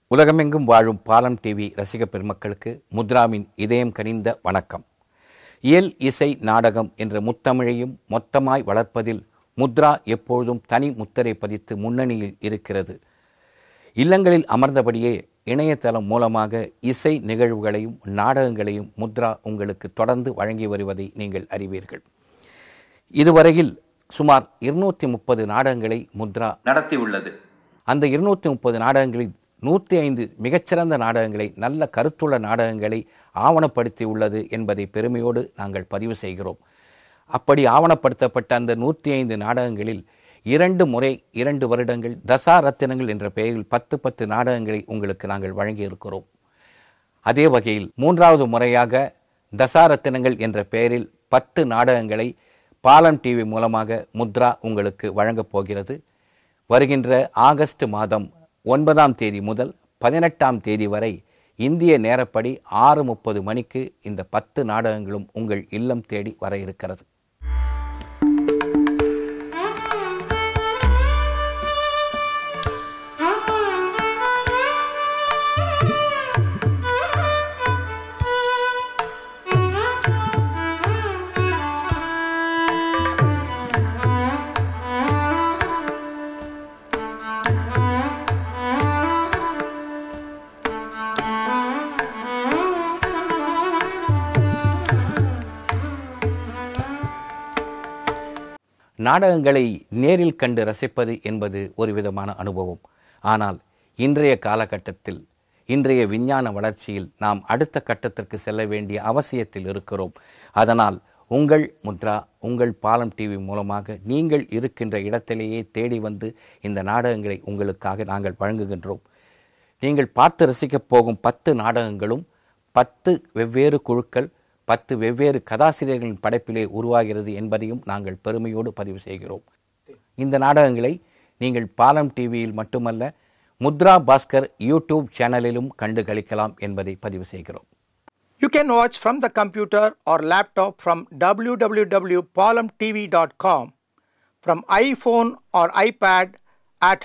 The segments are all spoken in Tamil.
உலகமெங்கும் வாழும் பாலம் டிவி ரசிக பெருமக்களுக்கு முத்ராவின் இதயம் கனிந்த வணக்கம் இயல் இசை நாடகம் என்ற முத்தமிழையும் மொத்தமாய் வளர்ப்பதில் முத்ரா எப்பொழுதும் தனி முத்திரை பதித்து முன்னணியில் இருக்கிறது இல்லங்களில் அமர்ந்தபடியே இணையதளம் மூலமாக இசை நிகழ்வுகளையும் நாடகங்களையும் முத்ரா உங்களுக்கு தொடர்ந்து வழங்கி வருவதை நீங்கள் அறிவீர்கள் இதுவரையில் சுமார் இருநூற்றி முப்பது நாடகங்களை முத்ரா நடத்தியுள்ளது அந்த இருநூற்றி முப்பது நாடகங்களில் நூற்றி ஐந்து மிகச்சிறந்த நாடகங்களை நல்ல கருத்துள்ள நாடகங்களை ஆவணப்படுத்தி உள்ளது என்பதை பெருமையோடு நாங்கள் பதிவு செய்கிறோம் அப்படி ஆவணப்படுத்தப்பட்ட அந்த நூற்றி ஐந்து நாடகங்களில் இரண்டு முறை இரண்டு வருடங்கள் தசா ரத்தினங்கள் என்ற பெயரில் பத்து பத்து நாடகங்களை உங்களுக்கு நாங்கள் வழங்கியிருக்கிறோம் அதே வகையில் மூன்றாவது முறையாக தசாரத்தினங்கள் என்ற பெயரில் பத்து நாடகங்களை பாலம் டிவி மூலமாக முத்ரா உங்களுக்கு வழங்கப் போகிறது வருகின்ற ஆகஸ்ட் மாதம் ஒன்பதாம் தேதி முதல் பதினெட்டாம் தேதி வரை இந்திய நேரப்படி ஆறு முப்பது மணிக்கு இந்த பத்து நாடகங்களும் உங்கள் இல்லம் தேடி வர இருக்கிறது நாடகங்களை நேரில் கண்டு ரசிப்பது என்பது ஒரு விதமான அனுபவம் ஆனால் இன்றைய காலகட்டத்தில் இன்றைய விஞ்ஞான வளர்ச்சியில் நாம் அடுத்த கட்டத்திற்கு செல்ல வேண்டிய அவசியத்தில் இருக்கிறோம் அதனால் உங்கள் முத்ரா உங்கள் பாலம் டிவி மூலமாக நீங்கள் இருக்கின்ற இடத்திலேயே தேடி வந்து இந்த நாடகங்களை உங்களுக்காக நாங்கள் வழங்குகின்றோம் நீங்கள் பார்த்து ரசிக்கப் போகும் பத்து நாடகங்களும் பத்து வெவ்வேறு குழுக்கள் பத்து வெவ்வேறு கதாசிரியர்களின் படைப்பிலே உருவாகிறது என்பதையும் நாங்கள் பெருமையோடு பதிவு செய்கிறோம் இந்த நாடகங்களை நீங்கள் பாலம் டிவியில் மட்டுமல்ல முத்ரா பாஸ்கர் யூடியூப் சேனலிலும் கண்டு களிக்கலாம் என்பதை பதிவு செய்கிறோம் You can watch from the computer or laptop from www.palmtv.com, from iPhone or iPad at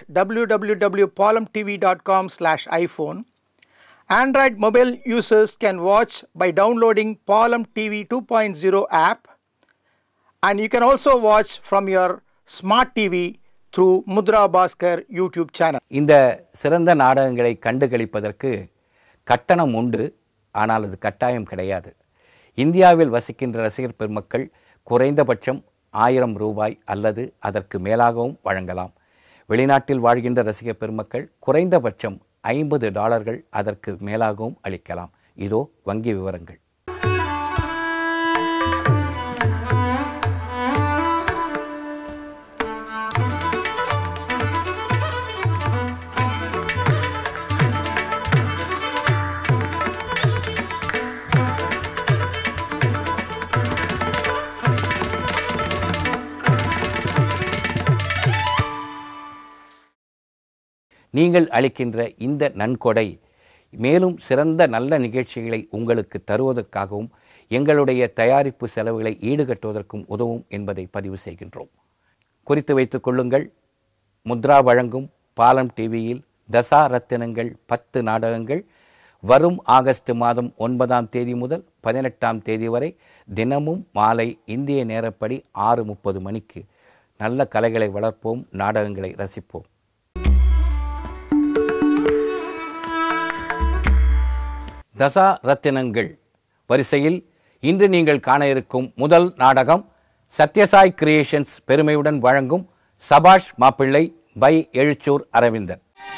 www.palmtv.com/iphone. Android mobile users can watch by downloading Palm TV 2.0 app, and you can also watch from your smart TV through Mudra Bhaskar YouTube channel. இந்த சிறந்த நாடகங்களை கண்டு களிப்பதற்கு கட்டணம் உண்டு ஆனால் அது கட்டாயம் கிடையாது இந்தியாவில் வசிக்கின்ற ரசிகர் பெருமக்கள் குறைந்தபட்சம் ஆயிரம் ரூபாய் அல்லது அதற்கு மேலாகவும் வழங்கலாம் வெளிநாட்டில் வாழ்கின்ற ரசிகர் பெருமக்கள் குறைந்தபட்சம் ஐம்பது டாலர்கள் அதற்கு மேலாகவும் அளிக்கலாம் இதோ வங்கி விவரங்கள் நீங்கள் அளிக்கின்ற இந்த நன்கொடை மேலும் சிறந்த நல்ல நிகழ்ச்சிகளை உங்களுக்கு தருவதற்காகவும் எங்களுடைய தயாரிப்பு செலவுகளை ஈடுகட்டுவதற்கும் உதவும் என்பதை பதிவு செய்கின்றோம் குறித்து வைத்துக் கொள்ளுங்கள் முத்ரா வழங்கும் பாலம் டிவியில் தசா ரத்தினங்கள் பத்து நாடகங்கள் வரும் ஆகஸ்ட் மாதம் ஒன்பதாம் தேதி முதல் பதினெட்டாம் தேதி வரை தினமும் மாலை இந்திய நேரப்படி ஆறு முப்பது மணிக்கு நல்ல கலைகளை வளர்ப்போம் நாடகங்களை ரசிப்போம் தசா ரத்தினங்கள் வரிசையில் இன்று நீங்கள் காண இருக்கும் முதல் நாடகம் சத்யசாய் கிரியேஷன்ஸ் பெருமையுடன் வழங்கும் சபாஷ் மாப்பிள்ளை பை எழுச்சூர் அரவிந்தன்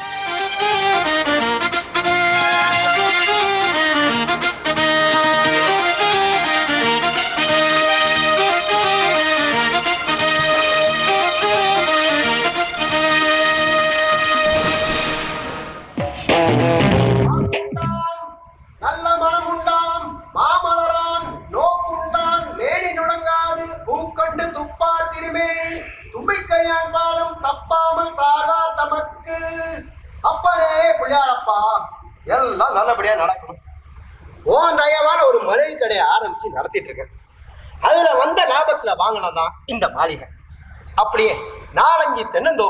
நல்ல மனம் உண்டாம் மாமலரான் நோக்குண்டான் மேனி நுடங்காது பூக்கண்டு துப்பார் திருமேனி தும்பிக்கையான் பாதம் தப்பாமல் சார்வார் தமக்கு அப்பனே பிள்ளையாரப்பா எல்லாம் நல்லபடியா நடக்கணும் ஓன் தயவான ஒரு மளிகை கடையை ஆரம்பிச்சு நடத்திட்டு இருக்கேன் அதுல வந்த லாபத்துல வாங்கினதான் இந்த மாளிகை அப்படியே நாலஞ்சு தென்னந்தோப்பு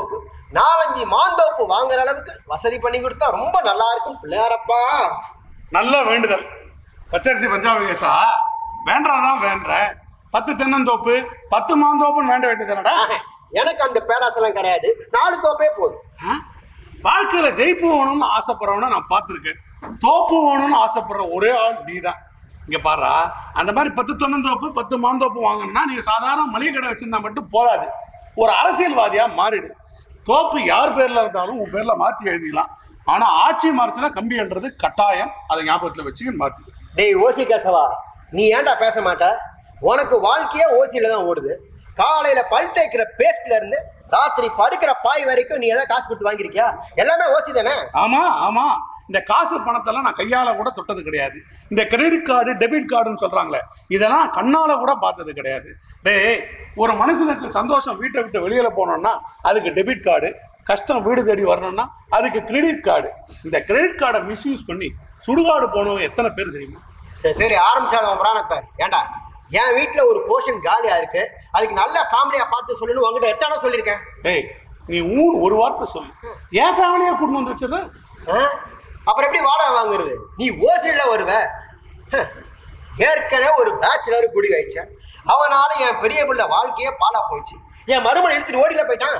நாலஞ்சு மாந்தோப்பு வாங்குற அளவுக்கு வசதி பண்ணி கொடுத்தா ரொம்ப நல்லா இருக்கும் பிள்ளையாரப்பா நல்ல வேண்டுதல் பச்சரிசி பஞ்சாபிகேசா வேண்டாதான் வேண்ட பத்து தென்னந்தோப்பு பத்து மாந்தோப்புன்னு வேண்ட வேண்டியதுனடா ஆஹா, எனக்கு அந்த பேராசெல்லாம் கிடையாது நாலு தோப்பே போதும் வாழ்க்கையில ஜெயிப்பு வேணும்னு ஆசைப்படுறவன நான் பார்த்துருக்கேன் தோப்பு வேணும்னு ஆசைப்படுற ஒரே ஆள் நீ தான் இங்க பாருடா அந்த மாதிரி பத்து தென்னந்தோப்பு பத்து மாந்தோப்பு வாங்கணும்னா நீங்க சாதாரண மளிகை கடை வச்சிருந்தா மட்டும் போதாது ஒரு அரசியல்வாதியா மாறிடு தோப்பு யார் பேர்ல இருந்தாலும் உன் பேர்ல மாத்தி எழுதிக்கலாம் ஆனா ஆட்சி மாறுச்சுன்னா கம்பின்றது கட்டாயம் அதை ஞாபகத்துல வச்சுக்கின்னு மாத்தி டேய் ஓசி கேசவா நீ ஏன்டா பேச மாட்ட உனக்கு வாழ்க்கையே ஓசியில தான் ஓடுது காலையில பல் தேய்க்கிற பேஸ்ட்ல இருந்து ராத்திரி படுக்கிற பாய் வரைக்கும் நீ ஏதாவது காசு கொடுத்து வாங்கியிருக்கியா எல்லாமே ஓசி தானே ஆமா ஆமா இந்த காசு பணத்தெல்லாம் நான் கையால கூட தொட்டது கிடையாது இந்த கிரெடிட் கார்டு டெபிட் கார்டுன்னு சொல்றாங்களே இதெல்லாம் நான் கண்ணால கூட பார்த்தது கிடையாது டேய் ஒரு மனுஷனுக்கு சந்தோஷம் வீட்டை விட்டு வெளியில போனோம்னா அதுக்கு டெபிட் கார்டு கஷ்டம் வீடு தேடி வரணும்னா அதுக்கு கிரெடிட் கார்டு இந்த கிரெடிட் கார்டை மிஸ்யூஸ் பண்ணி சுடுகாடு போனவங்க எத்தனை பேர் தெரியுமா சரி சரி ஆரம்பிச்சாத உன் பிராணத்தை ஏன்டா என் வீட்டுல ஒரு போர்ஷன் காலியா இருக்கு அதுக்கு நல்ல ஃபேமிலியா பார்த்து சொல்லணும்னு உங்ககிட்ட எத்தனை சொல்லியிருக்கேன் டேய் நீ ஊன் ஒரு வார்த்தை சொல்லு என் ஃபேமிலியை கூட்டு வந்து வச்சிடுற ஆ? அப்புறம் எப்படி வாடகை வாங்குறது நீ ஓசில வருவ ஹ, ஏற்கனவே ஒரு பேச்சுலர் குடி வச்சேன் அவனால என் பெரிய பிள்ளை வாழ்க்கையே பாலா போயிடுச்சு என் மருமனை இழுத்துட்டு ஓடில போயிட்டான்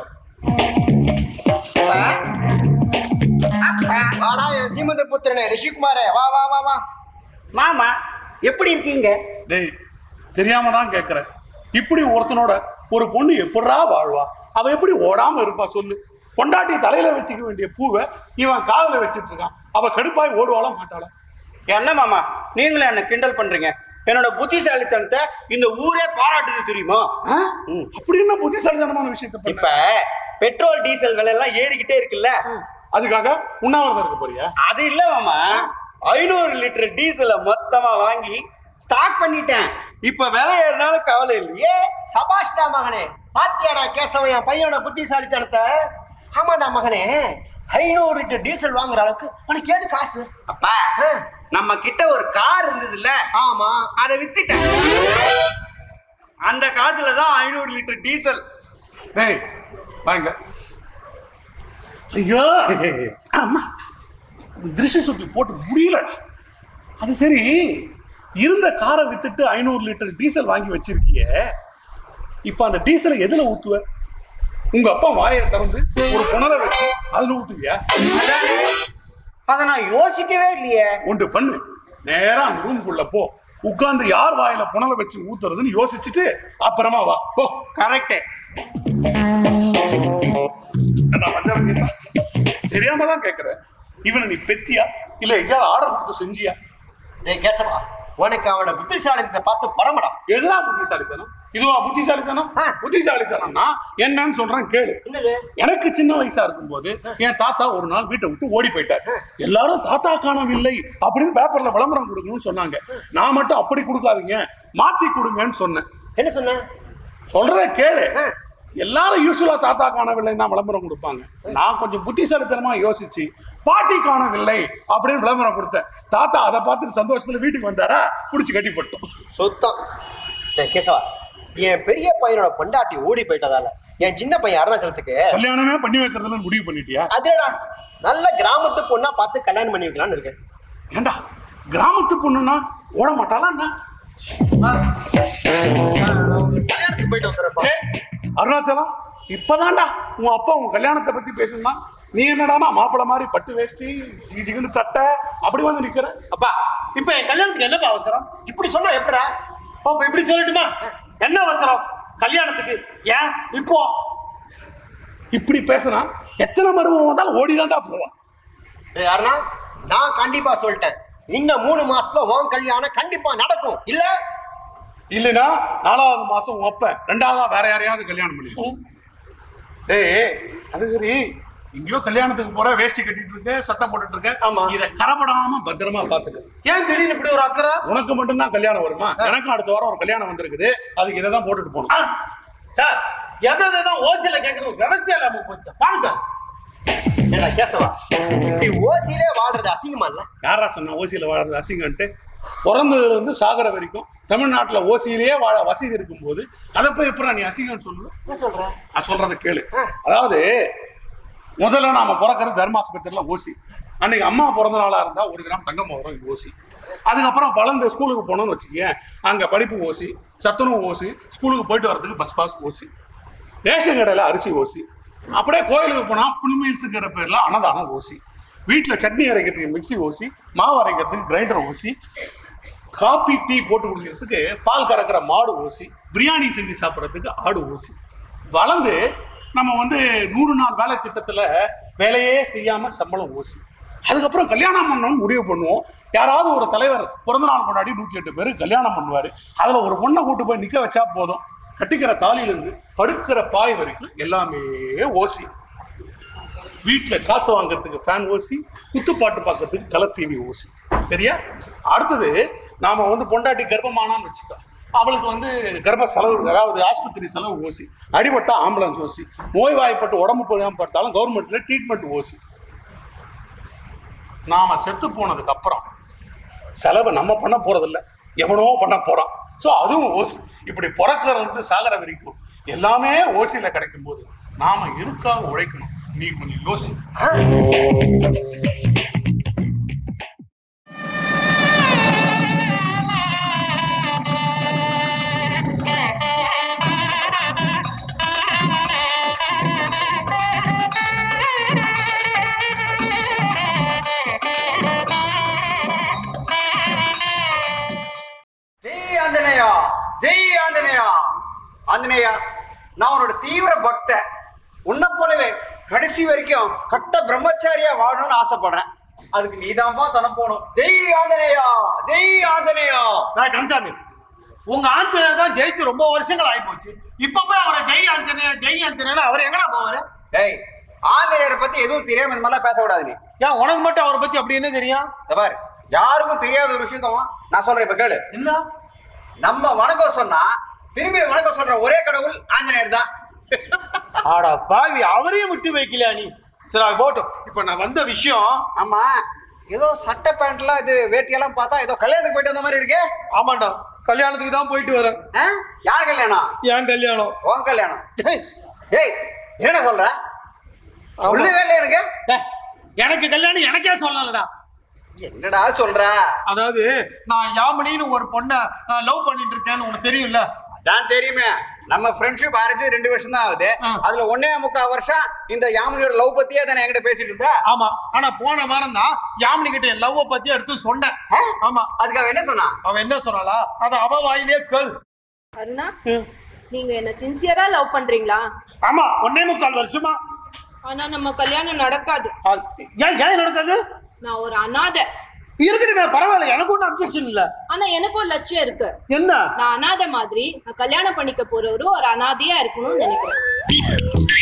வாடா என் சீமந்த புத்திரனே ரிஷிகுமாரே வா வா வா வா மாமா எப்படி இருக்கீங்க டேய் தெரியாம தான் கேட்குறேன் இப்படி ஒருத்தனோட ஒரு பொண்ணு எப்படிரா வாழ்வா அவ எப்படி ஓடாம இருப்பா சொல்லு பொண்டாட்டி தலையில வச்சுக்க வேண்டிய பூவை இவன் காதுல வச்சிட்டு இருக்கான் அவ கடுப்பாய் ஓடுவாளா மாட்டாளா என்ன மாமா நீங்களும் என்ன கிண்டல் பண்றீங்க என்னோட புத்திசாலித்தனத்தை இந்த ஊரே பாராட்டுது தெரியுமா ம். அப்படி என்ன புத்திசாலித்தனமான விஷயத்த பண்ண இப்ப பெட்ரோல் டீசல் விலை எல்லாம் ஏறிக்கிட்டே இருக்குல்ல அதுக்காக உண்ணாவிரதம் இருக்க போறியா அது இல்ல மாமா ஐநூறு லிட்டர் டீசலை மொத்தமா வாங்கி ஸ்டாக் பண்ணிட்டேன் இப்ப விலை ஏறினாலும் கவலை இல்லையே சபாஷ்டா மகனே பாத்தியாடா கேசவன் என் பையனோட புத்திசாலித்தனத்தை ஆமாடா மகனே ஐநூறு லிட்டர் டீசல் வாங்குற அளவுக்கு உனக்கு ஏது காசு அப்பா ஆ. நம்ம கிட்ட ஒரு கார் இருந்ததுல்ல ஆமா அதை வித்துட்டேன் அந்த காசுல தான் ஐநூறு லிட்டர் டீசல் டேய் வாங்க ஐயோ அம்மா திருஷ்டி சுத்தி போட்டு முடியலடா அது சரி இருந்த காரை வித்துட்டு ஐநூறு லிட்டர் டீசல் வாங்கி வச்சிருக்கியே இப்போ அந்த டீசலை எதுல ஊத்துவ உங்க அப்பா வாயை திறந்து ஒரு புனலை வச்சு அதுல ஊத்துவியா அதை நான் யோசிக்கவே இல்லையே ஒன்று பண்ணு நேரா அந்த ரூம்குள்ள போ உட்கார்ந்து யார் வாயில புனலை வச்சு ஊத்துறதுன்னு யோசிச்சுட்டு அப்புறமா வா போ கரெக்ட் நான் பஞ்சாபி கேட்டா தெரியாம தான் கேட்கிறேன் இவனை நீ பெத்தியா இல்ல எங்கேயாவது ஆர்டர் கொடுத்து செஞ்சியா டேய் கேசவா உனக்கு அவனோட புத்திசாலித்தனத்தை பார்த்து பரமடா எதுனா புத்திசாலித்தனம் இதுவா புத்திசாலித்தனம் ஆ. புத்திசாலித்தனம்னா என்னன்னு சொல்றேன் கேளு என்னது எனக்கு சின்ன வயசா இருக்கும்போது என் தாத்தா ஒரு நாள் வீட்டை விட்டு ஓடி போயிட்டார் எல்லாரும் தாத்தா காணவில்லை அப்படின்னு பேப்பர்ல விளம்பரம் கொடுக்கணும்னு சொன்னாங்க நான் மட்டும் அப்படி கொடுக்காதீங்க மாத்தி கொடுங்கன்னு சொன்னேன் என்ன சொன்ன சொல்றத கேளு ஆ. எல்லாரும் யூஸ்வலா தாத்தா காணவில்லை தான் விளம்பரம் கொடுப்பாங்க நான் கொஞ்சம் புத்திசாலித்தனமா யோசிச்சு பாட்டி காணவில்லை அப்படின்னு விளம்பரம் கொடுத்தேன் தாத்தா அதை பார்த்துட்டு சந்தோஷத்துல வீட்டுக்கு வந்தாரா புடிச்சு கட்டி போட்டோம் சுத்தம் டேய் கேசவா என் பெரிய பையனோட பொண்டாட்டி ஓடி போயிட்டதால என் சின்ன பையன் அருணாச்சலத்துக்கு கல்யாணமே பண்ணி வைக்கிறதுல முடிவு பண்ணிட்டியா அதேடா நல்ல கிராமத்து பொண்ணா பார்த்து கல்யாணம் பண்ணி வைக்கலாம்னு இருக்கேன் ஏண்டா கிராமத்து பொண்ணுன்னா ஓட மாட்டாளா என்ன? கல்யாணத்துக்கு போயிட்டு வந்துடுறப்பா ஏய், அருணாச்சலம் இப்பதான்டா உன் அப்பா உன் கல்யாணத்தை பத்தி பேசுனா நீ என்னடானா மாப்பிள மாதிரி பட்டு வேஷ்டி ஜிகின்னு சட்டை அப்படி வந்து நிக்கிற அப்பா இப்ப என் கல்யாணத்துக்கு என்னப்பா அவசரம் இப்படி சொன்னா எப்படா அப்ப இப்படி சொல்லட்டுமா என்ன அவசரம் கல்யாணத்துக்கு ஏன் இப்போ இப்படி பேசினா எத்தனை மருமம் வந்தாலும் ஓடிதான்டா போவான் டேய் அருணா நான் கண்டிப்பா சொல்லிட்டேன் இன்னும் மூணு மாசத்துல உன் கல்யாணம் கண்டிப்பா நடக்கும் இல்ல இல்லைன்னா நாலாவது மாசம் உன் அப்பன் ரெண்டாவதா வேற யாரையாவது கல்யாணம் பண்ணி டேய் அது சரி எங்கேயோ கல்யாணத்துக்கு போற வேஷ்டி கட்டிட்டு இருக்க சட்டை போட்டுட்டு இருக்க ஆமா. இத கரப்படாம பத்திரமா பாத்துக்க ஏன் திடீர்னு இப்படி ஒரு அக்கறை உனக்கு மட்டும்தான் கல்யாணம் வருமா எனக்கும் அடுத்த வாரம் ஒரு கல்யாணம் வந்திருக்குது அதுக்கு இதை தான் போட்டுட்டு போகணும் சார் எதை தான் ஓசியில கேட்கறது விவசாயம் இல்லாம போச்சு வாங்க சார் ஏடா கேசவா நீ ஓசியிலே வாழ்றது அசிங்கமா இல்ல யாரா சொன்னா ஓசியில வாழறது அசிங்கன்ட்டு பிறந்ததுல இருந்து சாகர வரைக்கும் தமிழ்நாட்டுல ஓசியிலேயே வாழ வசதி இருக்கும்போது அதை போய் எப்படா நீ அசிங்கம்னு சொல்லு என்ன சொல்ற நான் சொல்றத கேளு அதாவது முதல்ல நாம பிறக்கிறது தர்மாஸ்பத்திரியில ஓசி அன்னைக்கு அம்மா பிறந்த நாளா இருந்தா ஒரு கிராம் தங்கம் வரும் ஓசி அதுக்கப்புறம் வளர்ந்து ஸ்கூலுக்கு போனோம்னு வச்சுக்கேன் அங்க படிப்பு ஓசி சத்துணவு ஓசி ஸ்கூலுக்கு போயிட்டு வரதுக்கு பஸ் பாஸ் ஓசி ரேஷன் கடையில் அரிசி ஓசி அப்படியே கோயிலுக்கு போனால் ஃபுல் மீல்ஸுங்கிற பேரில் அன்னதானம் ஓசி வீட்டில் சட்னி அரைக்கிறதுக்கு மிக்ஸி ஓசி மாவு அரைக்கிறதுக்கு கிரைண்டர் ஓசி காபி டீ போட்டு குடிக்கிறதுக்கு பால் கறக்கிற மாடு ஓசி பிரியாணி செஞ்சு சாப்பிட்றதுக்கு ஆடு ஓசி வளர்ந்து நம்ம வந்து நூறு நாள் வேலை திட்டத்தில் வேலையே செய்யாமல் சம்பளம் ஓசி அதுக்கப்புறம் கல்யாணம் பண்ணணும்னு முடிவு பண்ணுவோம் யாராவது ஒரு தலைவர் பிறந்த நாள் கொண்டாடி நூற்றி எட்டு பேர் கல்யாணம் பண்ணுவார் அதில் ஒரு பொண்ணை கூட்டு போய் நிற்க வச்சா போதும் கட்டிக்கிற தாலியிலேருந்து படுக்கிற பாய் வரைக்கும் எல்லாமே ஓசி வீட்டில் காற்று வாங்குறதுக்கு ஃபேன் ஓசி குத்துப்பாட்டு பார்க்கறதுக்கு கலர் டிவி ஓசி சரியா அடுத்தது நாம வந்து பொண்டாட்டி கர்ப்பமானான்னு வச்சுக்கோ அவளுக்கு வந்து கர்ப்ப செலவு அதாவது ஆஸ்பத்திரி செலவு ஓசி அடிபட்டா ஆம்புலன்ஸ் ஓசி நோய்வாய்ப்பட்டு உடம்பு போகாம பட்டாலும் கவர்மெண்ட்ல ட்ரீட்மெண்ட் ஓசி நாம செத்து போனதுக்கு அப்புறம் செலவை நம்ம பண்ண போறதில்ல எவனோ பண்ண போறான் ஸோ அதுவும் ஓசி இப்படி பிறக்கிறவங்க சாகர வரைக்கும் எல்லாமே ஓசியில கிடைக்கும் போது நாம எதுக்காக உழைக்கணும் நீ கொஞ்சம் யோசி ஜெய் ஆஞ்சநேயா ஜெய் ஆஞ்சநேயா ஆஞ்சநேயா நான் உன்னோட தீவிர பக்தன் உன்னை போலவே கடைசி வரைக்கும் கட்ட பிரம்மச்சாரியா வாழணும்னு ஆசைப்படுறேன் அதுக்கு நீதான்பா தன போகணும் ஜெய் ஆஞ்சநேயா ஜெய் ஆஞ்சநேயா டேய் கந்தசாமி உங்க ஆஞ்சநேயர் தான் ஜெயிச்சு ரொம்ப வருஷங்கள் ஆகி போச்சு இப்ப போய் அவரை ஜெய் ஆஞ்சநேயா ஜெய் ஆஞ்சநேயா அவர் எங்கடா போவாரு டேய் ஆஞ்சநேயரை பத்தி எதுவும் தெரியாம இந்த மாதிரிலாம் பேசக்கூடாது நீ ஏன் உனக்கு மட்டும் அவரை பத்தி அப்படி என்ன தெரியும் இந்த பாரு யாருக்கும் தெரியாத ஒரு விஷயத்தமா நான் சொல்றேன் இப்ப கேளு என்ன நம்ம வணக்கம் சொன்னா திரும்பி வணக்கம் சொல்ற ஒரே கடவுள் ஆஞ்சநேயர் தான் ஆடா பாவி அவரையும் விட்டு வைக்கலையா நீ சரி அது போட்டும் இப்ப நான் வந்த விஷயம் ஆமா ஏதோ சட்டை பேண்ட்லாம் இது வேட்டியெல்லாம் பார்த்தா ஏதோ கல்யாணத்துக்கு போயிட்டு வந்த மாதிரி இருக்கே ஆமாண்டா கல்யாணத்துக்கு தான் போயிட்டு வரேன் ஆ? யார் கல்யாணம் ஏன் கல்யாணம் உன் கல்யாணம் டேய், ஏய் என்ன சொல்ற ஆமா. சொல்லவே இல்லை எனக்கு டேய், எனக்கு கல்யாணம் எனக்கே சொல்லலடா என்னடா சொல்ற அதாவது நான் யாமினின்னு ஒரு பொண்ணை லவ் பண்ணிட்டு இருக்கேன்னு உனக்கு தெரியும்ல தான் தெரியுமே நம்ம ஃப்ரெண்ட்ஷிப் ஆரம்பிச்சு ரெண்டு வருஷம் தான் ஆகுது ஆ. அதுல ஒன்னே முக்கால் வருஷம் இந்த யாமினியோட லவ் பத்தியே தானே என்கிட்ட பேசிட்டு இருந்த ஆமா ஆனா போன வாரம் தான் யாமினி கிட்ட என் லவ்வை பத்தி எடுத்து சொன்னேன் ஆ? ஆமா அதுக்கு அவ என்ன சொன்னா அவன் என்ன சொன்னாலா அத அவ வாயிலே கேளு அருணா நீங்க என்ன சின்சியரா லவ் பண்றீங்களா ஆமா ஒன்னே முக்கால் வருஷமா ஆனா நம்ம கல்யாணம் நடக்காது அது- ஏன் ஏன் நடக்காது நான் ஒரு அனாதை இருக்கட்டுமே பரவாயில்ல எனக்கு ஒன்றும் அப்செக்ஷன் இல்ல ஆனா எனக்கு ஒரு லட்சியம் இருக்கு என்ன நான் அனாதை மாதிரி நான் கல்யாணம் பண்ணிக்க போறவரு ஒரு அனாதையா இருக்கணும்னு நினைக்கிறேன்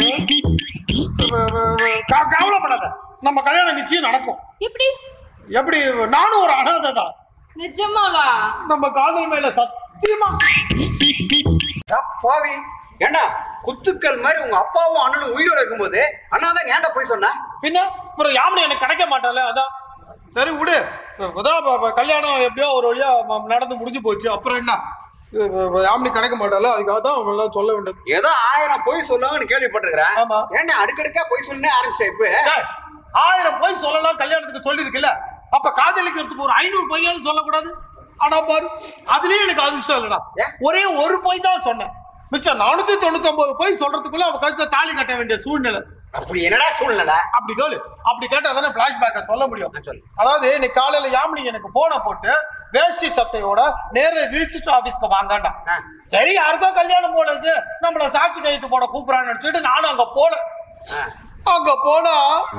க- கவலைப்படாத நம்ம கல்யாணம் நிச்சயம் நடக்கும் எப்படி எப்படி நானும் ஒரு அனாதை தான் நிஜமாவா நம்ம காதல் மேல சத்தியமா அடா பாவி ஏண்டா குத்துக்கள் மாதிரி உங்க அப்பாவும் அண்ணனும் உயிரோட இருக்கும்போது அண்ணா தான் ஏன்டா போய் சொன்ன பின்ன அப்புறம் யாமினி எனக்கு கிடைக்க மாட்டாளே அதான் சரி விடு அதான் ப- ப- கல்யாணம் எப்படியோ ஒரு வழியா ம- நடந்து முடிஞ்சு போச்சு அப்புறம் என்ன இது ப- ப- யாமினி கிடைக்க மாட்டாளே அதுக்காக தான் அவங்களாம் சொல்ல வேண்டியது ஏதோ ஆயிரம் பொய் சொல்லுவாங்கன்னு கேள்விப்பட்டிருக்கிறேன் ஆமா. ஏன்டா அடுக்கடுக்கா பொய் சொல்லி ஆரம்பிச்சேன் இப்ப டேய், ஆயிரம் போய் சொல்லலாம் கல்யாணத்துக்கு சொல்லிருக்குல்ல அப்ப காதலிக்கிறதுக்கு ஒரு ஐநூறு பொய்யாலும் சொல்லக்கூடாது ஆனா பாரு அதுலயும் எனக்கு அதிர்ஷ்டம் இல்லடா ஏன்? ஒரே ஒரு பொய் தான் சொன்னேன் மிச்சம் நானூத்தி தொண்ணூத்தி ஒன்பது பொய் சொல்றதுக்குள்ள அவ கழுத்துல தாலி கட்ட வேண்டிய சூழ்நிலை அப்படி என்னடா சூழ்நிலை அப்படி கேளு அப்படி கேட்டா தானே பிளாஷ்பேக்க சொல்ல முடியும் ஆ, சொல்லு. அதாவது இன்னைக்கு காலையில யாமினி எனக்கு போனை போட்டு வேஷ்டி சட்டையோட நேர ரிஜிஸ்டர் ஆபீஸ்க்கு வாங்கண்டா ஆ. சரி யாருக்கோ கல்யாணம் போல இருக்கு நம்மள சாட்சி கையெழுத்து போட கூப்பிடான்னு நினைச்சிட்டு நானும் அங்க போல அங்க போனா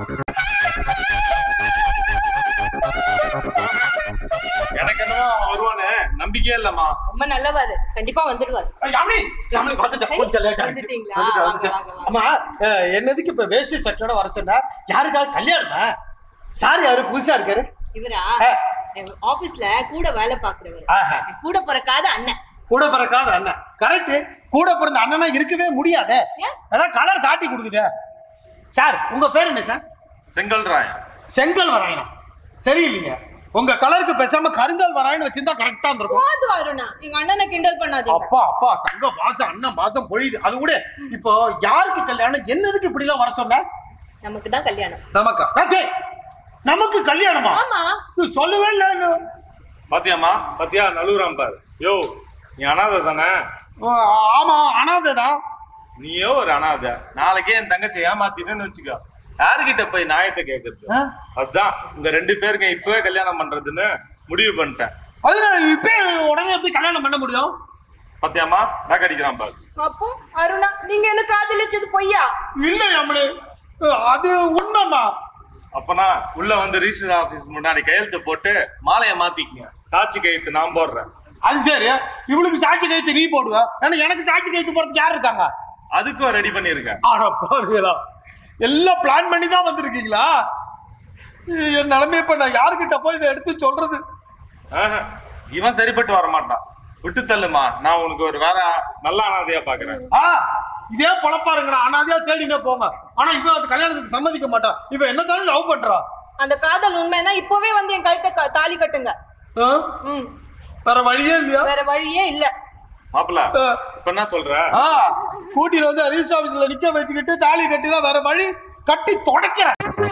எனக்கு என்னமோ அவன் வருவானே நம்பிக்கையே இல்லம்மா ரொம்ப நல்லவாரு கண்டிப்பா வந்துடுவாரு யாமினி யாமினி வந்துட்டேன் கொஞ்சம் லேட் ஆயிடுச்சு வந்துட்டீங்களா? வந்துட்டேன், வாங்க, வந்துட்டேன். வாங்க, வாங்க. அம்மா அஹ், என்னதுக்கு இப்ப வேஷ்டி சட்டையோட வர சொன்னா யாருக்காவது கல்யாணமா சார் யாரு புதுசா இருக்காரு இவரா ஆ. எங்க ஆபீஸ்ல கூட வேலை பாக்குறவர் ஆஹா. கூட பிறக்காத அண்ணன் கூட பிறக்காத அண்ணன் கரெக்ட் கூட பிறந்த அண்ணனா இருக்கவே முடியாதே ஏன்? அதான் கலர் காட்டி கொடுக்குதே சார் உங்க பேர் என்ன சார் செங்கல் ராயன் செங்கல் வராயணம் சரியில்லைங்க உங்க கலருக்கு பேசாம கருங்கல் வராயன்னு வச்சிருந்தா கரெக்டா இருந்திருக்கும் போது அருணா எங்க அண்ணனை கிண்டல் பண்ணாதீங்க அப்பா அப்பா தங்க பாசம் அண்ணன் பாசம் பொழியுது அது கூட இப்போ யாருக்கு கல்யாணம் என்னதுக்கு இப்படி எல்லாம் வர சொன்ன நமக்கு தான் கல்யாணம் நமக்கா ராஜே, நமக்கு கல்யாணமா ஆமா இது சொல்லவே இல்லை இன்னும். பாத்தியாமா பாத்தியா நழுவுறான் பாரு யோ நீ அனாதை தானே ஆ, ஆமா அனாதைதான் நீயோ ஒரு அனாதை நாளைக்கே என் தங்கச்சி ஏமாத்திட்டேன்னு வச்சுக்கோ யாருகிட்ட போய் நியாயத்தை கேக்குறது ஆ? அதான் உங்க ரெண்டு பேருக்கு இப்பவே கல்யாணம் பண்றதுன்னு முடிவு பண்ணிட்டேன் அது நான் இப்பயே உடனே எப்படி கல்யாணம் பண்ண முடியும் பாத்தியாமா பேக் அடிக்கிறான் பாரு அப்போ அருணா நீங்க என்ன காதலிச்சது பொய்யா இல்ல அம்மனு அது உண்மைமா அப்பனா உள்ள வந்து ரிஜிஸ்டர் ஆபீஸ் முன்னாடி கையெழுத்து போட்டு மாலையை மாத்திக்கங்க சாட்சி கையெழுத்து நான் போடுறேன் அது சரி இவளுக்கு சாட்சி கைத்து நீ போடுவ ஏன்னா எனக்கு சாட்சி கைத்து போறதுக்கு யார் இருக்காங்க அதுக்கும் ரெடி பண்ணிருக்கேன் ஆனா பாருங்களா எல்லாம் பிளான் பண்ணி தான் வந்திருக்கீங்களா என் நிலைமை இப்ப நான் யாருக்கிட்ட போய் இதை எடுத்து சொல்றது ஆஹா, இவன் சரிப்பட்டு வர மாட்டான் விட்டு தள்ளுமா நான் உனக்கு ஒரு வேற நல்ல அனாதையா பாக்குறேன் ஆ இதே பொழப்பாருங்கண்ணா அனாதையா தேடினே போங்க ஆனா இப்ப அது கல்யாணத்துக்கு சம்மதிக்க மாட்டான் இப்ப என்ன தானே லவ் பண்றா அந்த காதல் உண்மைன்னா இப்பவே வந்து என் கழுத்தை க- தாலி கட்டுங்க ஆ? ம் வேற வழியே இல்லையா வேற வழியே இல்ல மாப்பிள ஆ. இப்ப என்ன சொல்ற ஆ கூட்டில வந்து ரிஜிஸ்டர் ஆபீஸ்ல நிக்க வச்சுக்கிட்டு தாலி கட்டினா வேற வழி கட்டி தொடக்கிறேன்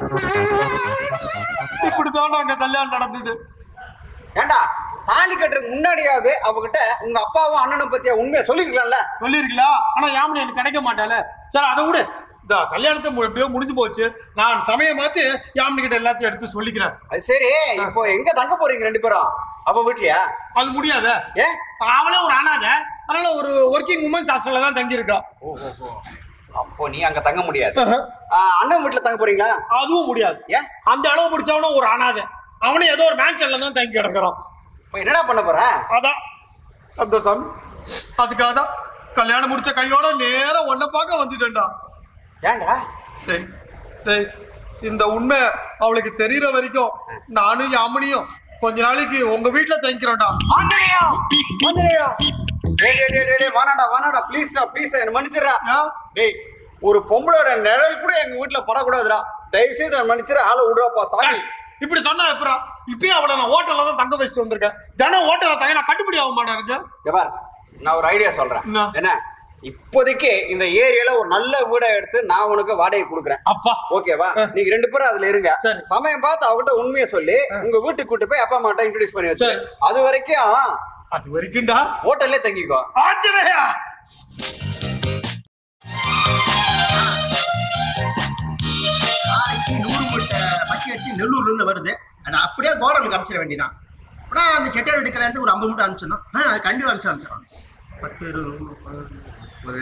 இப்படிதான் நாங்க கல்யாணம் நடந்தது ஏண்டா தாலி கட்டுறதுக்கு முன்னாடியாவது அவகிட்ட உங்க அப்பாவும் அண்ணனும் பத்திய உண்மையை சொல்லிருக்கலாம்ல சொல்லிருக்கலாம் ஆனா யாமனி எனக்கு கிடைக்க மாட்டால சரி அதை விடு இந்த கல்யாணத்தை மு- எப்படியோ முடிஞ்சு போச்சு நான் சமயம் பார்த்து யாமனி கிட்ட எல்லாத்தையும் எடுத்து சொல்லிக்கிறேன் அது சரி இப்போ எங்க தங்க போறீங்க ரெண்டு பேரும் அவ வீட்லயா அது முடியாத ஏ அவளே ஒரு அனாதை அதனால ஒரு ஒர்க்கிங் உமன்ஸ் ஹாஸ்டல்ல தான் தங்கி இருக்கா அப்போ நீ அங்க தங்க முடியாது ஆ, அண்ணன் வீட்டுல தங்க போறீங்களா அதுவும் முடியாது ஏன் அந்த அளவு பிடிச்சவனும் ஒரு அனாதை அவனே ஏதோ ஒரு மேன்ஷன்ல தான் தங்கி கிடக்குறான் இப்போ என்னடா பண்ண போற அதான் அந்த சாமி அதுக்காக தான் கல்யாணம் முடிச்ச கையோட நேரா உன்னை பார்க்க வந்துட்டேன்டா ஏன்டா டேய் டேய் இந்த உண்மை அவளுக்கு தெரியற வரைக்கும் நானும் யாமினியும் கொஞ்ச நாளைக்கு உங்க வீட்டுல தங்கிக்கிறோம்டா ஆஞ்சநேயா ஆஞ்சநேயா டேய் டேய் டேய், டேய் டேய் வானாடா வானாடா ப்ளீஸ்டா ப்ளீஸ் என்ன மன்னிச்சிடுறா ஆ? டேய் ஒரு பொம்பளோட நிழல் கூட எங்க வீட்டுல படக்கூடாதுடா தயவு செய்து என்ன மன்னிச்சிரு ஆளை விடுறாப்பா சாமி ஏய், இப்படி சொன்னா எப்பரா இப்பயே அவளை நான் ஹோட்டல்ல தான் தங்க வச்சுட்டு வந்திருக்கேன் தினம் ஹோட்டல்ல தங்க நான் கட்டுப்படி ஆக மாட்டேன் எனக்கு ஜபார் நான் ஒரு ஐடியா சொல்றேன் என்ன? என்ன இப்போதைக்கு இந்த ஏரியால ஒரு நல்ல வீடை எடுத்து நான் உனக்கு வாடகை கொடுக்குறேன் அப்பா ஓகேவா நீங்க ரெண்டு பேரும் அதுல இருங்க சரி. சமயம் பார்த்து அவகிட்ட உண்மையை சொல்லி உங்க வீட்டுக்கு கூட்டு போய் அப்பா அம்மாட்ட இன்ட்ரோடியூஸ் பண்ணி வச்சு சரி. அது வரைக்கும் அது வரைக்கும்டா ஹோட்டல்லே தங்கிக்கோ ஆச்சரியா நூறு மூட்டை பட்டி அடிச்சு நெல்லூர்ல இருந்து வருது அது அப்படியே கோடனுக்கு அனுப்பிச்சிட வேண்டியதான் அப்புறம் அந்த செட்டியார் வீட்டுக்குல இருந்து ஒரு ஐம்பது மூட்டை அனுப்பிச்சிடணும் ஆ அது கண்டிப்பாக அனுப்பிச்சு அனுப்பிச்சிடணும் பத்து இருபது முப்பது, முப்பது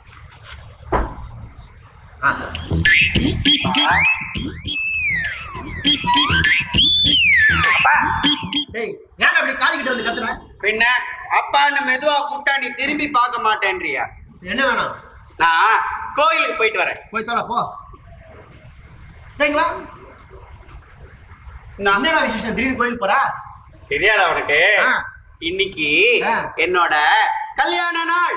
ஆ அப்பா, டேய் ஏன் அப்படி காதுகிட்ட வந்து கத்துற பின்ன அப்பான்னு மெதுவா கூப்பிட்டா நீ திரும்பி பார்க்க மாட்டேன்றியா என்ன வேணும் நான் கோயிலுக்கு போயிட்டு வரேன் போய் தொலை போ சரிங்களா நான் என்னடா விசேஷம் திடீர்னு கோயில் போறா தெரியாதா உனக்கு ஆ. இன்னைக்கு ஆ. என்னோட கல்யாண நாள்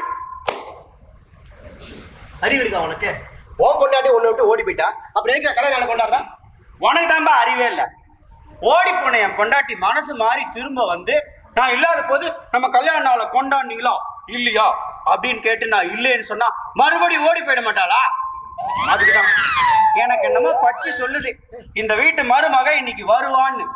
அறிவு இருக்கா உனக்கு ஓம் பொண்டாட்டி ஒண்ணு விட்டு ஓடி போயிட்டா அப்புறம் எதுக்கு நான் கல்யாணம் நாள் கொண்டாடுறேன் உனக்கு தான்பா அறிவே இல்லை ஓடி போன என் பொண்டாட்டி மனசு மாறி திரும்ப வந்து நான் இல்லாத போது நம்ம கல்யாண நாளை கொண்டாடினீங்களா இல்லையா அப்படின்னு கேட்டு நான் இல்லைன்னு சொன்னா மறுபடியும் ஓடி போயிட மாட்டாளா அதுக்குதான் எனக்கு என்னமோ பச்சி சொல்லுது இந்த வீட்டு மருமக இன்னைக்கு வருவான்னு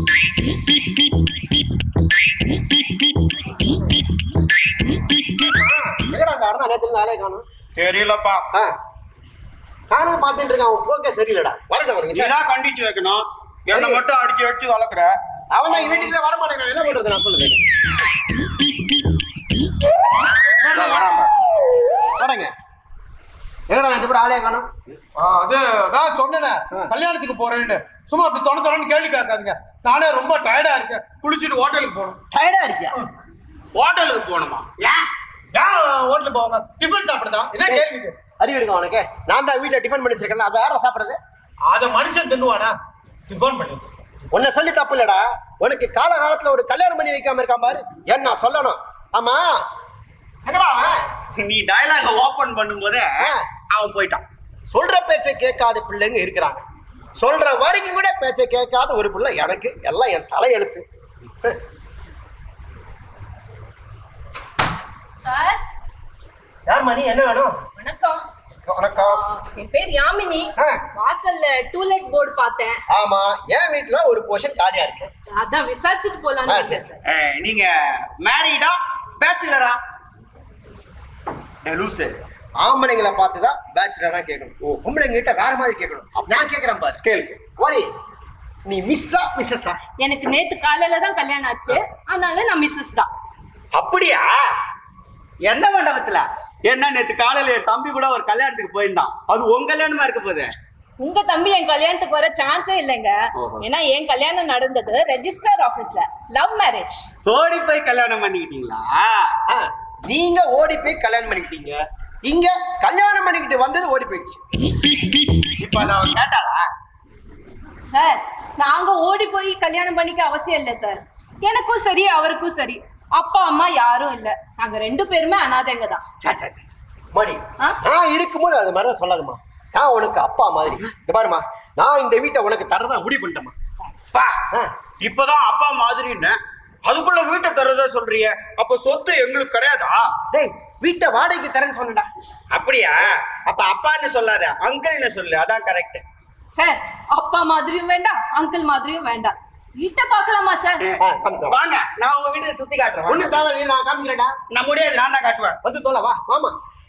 எங்கடா காரணம் நேரத்துல நாளே காணும் தெரியலப்பா ஆ காணாம பார்த்துட்டு இருக்கான் அவன் போக்கே சரியில்லடா வரட்டும் அவனுக்கு சரி. நீதான் கண்டிச்சு வைக்கணும் என்னை சரி. மட்டும் அடிச்சு அடிச்சு வளர்க்குற அவன் தான் எங்க வீட்டுக்குள்ள வர மாட்டேங்கிறான் என்ன பண்றது நான் சொல்லுங்க வரேங்க எங்கடா நேற்று பேர் ஆளே காணும் ஆ, அது அதான் சொன்னேனே கல்யாணத்துக்கு போறேன்னு சும்மா அப்படி தொண தொணன்னு கேள்வி கேட்காதீங்க நானே ரொம்ப டயர்டா இருக்கேன் குளிச்சுட்டு ஹோட்டலுக்கு போகணும் டயர்டா இருக்கியா ஹோட்டலுக்கு போகணுமா ஏன் ஏன் ஹோட்டலுக்கு போவாங்க டிஃபன் சாப்பிடுதான் என்ன கேள்வி இது அறிவு இருக்கா உனக்கு நான் தான் வீட்டுல டிஃபன் பண்ணி வச்சிருக்கேன் அதை யாரா சாப்பிடுறது அத மனுஷன் தின்னுவானா டிஃபன் பண்ணி வச்சிருக்கேன். உன்னை சொல்லி தப்பு இல்லடா உனக்கு காலகாலத்துல ஒரு கல்யாணம் பண்ணி வைக்காம இருக்கான் பாரு என்ன சொல்லணும் ஆமா எங்கடா அவன் நீ டயலாக ஓபன் பண்ணும்போதே அவன் போயிட்டான் சொல்ற பேச்சை கேட்காத பிள்ளைங்க இருக்கிறாங்க சொல்ற வரைக்கும் கூட பேச்சை கேட்காத ஒரு பிள்ளை எனக்கு எல்லாம் என் தலையெழுத்து சார் யார் மணி என்ன வேணும் வணக்கம் வணக்கம் என் பேர் யாமினி ஆ. வாசல்ல டூலெட் போர்டு பார்த்தேன் ஆமா என் வீட்டுல ஒரு போர்ஷன் காலியா இருக்கு அதான் விசாரிச்சுட்டு ஆ, போலான்னு சரி, இருக்கேன் சரி. சார். ஏய், நீங்க மேரீடா பேச்சுலரா லூசு ஆம்பளைங்களை பார்த்து தான் பேச்சுலரா கேட்கணும் ஓ பொம்பளைங்க கிட்ட வேற மாதிரி கேட்கணும் நான் கேட்கறேன் பாரு கேளுக்கு ஓடி நீ மிஸ்ஸா மிஸ்ஸஸா எனக்கு நேத்து காலையில தான் கல்யாணம் ஆச்சு அதனால நான் மிஸ்ஸஸ் தான் அப்படியா எந்த மண்டபத்துல என்ன நேத்து காலையில என் தம்பி கூட ஒரு கல்யாணத்துக்கு போயிருந்தான் அது உன் கல்யாணமா இருக்க போகுது உங்க தம்பி என் கல்யாணத்துக்கு வர சான்ஸே இல்லைங்க ஓஹோ. ஏன்னா என் கல்யாணம் நடந்தது ரெஜிஸ்டர் ஆபீஸ்ல லவ் மேரேஜ் தோடி போய் கல்யாணம் பண்ணிக்கிட்டீங்களா ஆ, நீங்க ஓடி போய் கல்யாணம் பண்ணிக்கிட்டீங்க இங்க கல்யாணம் பண்ணிக்கிட்டு வந்தது ஓடி போயிடுச்சு இப்ப நான் கேட்டாளா சார் நாங்க ஓடி போய் கல்யாணம் பண்ணிக்க அவசியம் இல்லை சார் எனக்கும் சரி அவருக்கும் சரி அப்பா அம்மா யாரும் இல்ல நாங்க ரெண்டு பேருமே அனாதைங்க தான் சே, சே, சே, சே. மணி ஆ? நான் இருக்கும்போது அது மாதிரி சொல்லாதம்மா நான் உனக்கு அப்பா மாதிரி இந்த பாருமா நான் இந்த வீட்டை உனக்கு தரதா முடிவு பண்ணிட்டேம்மா பா ஆ. இப்பதான் அப்பா மாதிரின்னு அதுக்குள்ள வீட்டை தர்றதா சொல்றிய அப்ப சொத்து எங்களுக்கு கிடையாதா டேய் வீட்டை வாடகைக்கு தரேன்னு சொன்னடா அப்படியா அப்ப அப்பான்னு சொல்லாத அங்கிள்னு சொல்லு அதான் கரெக்ட் சார் அப்பா மாதிரியும் வேண்டாம் அங்கிள் மாதிரியும் வேண்டாம் வீட்டை பார்க்கலாமா சார் ஆ, காமிக்கலாம். வாங்க நான் உங்க வீட்டை சுத்தி காட்டுறேன் ஒண்ணு வாங்க. தேவை நான் காமிக்கிறேன்டா நான் முடியாது நான் தான் காட்டுவேன் வந்து தோல வா வாமா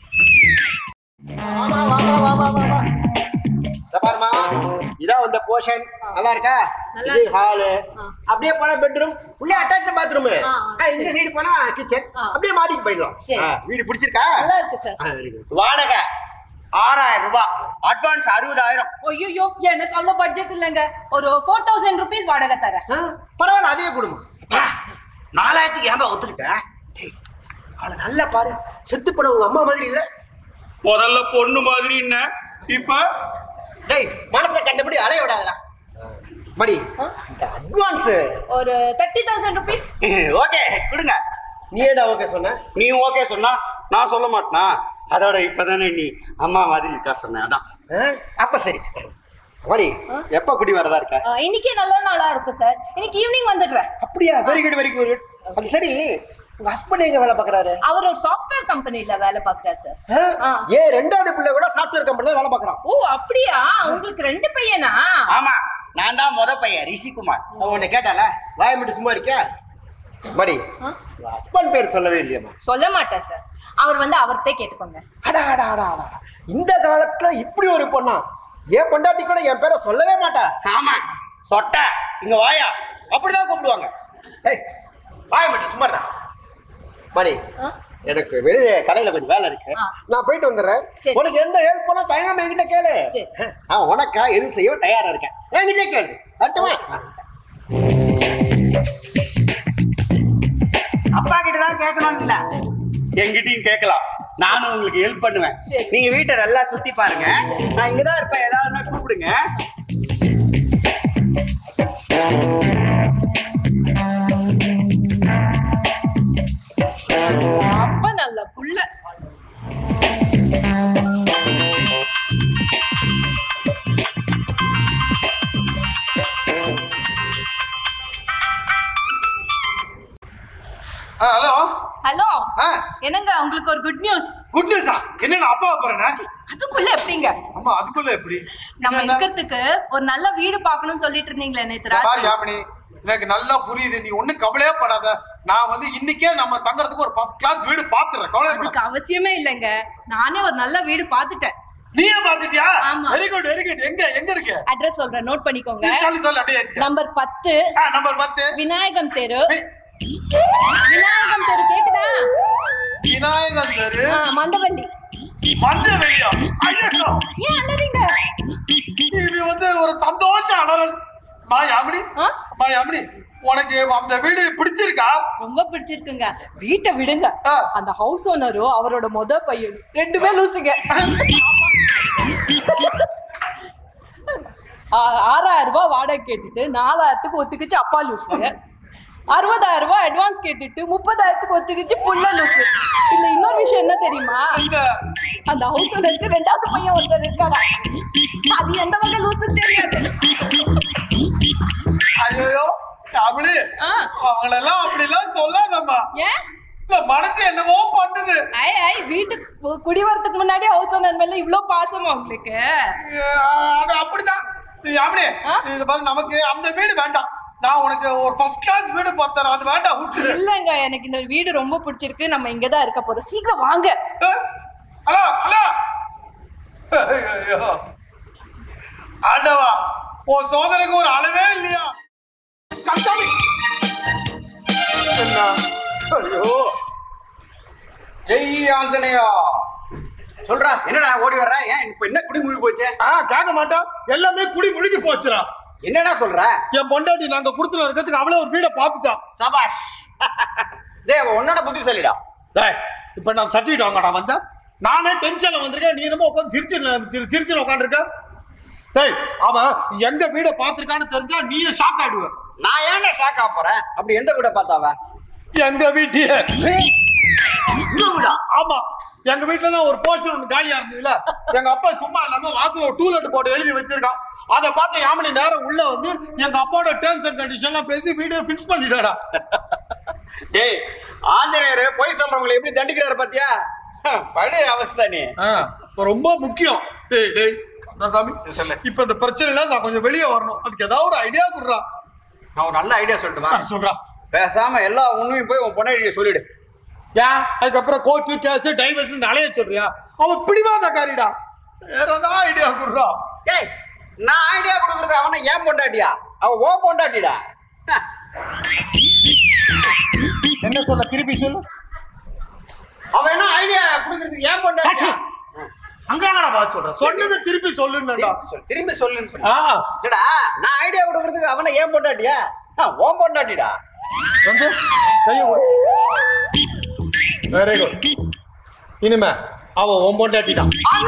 வாமா வாமா வாமா வாமா இத பாருமா இதான் வந்த போர்ஷன் நல்லா இருக்கா நல்லா இது இருக்கு. ஹாலு ஆ. அப்படியே போனா பெட்ரூம் உள்ளே அட்டாச் பாத்ரூம் ஆ, ஆ, இந்த சரி. சைடு போனா கிச்சன் ஆ. அப்படியே மாடிக்கு போயிடலாம் சரி. ஆ, வீடு பிடிச்சிருக்கா நல்லா இருக்கு சார் ஆ, very good. வாடகை ஆறாயிரம் ரூபாய் அட்வான்ஸ் அறுபதாயிரம் ஐயோ எனக்கு அவ்வளவு பட்ஜெட் இல்லைங்க ஒரு ஃபோர் தௌசண்ட் ருபீஸ் வாடகை தரேன் ஆ, பரவாயில்ல அதே குடும்பம் நாலாயிரத்துக்கு ஏன்பா ஒத்துக்கிட்ட அவளை நல்லா பாரு செத்து போன உங்க அம்மா மாதிரி இல்ல முதல்ல பொண்ணு மாதிரி என்ன இப்ப டேய் மனசை கண்டபடி அலைய விடாதடா மணி ஆ? அட்வான்ஸ் ஒரு தேர்ட்டி தௌசண்ட் ருபீஸ் ஓகே கொடுங்க நீ ஏடா ஓகே சொன்ன நீ ஓகே சொன்னா நான் சொல்ல மாட்டேனா அதோட இப்பதானே நீ அம்மா மாதிரி இருக்கா சொன்னேன் அதான் ஆ, அப்ப சரி மணி எப்ப குடி வரதா இருக்க இன்னைக்கே நல்ல நாளா இருக்கு சார் இன்னைக்கு ஈவினிங் வந்துடுறேன் அப்படியா வெரி குட் வெரி குட் அது சரி உங்க ஹஸ்பண்ட் எங்க வேலை பாக்குறாரு அவர் ஒரு சாஃப்ட்வேர் கம்பெனில வேலை பார்க்கறாரு சார் ஆ? ஆ. ஏன் ரெண்டாவது பிள்ளை கூட சாஃப்ட்வேர் கம்பெனில வேலை பாக்குறான் ஓ அப்படியா உங்களுக்கு ரெண்டு பையனா ஆமா நான் தான் முத பையன் ரிஷிகுமார் அவன் உன்னை கேட்டால வாய மட்டும் சும்மா இருக்கியா மணி ஆ? ஹஸ்பண்ட் பேர் சொல்லவே இல்லையம்மா சொல்ல மாட்டேன் சார் அவர் வந்து அவர்கிட்ட கேட்டுக்கோங்க அடா அடா அடா அடா அடா. இந்த காலத்துல இப்படி ஒரு பொண்ணா ஏன் பொண்டாட்டி கூட என் பேரை சொல்லவே மாட்டா ஆமா சொட்ட இங்க வாயா அப்படிதான் கூப்பிடுவாங்க ஏய் வாய மட்டும் சும்மா இருடா. மணி ஆ? எனக்கு வெளியே கடையில கொஞ்சம் வேலை இருக்கு ஆ. நான் போயிட்டு வந்துடுறேன் சரி. உனக்கு எந்த ஹெல்ப் பண்ணா தயங்காம என்கிட்ட கேளு சரி. நான் உனக்கா எது செய்ய தயாரா இருக்கேன் என்கிட்ட கேளு அட்டுமா அப்பா கிட்ட தான் கேட்கணும் இல்ல என்கிட்டயும் கேட்கலாம் நானும் உங்களுக்கு ஹெல்ப் பண்ணுவேன் சரி. நீங்க வீட்டை நல்லா சுத்தி பாருங்க நான் இங்கதான் இருப்பேன் ஏதாவதுன்னா கூப்பிடுங்க அப்ப நல்ல புள்ள ஹலோ ஹலோ ஆ என்னங்க உங்களுக்கு ஒரு குட் நியூஸ் குட் நியூஸா என்ன நான் அப்பாவை போறேனே அதுக்குள்ள எப்படிங்க ஆமா அதுக்குள்ள எப்படி நம்ம என்ன? இருக்கிறதுக்கு ஒரு நல்ல வீடு பார்க்கணும்னு சொல்லிட்டு இருந்தீங்களே நேத்து இந்த பாரு ராத்திரி யாமினி எனக்கு நல்லா புரியுது நீ ஒண்ணும் கவலையே படாத நான் வந்து இன்னைக்கே நம்ம தங்கறதுக்கு ஒரு ஃபர்ஸ்ட் கிளாஸ் வீடு பாத்துறேன் கவலையே அதுக்கு படாத அவசியமே இல்லைங்க நானே ஒரு நல்ல வீடு பார்த்துட்டேன் நீயே பாத்துட்டியா ஆமா. வெரி குட் வெரி குட் எங்க எங்க இருக்கு அட்ரஸ் சொல்றேன் நோட் பண்ணிக்கோங்க நீ சொல்லு சொல்லு அப்படியே ஏத்திக்க. நம்பர் பத்து ஆ நம்பர் பத்து விநாயகம் தெரு ஏய், விநாயகம் தெரு கேக்குதா விநாயகர் தெரு ஆ, மந்தவள்ளி மஞ்ச வெளியா ஐயோ ஏன் அலறீங்க இது வந்து ஒரு சந்தோஷ அலறல் மா யாமினி ஆ? மா யாமினி உனக்கு அந்த வீடு பிடிச்சிருக்கா ரொம்ப பிடிச்சிருக்குங்க வீட்டை விடுங்க ஆ. அந்த ஹவுஸ் ஓனரும் அவரோட முத பையன் ரெண்டுமே லூசுங்க ஆ- ஆறாயிரம் ரூபாய் வாடகை கேட்டுட்டு நாலாயிரத்துக்கு ஒத்துக்கிச்சு அப்பா லூசு அறுபதாயிரம் ரூபாய் அட்வான்ஸ் கேட்டுட்டு முப்பதாயிரத்துக்கு ஒத்துக்கிச்சு புள்ள லூசு இல்ல இன்னொரு விஷயம் என்ன தெரியுமா இல்ல அந்த ஹவுஸ் ஓனருக்கு ரெண்டாவது பையன் ஒருத்தர் இருக்காரா அது எந்த வகை லூசு தெரியாது ஐயோ யாமினி ஆ. அவங்களெல்லாம் அப்படி எல்லாம் சொல்லாதம்மா ஏன் இந்த மனசு என்னவோ பண்ணுது ஐ ஐ வீட்டுக்கு கு- குடி வரதுக்கு முன்னாடி ஹவுஸ் ஓனர் மேல இவ்ளோ பாசமா உங்களுக்கு அஹ் அது அப்படிதான் யாமினி ஆ? இது பாரு நமக்கு அந்த வீடு வேண்டாம் நான் உனக்கு ஒரு ஃபர்ஸ்ட் கிளாஸ் வீடு பார்த்தறேன் அது வேண்டாம் விட்டுரு இல்லங்க எனக்கு இந்த வீடு ரொம்ப பிடிச்சிருக்கு நம்ம இங்க தான் இருக்க போறோம் சீக்கிரம் வாங்க அஹ், ஹலோ ஹலோ ஐயோ ஆண்டவா உன் சோதனைக்கு ஒரு அளவே இல்லையா கஷ்டம் என்ன ஐயோ ஜெய் ஆஞ்சநேயா சொல்றா என்னடா ஓடி வர்ற ஏன் இப்ப என்ன குடி முழி போச்சு ஆ கேட்க மாட்டோம் எல்லாமே குடி முழுகி போச்சுடா என்னடா சொல்ற என் பொண்டாட்டி நாங்க குடுத்துல இருக்கிறதுக்கு அவளே ஒரு வீடை பார்த்துட்டான் சபாஷ் டேய் அவ உன்னோட புத்திசாலிடா டேய் இப்ப நான் சர்டிஃபிகேட் வாங்கடா வந்தேன் நானே டென்ஷன்ல வந்திருக்கேன் நீ என்னமோ உட்காந்து சிரிச்சு சிரிச்சு உட்காந்துருக்க டேய் அவ எங்க வீட பாத்திருக்கான்னு தெரிஞ்சா நீயே ஷாக் ஆயிடுவ நான் ஏன்டா ஷாக் ஆக போறேன் அப்படி எந்த வீட பார்த்தாவ எங்க வீட்டையே ஆமா எங்க வீட்டுல தான் ஒரு போர்ஷன் ஒன்று காலியா இருந்ததுல எங்க அப்பா சும்மா இல்லாம வாசல்ல ஒரு டூலெட் போட்டு எழுதி வச்சிருக்கான் அதை பார்த்து யாமணி நேரம் உள்ள வந்து எங்க அப்பாவோட டேர்ம்ஸ் அண்ட் கண்டிஷன்லாம் பேசி வீடியோ ஃபிக்ஸ் பண்ணிட்டாடா டேய் ஆஞ்சநேயர் பொய் சொல்றவங்களை எப்படி தண்டிக்கிறாரு பாத்தியா படு அவஸ்தை நீ ஆ, இப்ப ரொம்ப முக்கியம் டேய் டேய் கந்தசாமி இப்ப இந்த பிரச்சனைல நான் கொஞ்சம் வெளியே வரணும் அதுக்கு ஏதாவது ஒரு ஐடியா குடுறா நான் ஒரு நல்ல ஐடியா சொல்லட்டுமா சொல்றா பேசாம எல்லா உண்மையும் போய் உன் பொண்ணாடிய சொல்லிடு ஏன் அதுக்கப்புறம் கோர்ட்டு கேஸ் டைவர்ஸ் அலைய சொல்றியா அவன் பிடிவாத காரிடா வேற ஏதாவது ஐடியா குடுறா டேய் நான் ஐடியா கொடுக்கறது அவனை ஏன் பொண்டாட்டியா அவன் ஓ பொண்டாட்டிடா ஹ, என்ன சொல்ல திருப்பி சொல்லு அவன் என்ன ஐடியா கொடுக்கறதுக்கு ஏன் பொண்டாட்டி அங்க பார்த்து சொல்றேன் சொன்னதை திருப்பி சொல்லுன்னா சொல், திரும்பி சொல்லுன்னு சொல்லு ஆ இல்லடா நான் ஐடியா கொடுக்கறதுக்கு அவனை ஏன் பொண்டாட்டியா ஹ, ஓன் பொண்டாட்டிடா வந்து கையை வெரி குட் இனிமே அவன் உன் பொண்டாட்டி தான்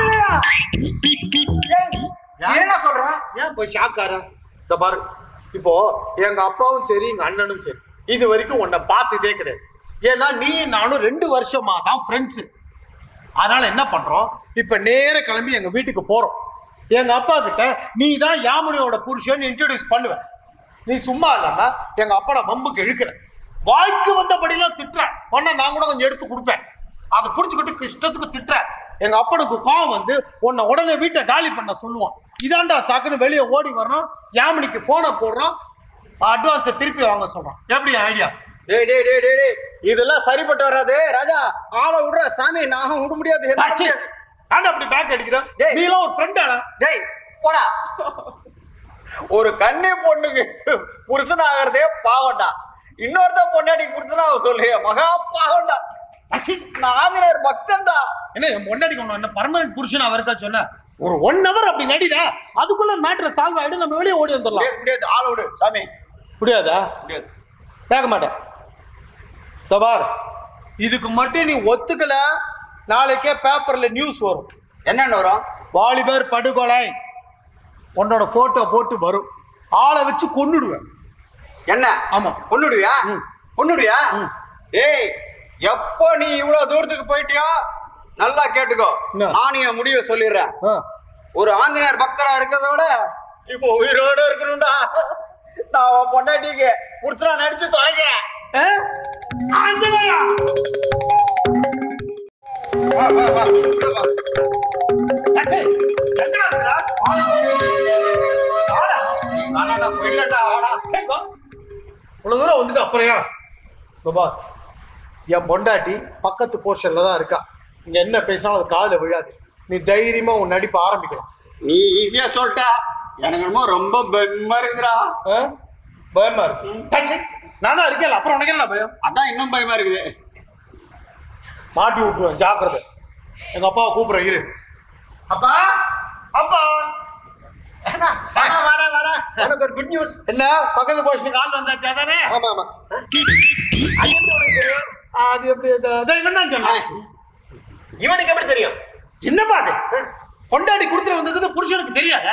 என்ன சொல்ற ஏன் போய் ஷாக் ஆற இந்த பாரு இப்போ எங்க அப்பாவும் சரி எங்க அண்ணனும் சரி இது வரைக்கும் உன்னை பார்த்ததே கிடையாது ஏன்னா நீ நானும் ரெண்டு வருஷமா தான் ஃப்ரெண்ட்ஸு அதனால என்ன பண்றோம் இப்ப நேர கிளம்பி எங்க வீட்டுக்கு போறோம் எங்க அப்பா கிட்ட நீ தான் யாமுனியோட புருஷன் இன்ட்ரடியூஸ் பண்ணுவ நீ சும்மா இல்லாம எங்க அப்பா வம்புக்கு இழுக்கிற வாய்க்கு வந்தபடிலாம் திட்டுற உன்னை நான் கூட கொஞ்சம் எடுத்து கொடுப்பேன் அதை புடிச்சுக்கிட்டு இஷ்டத்துக்கு திட்டுற எங்க அப்பனுக்கு கோவம் வந்து உன்னை உடனே வீட்டை காலி பண்ண சொல்லுவான் இதாண்டா சாக்குன்னு வெளியே ஓடி வர்றோம் யாமினிக்கு போனை போடுறோம் அட்வான்ஸை திருப்பி வாங்க சொல்றான் எப்படி ஐடியா டேய் டேய் டேய் டேய் டேய் இதெல்லாம் சரிப்பட்டு வராது ராஜா ஆளை விடுற சாமி நான் விட முடியாது என்னால முடியாது. ஆண்டா அப்படி பேக் அடிக்கிற டேய். நீ எல்லாம் ஒரு ஃப்ரெண்டாடா டேய் போடா ஒரு கன்னி பொண்ணுக்கு புருஷன் ஆகிறதே பாவம்டா இன்னொருத்த பொண்டாட்டி புருஷனாக சொல்றிய மகா பாவம்டா அச்சி நான் ஆஞ்சநேயர் பக்தன்டா என்ன என் பொண்டாட்டிக்கு ஒண்ணு என்ன பர்மனன்ட் புருஷன் அவருக்கா சொன்ன ஒரு ஒன் ஹவர் அப்படி நடிடா அதுக்குள்ள மேட்ரு சால்வ் ஆயிடும் நம்ம வெளியே ஓடி வந்துடலாம் முடியாது முடியாது ஆளை விடு சாமி முடியாதா முடியாது கேட்க மாட்டேன் இதோ பார் இதுக்கு மட்டும் நீ ஒத்துக்கல நாளைக்கே பேப்பர்ல நியூஸ் வரும் என்னன்னு வரும் வாலிபர் படுகொலை உன்னோட போட்டோ போட்டு வரும் ஆளை வச்சு கொன்னுடுவேன் என்ன ஆமா. கொன்னுடுவியா ம். கொன்னுடுவியா ம். ஏய் எப்போ நீ இவ்வளவு தூரத்துக்கு போயிட்டியோ நல்லா கேட்டுக்கோ என்ன? நான் என் முடிவை சொல்லிடுறேன் ஆ. ஒரு ஆஞ்சநேயர் பக்தரா இருக்கிறத விட இப்போ உயிரோட இருக்கணும்டா நான் உன் பொண்டாட்டிக்கு புருஷனா நடிச்சு தொலைக்கிறேன் ஆ? ஆஞ்சநேயா! அச்சே, எங்கடா இருக்கா? வாடா. ஆனாடா போயிடலடா வாடா சரி, வா. இவ்வளவு தூரம் வந்துட்டு அப்புறம் ஏன் இதோ பார், என் பொண்டாட்டி பக்கத்து போர்ஷன்ல தான் இருக்கா இங்க என்ன பேசினாலும் அது காதுல விழாது நீ தைரியமா உன் நடிப்பை ஆரம்பிக்கலாம் நீ ஈஸியா சொல்லிட்ட எனக்கு என்னமோ ரொம்ப பயமா இருக்குதுடா ஆ? பயமா இருக்கு அச்சே, நானா இருக்கேன் அப்புறம் உனக்கு என்ன பயம் அதான் இன்னும் பயமா இருக்குது மாட்டி விட்டுருவேன் ஜாக்கிரதை எங்க அப்பாவை கூப்பிடுறேன் இரு அப்பா அப்பா வாடா வாடா வாடா உனக்கு ஒரு குட் நியூஸ் என்ன பக்கத்து போர்ஷனுக்கு ஆள் வந்தாச்சா தானே ஆமா ஆமா அது எப்படி உனக்கு தெரியும்? அது எப்படி அது- அதான் இவன் தான் சொன்னான் இவனுக்கு எப்படி தெரியும் என்னப்பா அது கொண்டாடி கொடுத்துட்டு வந்திருக்கிறது புருஷனுக்கு தெரியாதா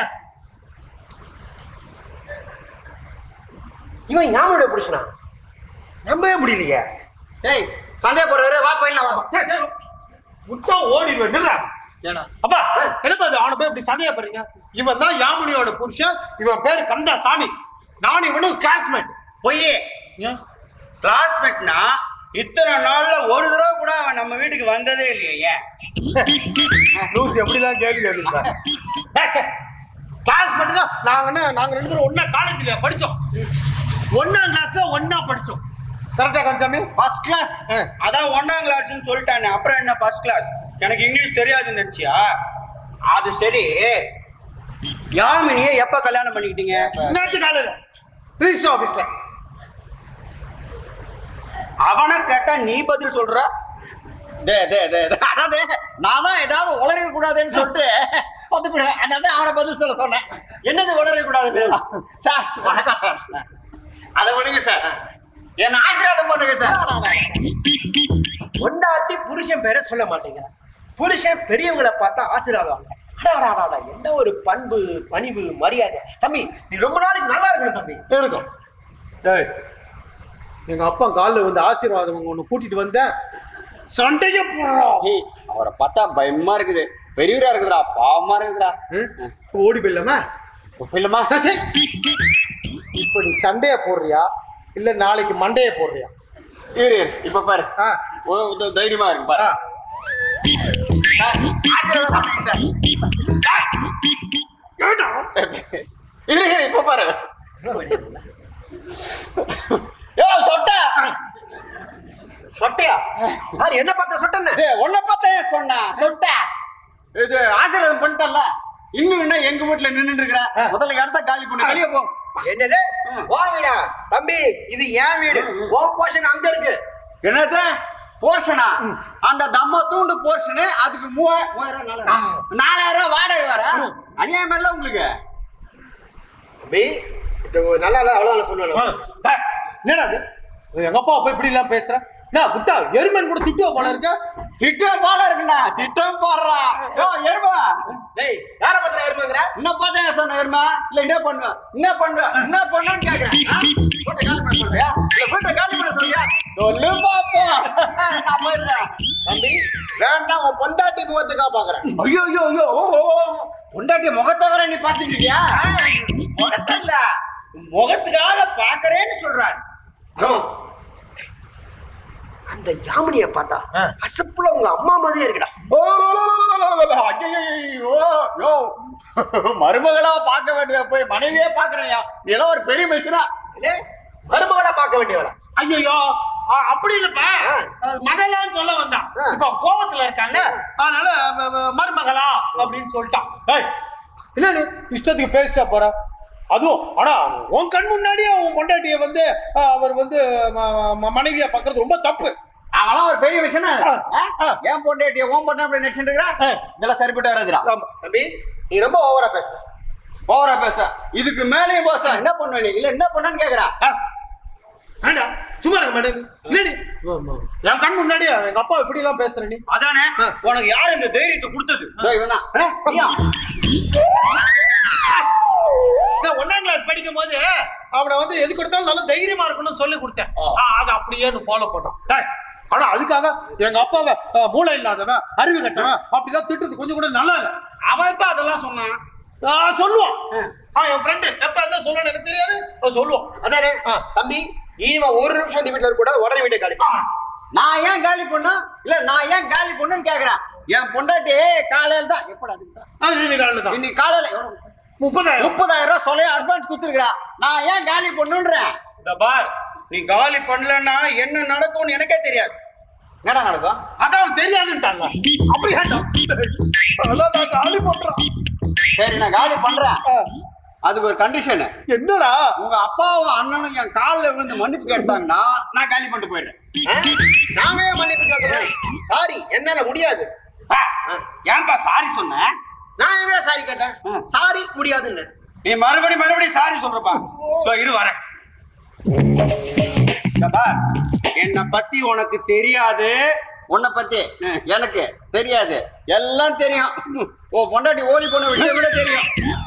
இவன் யாமோட புருஷனா நம்பவே முடியலையே டேய் சந்தேகப்படுறாரு வா போயிடலாம் வா சரி, சரி. முட்டா ஓடிடுவேன் நில்றா. ஏடா அப்பா என்னப்பா இது அவனை போய் இப்படி சந்தேகப்படுறீங்க இவன் தான் யாமுனியோட புருஷன் இவன் பேரு கந்தா சாமி நான் இவனும் கிளாஸ்மேட் பொய் கிளாஸ்மேட்னா இத்தனை நாள்ல ஒரு தடவை கூட அவன் நம்ம வீட்டுக்கு வந்ததே இல்லையே ஏன் லூஸ் எப்படிலாம் கேள்வி கேட்டுருப்பேன் கிளாஸ் மட்டும்தான் நாங்க என்ன நாங்க ரெண்டு பேரும் ஒண்ணா காலேஜ்ல படிச்சோம் ஒண்ணாம் கிளாஸ்ல ஒண்ணா படிச்சோம் கரெக்டா கந்தசாமி ஃபர்ஸ்ட் கிளாஸ் அதான் ஒன்னாம் கிளாஸ்னு சொல்லிட்டானே அப்புறம் என்ன ஃபர்ஸ்ட் கிளாஸ் எனக்கு இங்கிலீஷ் தெரியாதுன்னு நினைச்சியா அது சரி யாமினியை எப்ப கல்யாணம் பண்ணிக்கிட்டீங்க நேற்று காலையில ரிஜிஸ்டர் ஆபீஸ்ல அவனை கேட்டா நீ பதில் சொல்ற டே டே டே டே. அதாவது நான் தான் ஏதாவது உளறிட கூடாதுன்னு சொல்லிட்டு சொத்துக்கிடுவேன் அதனால அவனை பதில் சொல்ல சொன்னேன் என்னது உளறிட கூடாதுன்னு சார் வணக்கம் சார் அதை விடுங்க சார் என்ன ஆசீர்வாதம் பண்ணுங்க சார் பொண்டாட்டி புருஷன் பேரை சொல்ல மாட்டேங்கிறான் புருஷன் பெரியவங்களை பார்த்தா ஆசீர்வாதம் வாங்க அடாடாடாடா என்ன ஒரு பண்பு பணிவு மரியாதை தம்பி நீ ரொம்ப நாளைக்கு நல்லா இருக்கணும் தம்பி இருக்கும் டேய் எங்க அப்பா காலில் வந்து ஆசீர்வாதம் அவங்க ஒன்று கூட்டிட்டு வந்தேன் சண்டைக்கு போடுறோம் ஏய், அவரை பார்த்தா பயமா இருக்குது பெரியவரா இருக்குதுடா பாவமா இருக்குதுடா ஓடி போயிடலாமா இல்லம்மா இப்போ நீ சண்டைய போடுறியா இல்ல நாளைக்கு மண்டைய போடுறியா இரு இரு, இப்ப பாரு ஆ ஓ, இது தைரியமா இருக்கு பாரு ஆ ஆசீர்வாதம் பண்ணுங்க சார். இரு இரு, இப்ப பாரு யோ சொட்டா சொட்டையா சார் என்ன பார்த்தா சொட்டன்னு இது உன்னை பார்த்தா ஏன் சொன்னா சொட்டா இது ஆசீர்வாதம் பண்ணிட்டல இன்னும் என்ன எங்க வீட்டுல நின்னுட்டு இருக்கிற முதல்ல இடத்த காலி பண்ணு வெளியே போ என்னது ஓ வீடா தம்பி இது ஏன் வீடு ஓ போர்ஷன் அங்க இருக்கு என்னது போர்ஷனா அந்த தம்ம தூண்டு போர்ஷனு அதுக்கு மூவா- மூவாயிரம் நாலாயிரம் நாலாயிரம் ரூபாய் வாடகை வர அநியாயம் இல்ல உங்களுக்கு தம்பி இது நல்லா இல்ல அவ்வளவுதான் ஆ. சொல்லுவேன் டேய், என்னடா இது எங்க அப்பா போய் இப்படி எல்லாம் பேசுற என்ன புட்டா எருமன் கூட திட்டுவ போல இருக்க திட்டம் போல இருக்குண்ணா திட்டம் போடுறா யோ எருமா டேய் யார பத்திர இருமாங்கற என்ன பார்த்தா சொன்ன எருமா இல்ல என்ன பண்ணுவ என்ன பண்ணுவ என்ன பண்ணுன்னு கேக்குறேன் ஆ? வீட்டை காலி பண்ண சொல்றியா இல்ல வீட்டை காலி பண்ண சொல்றியா சொல்லு பாப்போம் நம்ம இல்ல தம்பி வேண்டாம் உன் பொண்டாட்டி முகத்துக்கா பாக்குறேன் ஐயோ ஐயோ ஐயோ ஓ, ஓ, ஓ. பொண்டாட்டி முகத்தை வர நீ பாத்துக்கிட்டியா முகத்தை இல்ல முகத்துக்காக பாக்குறேன்னு சொல்றாரு அந்த யாமினிய பார்த்தா அசப்புல உங்க அம்மா மாதிரியே இருக்குடா ஓ, ஐயையையோ, யோ. மருமகளா பார்க்க வேண்டிய போய் மனைவியே பாக்குறையா இதெல்லாம் ஒரு பெரிய மிஷினா இதே மருமகனா பார்க்க வேண்டியவளா ஐயோ அப்படி இல்லப்பா மகளான்னு சொல்ல வந்தான் இப்ப அவன் கோவத்துல இருக்கான்ல அதனால ம- ம- மருமகளா அப்படின்னு சொல்லிட்டான் ஏய், என்ன நீ இஷ்டத்துக்கு பேசிட்டா போற அதுவும் ஆனா உன் கண் முன்னாடியே உன் பொண்டாட்டிய வந்து அஹ், அவர் வந்து ம- ம- மனைவியா பாக்குறது ரொம்ப தப்பு அவெல்லாம் ஒரு பெரிய மிஷினா ஆ, ஆ. ஏன் பொண்டாட்டிய ஓம் பொண்ணு அப்படி நினைச்சிட்டு இருக்கிறா ஆ. இதெல்லாம் சரிப்பட்டு வராதுடா ஆமா தம்பி நீ ரொம்ப ஓவரா பேசுற ஓவரா பேச இதுக்கு மேலேயும் பேச என்ன பண்ணுவ நீ இல்ல என்ன பண்ணன்னு கேக்குறா அஹ், வேண்டாம் சும்மா இருக்க மாட்டேன் இல்லடி என் கண் முன்னாடியே எங்க அப்பா இப்படி எல்லாம் பேசுற நீ அதானே உனக்கு யார் இந்த தைரியத்தை கொடுத்தது இவன் தான் நான் ஒன்னாம் கிளாஸ் படிக்கும் போது அவனை வந்து எது கொடுத்தாலும் நல்ல தைரியமா இருக்கணும்னு சொல்லி கொடுத்தேன் ஆ, அதை அப்படியே ஃபாலோ பண்றான் டேய், ஆனா அதுக்காக எங்க அப்பாவை அஹ், மூளை இல்லாதவன் அறிவு கட்டவன் அப்படிதான் திட்டுறது கொஞ்சம் கூட நல்லா இல்ல அவன் இப்ப அதெல்லாம் சொன்னான் ஆ, சொல்லுவான் ஆ, என் ஃப்ரெண்டு எப்ப இருந்தா சொல்லணும் எனக்கு தெரியாது அவன் சொல்லுவான் அதானே ஆ. தம்பி இனிமே ஒரு நிமிஷம் இந்த வீட்டுல இருக்க கூடாது உடனே வீட்டை காலி பண்ணு. நான் ஏன் காலி பண்ணா இல்ல நான் ஏன் காலி பண்ணுன்னு கேக்குறேன் என் பொண்டாட்டி காலையில தான் எப்படா அதுக்கு தான்? அது இன்னைக்கு காலையில தான் இன்னைக்கு காலையில எவ்வளவு? முப்பதாயிரம் முப்பதாயிரம் ரூபாய் சொல்ல அட்வான்ஸ் கொடுத்துருக்கா நான் ஏன் காலி பண்ணுன்றேன் இந்த பார் நீ காலி பண்ணலன்னா என்ன நடக்கும்னு எனக்கே தெரியாது என்னடா நடக்கும் அதான் தெரியாதுன்ட்டாங்க அப்படி வேண்டாம் அதெல்லாம் நான் காலி பண்றான் சரி நான் காலி பண்றேன் ஆ, அதுக்கு ஒரு கண்டிஷன் என்னடா உங்க அப்பாவும் அண்ணனும் என் காலில் விழுந்து மன்னிப்பு கேட்டாங்கன்னா நான் காலி பண்ணிட்டு போயிடுறேன் ஆ? நாங்க ஏன் மன்னிப்பு கேட்கணும் சாரி என்னால முடியாது ஆ, ஏன்பா சாரி சொன்ன நான் எங்க சாரி கேட்டேன் ஆ. சாரி முடியாதுன்னு நீ மறுபடி மறுபடியும் சாரி சொல்றப்பா இதோ இரு வரேன் இந்த பார், என்னை பத்தி உனக்கு தெரியாது உன்னை பத்தி எனக்கு தெரியாது எல்லாம் தெரியும் ஓ பொண்டாட்டி ஓடி போன விஷயம் கூட தெரியும்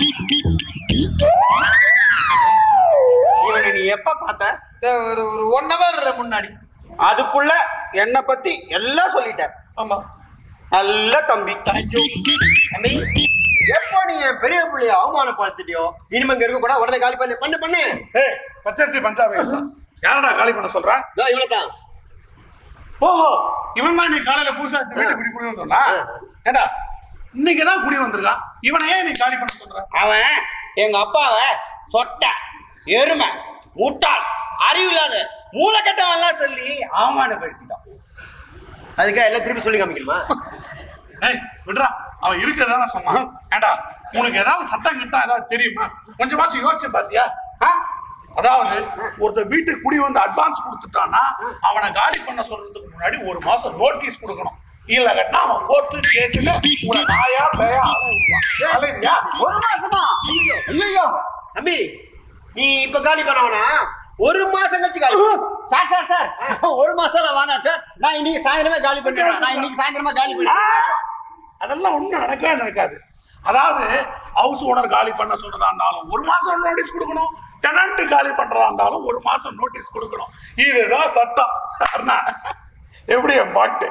இவனை நீ எப்ப பார்த்த இந்த ஒரு ஒரு ஒன் ஹவர் முன்னாடி அதுக்குள்ள என்னை பத்தி எல்லாம் சொல்லிட்ட ஆமா நல்ல தம்பி தம்பி எப்போ நீ என் பெரிய பிள்ளைய அவமானப்படுத்திட்டியோ இனிமே இங்க இருக்க கூட உடனே காலி பண்ணு பண்ணு பண்ணு ஏய் பச்சரிசி பஞ்சாபி யாரடா காலி பண்ண சொல்ற இதோ இவ்வளவுதான் ஓஹோ இவன் தான் நீ காலையில புதுசா இந்த வீட்டுக்கு இப்படி குடி வந்தோம்னா ஏண்டா இன்னைக்கு தான் குடி வந்திருக்கான் இவனை ஏன் நீ காலி பண்ண சொல்ற அவன் எங்க அப்பாவை சொட்ட எருமை முட்டாள் அறிவில்லாத மூளைக்கட்டவன்லாம் சொல்லி அவமானப்படுத்திட்டான் அதுக்காக எல்லாம் திருப்பி சொல்லி காமிக்கணுமா ஏய் விட்றா அவன் இருக்கிறதான சொன்னான் ஏண்டா உனக்கு ஏதாவது சட்டம் கிட்டம் ஏதாவது தெரியுமா கொஞ்சமாச்சும் யோசிச்சு பாத்தியா ஆ? அதாவது ஒருத்தர் வீட்டுக்கு குடி வந்து அட்வான்ஸ் கொடுத்துட்டான்னா அவனை காலி பண்ண சொல்றதுக்கு முன்னாடி ஒரு மாசம் நோட்டீஸ் கொடுக்கணும் இல்ல கட்டினா அவன் கோர்ட்டு கேட்டுல உன நாயா பேயா அலையா அலையா ஒரு மாசமா ஐயோ ஐயோ தம்பி நீ இப்ப காலி பண்ணவனா ஒரு மாசம் கழிச்சு காலி பண்ணு. சார் சார் சார் ஒரு மாசம் வேணாம் சார் நான் இன்னைக்கு சாயந்தரமே காலி பண்ணிடுறேன் நான் இன்னைக்கு சாயந்தரமா காலி ஆ! பண்ணிடுறேன் அதெல்லாம் ஒண்ணும் நடக்கவே நடக்காது அதாவது ஹவுஸ் ஓனர் காலி பண்ண சொல்றதா இருந்தாலும் ஒரு மாசம் நோட்டீஸ் கொடுக்கணும் டெனண்ட் காலி பண்றதா இருந்தாலும் ஒரு மாசம் நோட்டீஸ் கொடுக்கணும் இதுதான் சட்டம் அண்ணா எப்படி என் பாட்டு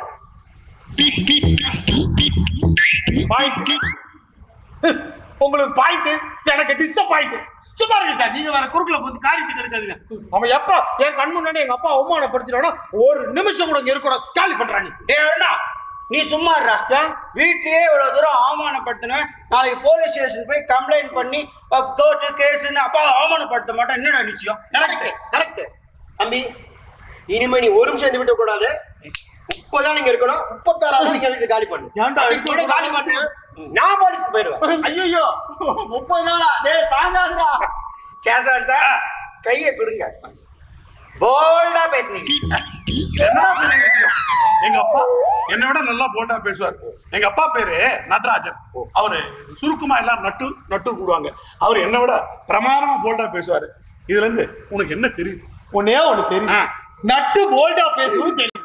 பாயிண்ட் உங்களுக்கு பாயிண்ட் எனக்கு டிசப்பாயிண்ட் சும்மா இருக்கு சார் நீங்க வேற குறுக்குல வந்து காரியத்துக்கு எடுக்காதீங்க அவன் எப்ப என் கண் முன்னாடி எங்க அப்பா அவமானப்படுத்தினா ஒரு நிமிஷம் கூட இங்க இருக்கக்கூடாது காலி பண்றான் நீ டேய் அருணா நீ சும்மா இருடா வீட்லயே இவ்வளவு தூரம் அவமானப்படுத்தினேன் நாளைக்கு போலீஸ் ஸ்டேஷன் போய் கம்ப்ளைண்ட் பண்ணி கோர்ட்டு கேஸ்ன்னு அப்பா அவமானப்படுத்த மாட்டேன் என்னடா நிச்சயம் கரெக்ட் கரெக்ட் தம்பி இனிமே நீ ஒரு நிமிஷம் இந்த விட்டு கூடாது முப்பதான் நீங்க இருக்கணும் முப்பத்தாறாவது நீங்க வீட்டு காலி பண்ணு ஏன்டா அதுக்கு முன்னாடி காலி பண்ணு நான் போலீஸ்க்கு போயிருவேன் ஐயோ முப்பது நாளா டேய் தாங்காதுடா கேசவன் சார் கையை கொடுங்க போல்டா பேசுனீங்க என்னடா பெரிய விஷயம் எங்க அப்பா என்னை விட நல்லா போல்டா பேசுவார் எங்க அப்பா பேரு நடராஜன் அவரு சுருக்கமா எல்லாம் நட்டு நட்டு கூடுவாங்க அவர் என்னை விட பிரமாதமா போல்டா பேசுவாரு இதுல இருந்து உனக்கு என்ன தெரியுது ஒன்னே ஒண்ணு தெரியும் ஆ. நட்டு போல்டா பேசவும் தெரியும்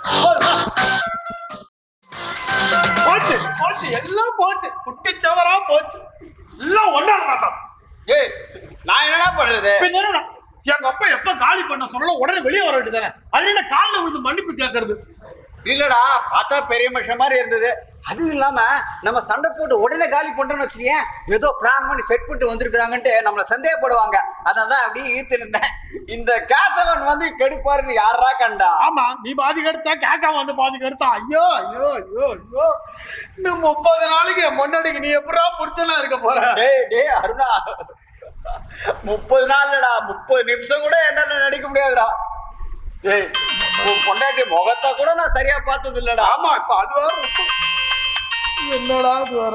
போச்சு போச்சு எல்லாம் போச்சு குட்டி சவரா போச்சு எல்லாம் ஒன்னா மாட்டான் ஏய் நான் என்னடா பண்றது பின்ன என்னடா எங்க அப்பா எப்ப காலி பண்ண சொல்லலாம் உடனே வெளியே வர வேண்டியதானே அது என்ன காலில் விழுந்து மன்னிப்பு கேட்கறது இல்லடா பார்த்தா பெரிய மனுஷன் மாதிரி இருந்தது அதுவும் இல்லாம நம்ம சண்டை போட்டு உடனே காலி பண்றோம்னு வச்சுக்கேன் ஏதோ பிளான் பண்ணி செட் பண்ணிட்டு வந்திருக்காங்கன்ட்டு நம்மள சந்தேகப்படுவாங்க அதனால அப்படியே ஈர்த்து இருந்தேன் இந்த கேசவன் வந்து கெடுப்பாருன்னு யாரா கண்டா ஆமா நீ பாதி கெடுத்தா கேஷா வந்து பாதி கெடுத்தா ஐயோ ஐயோ ஐயோ ஐயோ இன்னும் முப்பது நாளைக்கு என் முன்னாடிக்கு நீ எப்படா புரிச்சனா இருக்க போற டேய் டேய் அருணா முப்பது நாள்லடா முப்பது நிமிஷம் கூட என்னால நடிக்க முடியாதுடா டேய் உன் பொண்டாட்டி முகத்தை கூட நான் சரியா பார்த்தது இல்லடா ஆமா இப்ப அது வேற இருக்கு. என்னடா அது வேற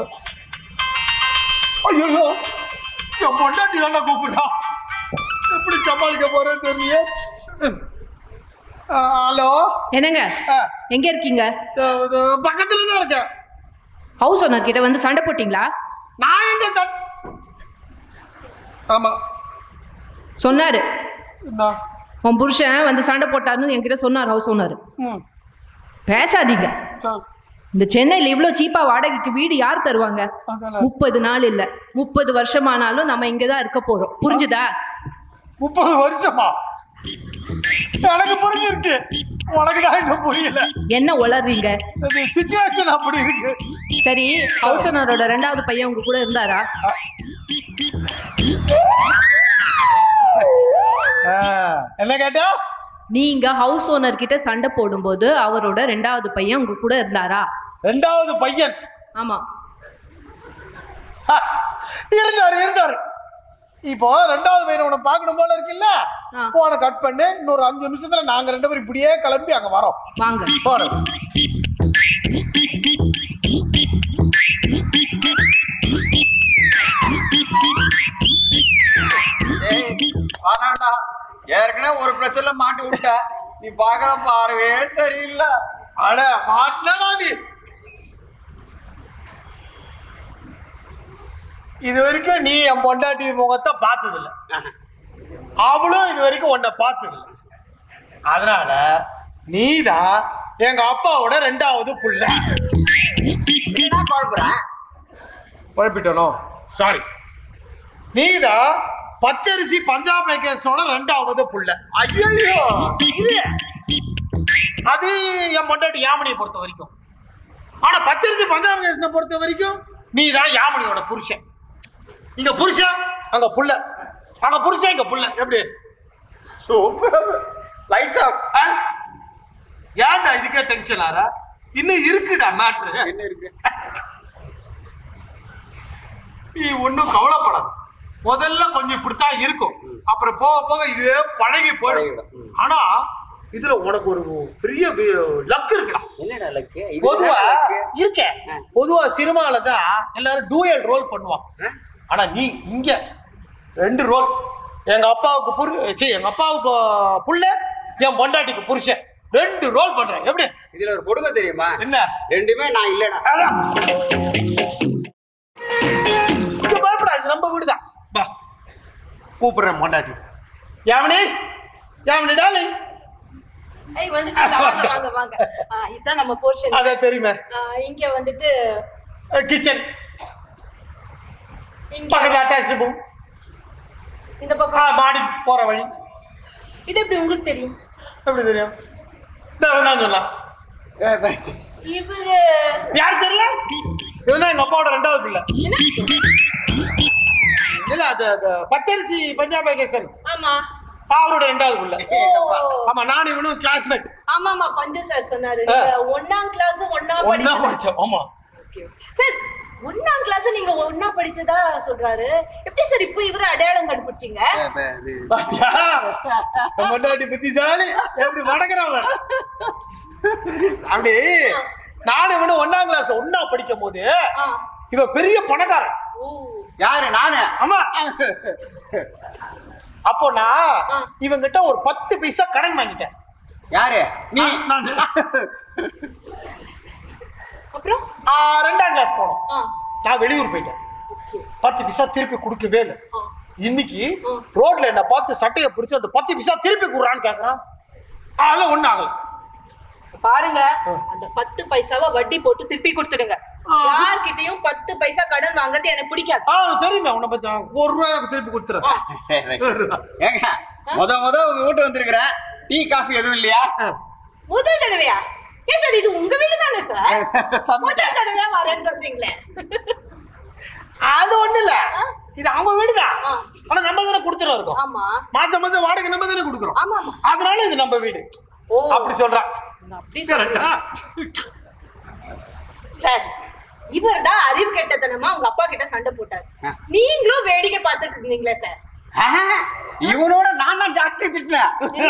ஐயோ என் பொண்டாட்டி தானே கூப்பிடுறா எப்படி சமாளிக்க போறேன்னு தெரியல ஹலோ என்னங்க எங்க இருக்கீங்க பக்கத்துல தான் இருக்கேன் ஹவுஸ் ஓனர் கிட்ட வந்து சண்டை போட்டீங்களா நான் எங்க சட் ஆமா சொன்னாரு என்ன உன் புருஷன் வந்து சண்டை போட்டாருன்னு என்கிட்ட சொன்னார் ஹவுஸ் ஓனர் ம் பேசாதீங்க சார் இந்த சென்னையில் இவ்வளோ சீப்பா வாடகைக்கு வீடு யார் தருவாங்க அதானே. முப்பது நாள் இல்ல முப்பது வருஷமானாலும் நம்ம இங்க தான் இருக்க போறோம் புரிஞ்சுதா முப்பது வருஷமா எனக்கு புரிஞ்சிருச்சு உனக்கு தான் இன்னும் புரியல என்ன உளறீங்க சுச்சுவேஷன் அப்படி இருக்கு சரி ஹவுஸ் ஓனரோட ரெண்டாவது பையன் உங்க கூட இருந்தாரா என்ன கேட்டா நீங்க ஹவுஸ் ஓனர் கிட்ட சண்டை போடும்போது அவரோட ரெண்டாவது பையன் உங்க கூட இருந்தாரா ரெண்டாவது பையன் ஆமா ஹ, இருந்தாரு இருந்தாரு இப்போ ரெண்டாவது பையனை உன்னை பார்க்கணும் போல இருக்குல்ல ஆ. போனை கட் பண்ணு இன்னொரு அஞ்சு நிமிஷத்துல நாங்க ரெண்டு பேரும் இப்படியே கிளம்பி அங்க வரோம் வாங்க போறோம் வேணாண்டா ஏற்கனவே ஒரு பிரச்சனை மாட்டி விட்ட நீ பாக்குற பார்வையே சரியில்லை அட மாட்டலடா நீ இது வரைக்கும் நீ என் பொண்டாட்டி முகத்தை பார்த்தது இல்ல அவளும் இது வரைக்கும் உன்னை பார்த்தது இல்ல அதனால நீதான் எங்க அப்பாவோட ரெண்டாவது புள்ள என்ன குழப்புறேன் குழப்பிட்டனோ சாரி நீதான் பச்சரிசி பஞ்சாப் பேக்கர்ஸோட ரெண்டாவது புள்ள ஐயோ இல்ல. அது என் பொண்டாட்டி யாமினியை பொறுத்த வரைக்கும் ஆனா பச்சரிசி பஞ்சாப் கேசனை பொறுத்த வரைக்கும் நீ தான் யாமினியோட புருஷன் இங்க புருஷன் அங்க புள்ள அங்க புருஷன் இங்க புள்ள எப்படி சூப்பர் லைட்ஸ் ஆஃப் ஏன்டா இதுக்கே டென்ஷன் ஆற இன்னும் இருக்குடா மேட்ரு என்ன இருக்கு நீ ஒன்றும் கவலைப்படாத முதல்ல கொஞ்சம் இப்படித்தான் இருக்கும் அப்புறம் போக போக இது பழகி போயிடும் பழகிடும். ஆனா இதுல உனக்கு ஒரு பெரிய லக் இருக்குடா என்னடா லக்கு பொதுவா இருக்கே பொதுவா சினிமால தான் எல்லாரும் டூயல் ரோல் பண்ணுவாங்க ஆனா நீ இங்க ரெண்டு ரோல் எங்க அப்பாவுக்கு புரு சீ எங்க அப்பாவுக்கு புள்ள என் பொண்டாட்டிக்கு புருஷன் ரெண்டு ரோல் பண்றேன் எப்படி இதுல ஒரு கொடுமை தெரியுமா என்ன ரெண்டுமே நான் இல்லடா இங்க பயப்படா இது நம்ம வீடுதான் வா கூப்பிடுறேன் பொண்டாட்டி யாமினி யாமினி டாலிங் ஏய் வந்துட்டீங்களா வாங்க வாங்க வாங்க ஆ, இதுதான் நம்ம போர்ஷன் அதான் தெரியுமே இங்க வந்துட்டு கிச்சன் இங்க பக்கத்துல அட்டாச் ரூம் இந்த பக்கம் மாடி போற வழி இது எப்படி உங்களுக்கு தெரியும் எப்படி தெரியும் இதான் தான் சொல்லலாம் இவரு யார் தெரியல இவன் தான் எங்க அப்பாவோட ரெண்டாவது பிள்ளை இல்ல அது அது பச்சரிசி பஞ்சாப் கேசன் ஆமா அவரோட ரெண்டாவது பிள்ளை ஓ ஆமா நான் இவனும் கிளாஸ்மேட் ஆமா ஆமா பஞ்சு சார் சொன்னாரு நீங்க ஒண்ணாம் கிளாஸ் ஒண்ணா ஒன்னா படிச்சது படிச்சோம் ஆமா சார் ஒண்ணாம் கிளாஸ் நீங்க ஒண்ணா படிச்சதா சொல்றாரு எப்படி சார் இப்போ இவரு அடையாளம் கண்டுபிடிச்சீங்க பாத்தியா நம்ம பொண்டாட்டி புத்திசாலி எப்படி மடக்கிறான் அவன். அப்படி நானும் இவனும் ஒன்னாம் கிளாஸ்ல ஒன்னா படிக்கும் போது ஆ. இவன் பெரிய பணக்காரன் ஓ யாரு நானு ஆமா அப்போ நான் இவங்கிட்ட ஒரு பத்து பைசா கடன் வாங்கிட்டேன் யாரு நீ நான் அப்புறம் ஆ, ரெண்டாம் கிளாஸ் போனோம் ஆ நான் வெளியூர் போயிட்டேன் ஓகே பத்து பைசா திருப்பி கொடுக்கவே இல்லை ஆ. இன்னைக்கு ரோட்ல என்ன பார்த்து சட்டையை பிடிச்சு அந்த பத்து பைசா திருப்பி கொடுறான்னு கேக்குறான் அதெல்லாம் ஒண்ணும் ஆகல பாருங்க அந்த பத்து பைசாவை வட்டி போட்டு திருப்பி கொடுத்துடுங்க யார்கிட்டயும் பத்து பைசா கடன் வாங்குறது எனக்கு பிடிக்காது ஆ தெரியுமே உன்னை பத்தி நான் ஒரு ரூபாய் திருப்பி கொடுத்துறேன் சரி right. ஏங்க முத முத உங்க வீட்டு வந்திருக்கிறேன் டீ காஃபி எதுவும் இல்லையா முதல் தடவையா ஏன் சார் இது உங்க வீடு தானே சார் சந்தோஷம். முதல் தடவையா வரேன்னு சொல்றீங்களே அது ஒண்ணு இல்ல இது அவங்க வீடுதான் ஆ. ஆனா நம்ம தானே கொடுத்துட்டு இருக்கோம் ஆமா மாசம் மாசம் வாடகை நம்ம தானே கொடுக்குறோம் ஆமா, ஆமா. அதனால இது நம்ம வீடு ஓ. அப்படி சொல்றான் அப்படி சொல்றீங்க. கரெக்டா சார் இவர் தான் அறிவு கெட்டத்தனமா உங்க அப்பா கிட்ட சண்டை போட்டாரு நீங்களும் வேடிக்கை பார்த்துட்டு இருந்தீங்களே சார் ஆஹா, இவனோட நான் தான் ஜாஸ்தி திட்டினேன்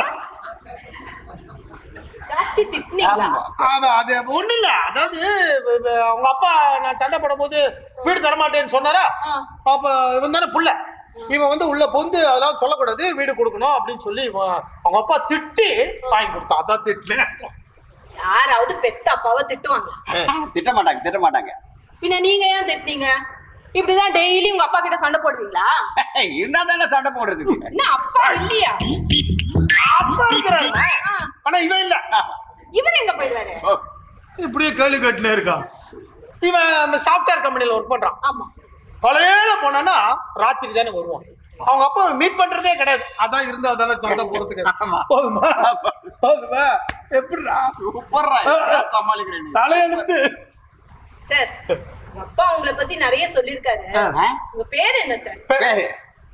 ஜாஸ்தி திட்டினீங்களா ஆமா. அது அது ஒண்ணு இல்ல அதாவது இப்ப- இப்ப அவங்க அப்பா நான் சண்டை போடும் போது வீடு தரமாட்டேன்னு சொன்னாரா ஆ. அப்ப இவன் தானே புள்ள இவன் வந்து உள்ள பொந்து அதெல்லாம் சொல்லக்கூடாது வீடு கொடுக்கணும் அப்படின்னு சொல்லி இவன் அவங்க அப்பா திட்டி வாங்கி கொடுத்தான் அதான் திட்டல யாராவது பெத்த அப்பாவை திட்டுவாங்களா திட்ட மாட்டாங்க திட்ட மாட்டாங்க பின்ன நீங்க ஏன் திட்டினீங்க இப்படிதான் டெய்லி உங்க அப்பா கிட்ட சண்டை போடுவீங்களா இருந்தா தானே சண்டை போடுறதுக்கு என்ன அப்பா இல்லையா அப்பா இருக்கிறாரு ஆ, ஆனா இவன் இல்ல இவர் எங்க போயிடுவாரு ஓ, இப்படியே கேள்வி கட்டுனே இருக்கா இவன் சாஃப்ட்வேர் கம்பெனில ஒர்க் பண்றான் ஆமா காலையில போனானா ராத்திரி தானே வருவான் அவங்க அப்பா மீட் பண்றதே கிடையாது அதான் இருந்தா தானே சண்டை போறதுக்கு ஆமா. போதுமா போதுமா எப்படிடா சூப்பர்ரா சமாளிக்கிறேன் நீ. தலையெழுத்து சார் உங்க அப்பா உங்களை பத்தி நிறைய சொல்லிருக்காரு ஆ? உங்க பேர் என்ன சார் பேரு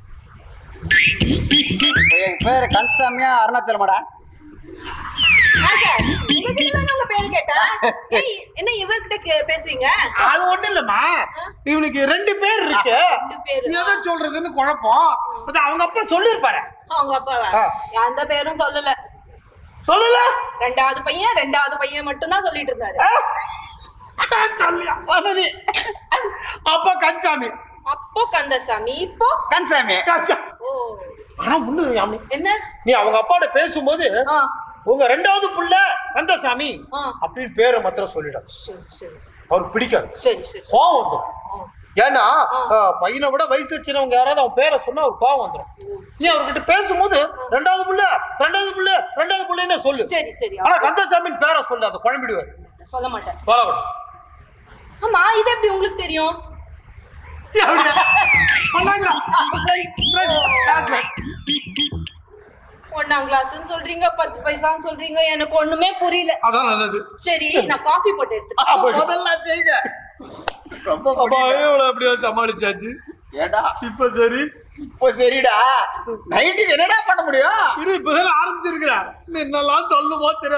என் பேரு கன்சாமியா அருணாச்சலமாடா ஆ, சார் உங்ககிட்ட தானே உங்க பேரு கேட்டா ஏய், என்ன இவர்கிட்ட கே- பேசுறீங்க அது ஒண்ணு இல்லம்மா இவனுக்கு ரெண்டு பேர் இருக்கு ரெண்டு பேரு. எதை சொல்றதுன்னு குழப்பம் அது அவங்க அப்பா சொல்லிருப்பாரு அவங்க அப்பாவா ஆ. அந்த பேரும் சொல்லல சொல்லல ரெண்டாவது பையன் ரெண்டாவது பையன் மட்டும் தான் சொல்லிட்டு இருந்தாரு சொல்லியா வசதி அப்பா கன்சாமி அப்போ கந்தசாமி இப்போ கன்சாமி கன்சா ஓ ஆனா ஒண்ணு யாமி என்ன நீ அவங்க அப்பாட்ட பேசும்போது ஆ உங்க ரெண்டாவது புள்ள கந்தசாமி ஆ. அப்படின்னு பேரை மாத்திரம் சொல்லிடும் சரி சரி அவருக்கு பிடிக்காது சரி சரி கோவம் வந்துடும் ஏன்னா அஹ், பையனை விட வயசுல சின்னவங்க யாராவது அவன் பேரை சொன்னா அவர் கோவம் வந்துடும் நீ அவர்கிட்ட பேசும்போது ரெண்டாவது புள்ள ரெண்டாவது புள்ள ரெண்டாவது புள்ளன்னு சொல்லு சரி சரி ஆனா கந்தசாமின்னு பேரை சொல்லு அதை குழம்பிடுவாரு சொல்ல மாட்டேன் சொல்லக்கூடாது ஆமா இது எப்படி உங்களுக்கு தெரியும் அப்படியா? பண்ணாங்களா? Friends, friends, classmate. ஒன்னாம் கிளாஸ்னு சொல்றீங்க பத்து பைசான்னு சொல்றீங்க எனக்கு ஒண்ணுமே புரியல அதான் நல்லது சரி நான் காஃபி போட்டு எடுத்து ஆ, போயிடு. முதல்ல செய்யுங்க ரொம்ப அப்பா முடியல. எவ்வளவு அப்படியா சமாளிச்சாச்சு ஏடா இப்ப சரி இப்போ சரிடா நைட்டுக்கு என்னடா பண்ண முடியும் இரு இப்பதான் ஆரம்பிச்சிருக்கிறேன் என்னெல்லாம் சொல்லுமோ தெரியாது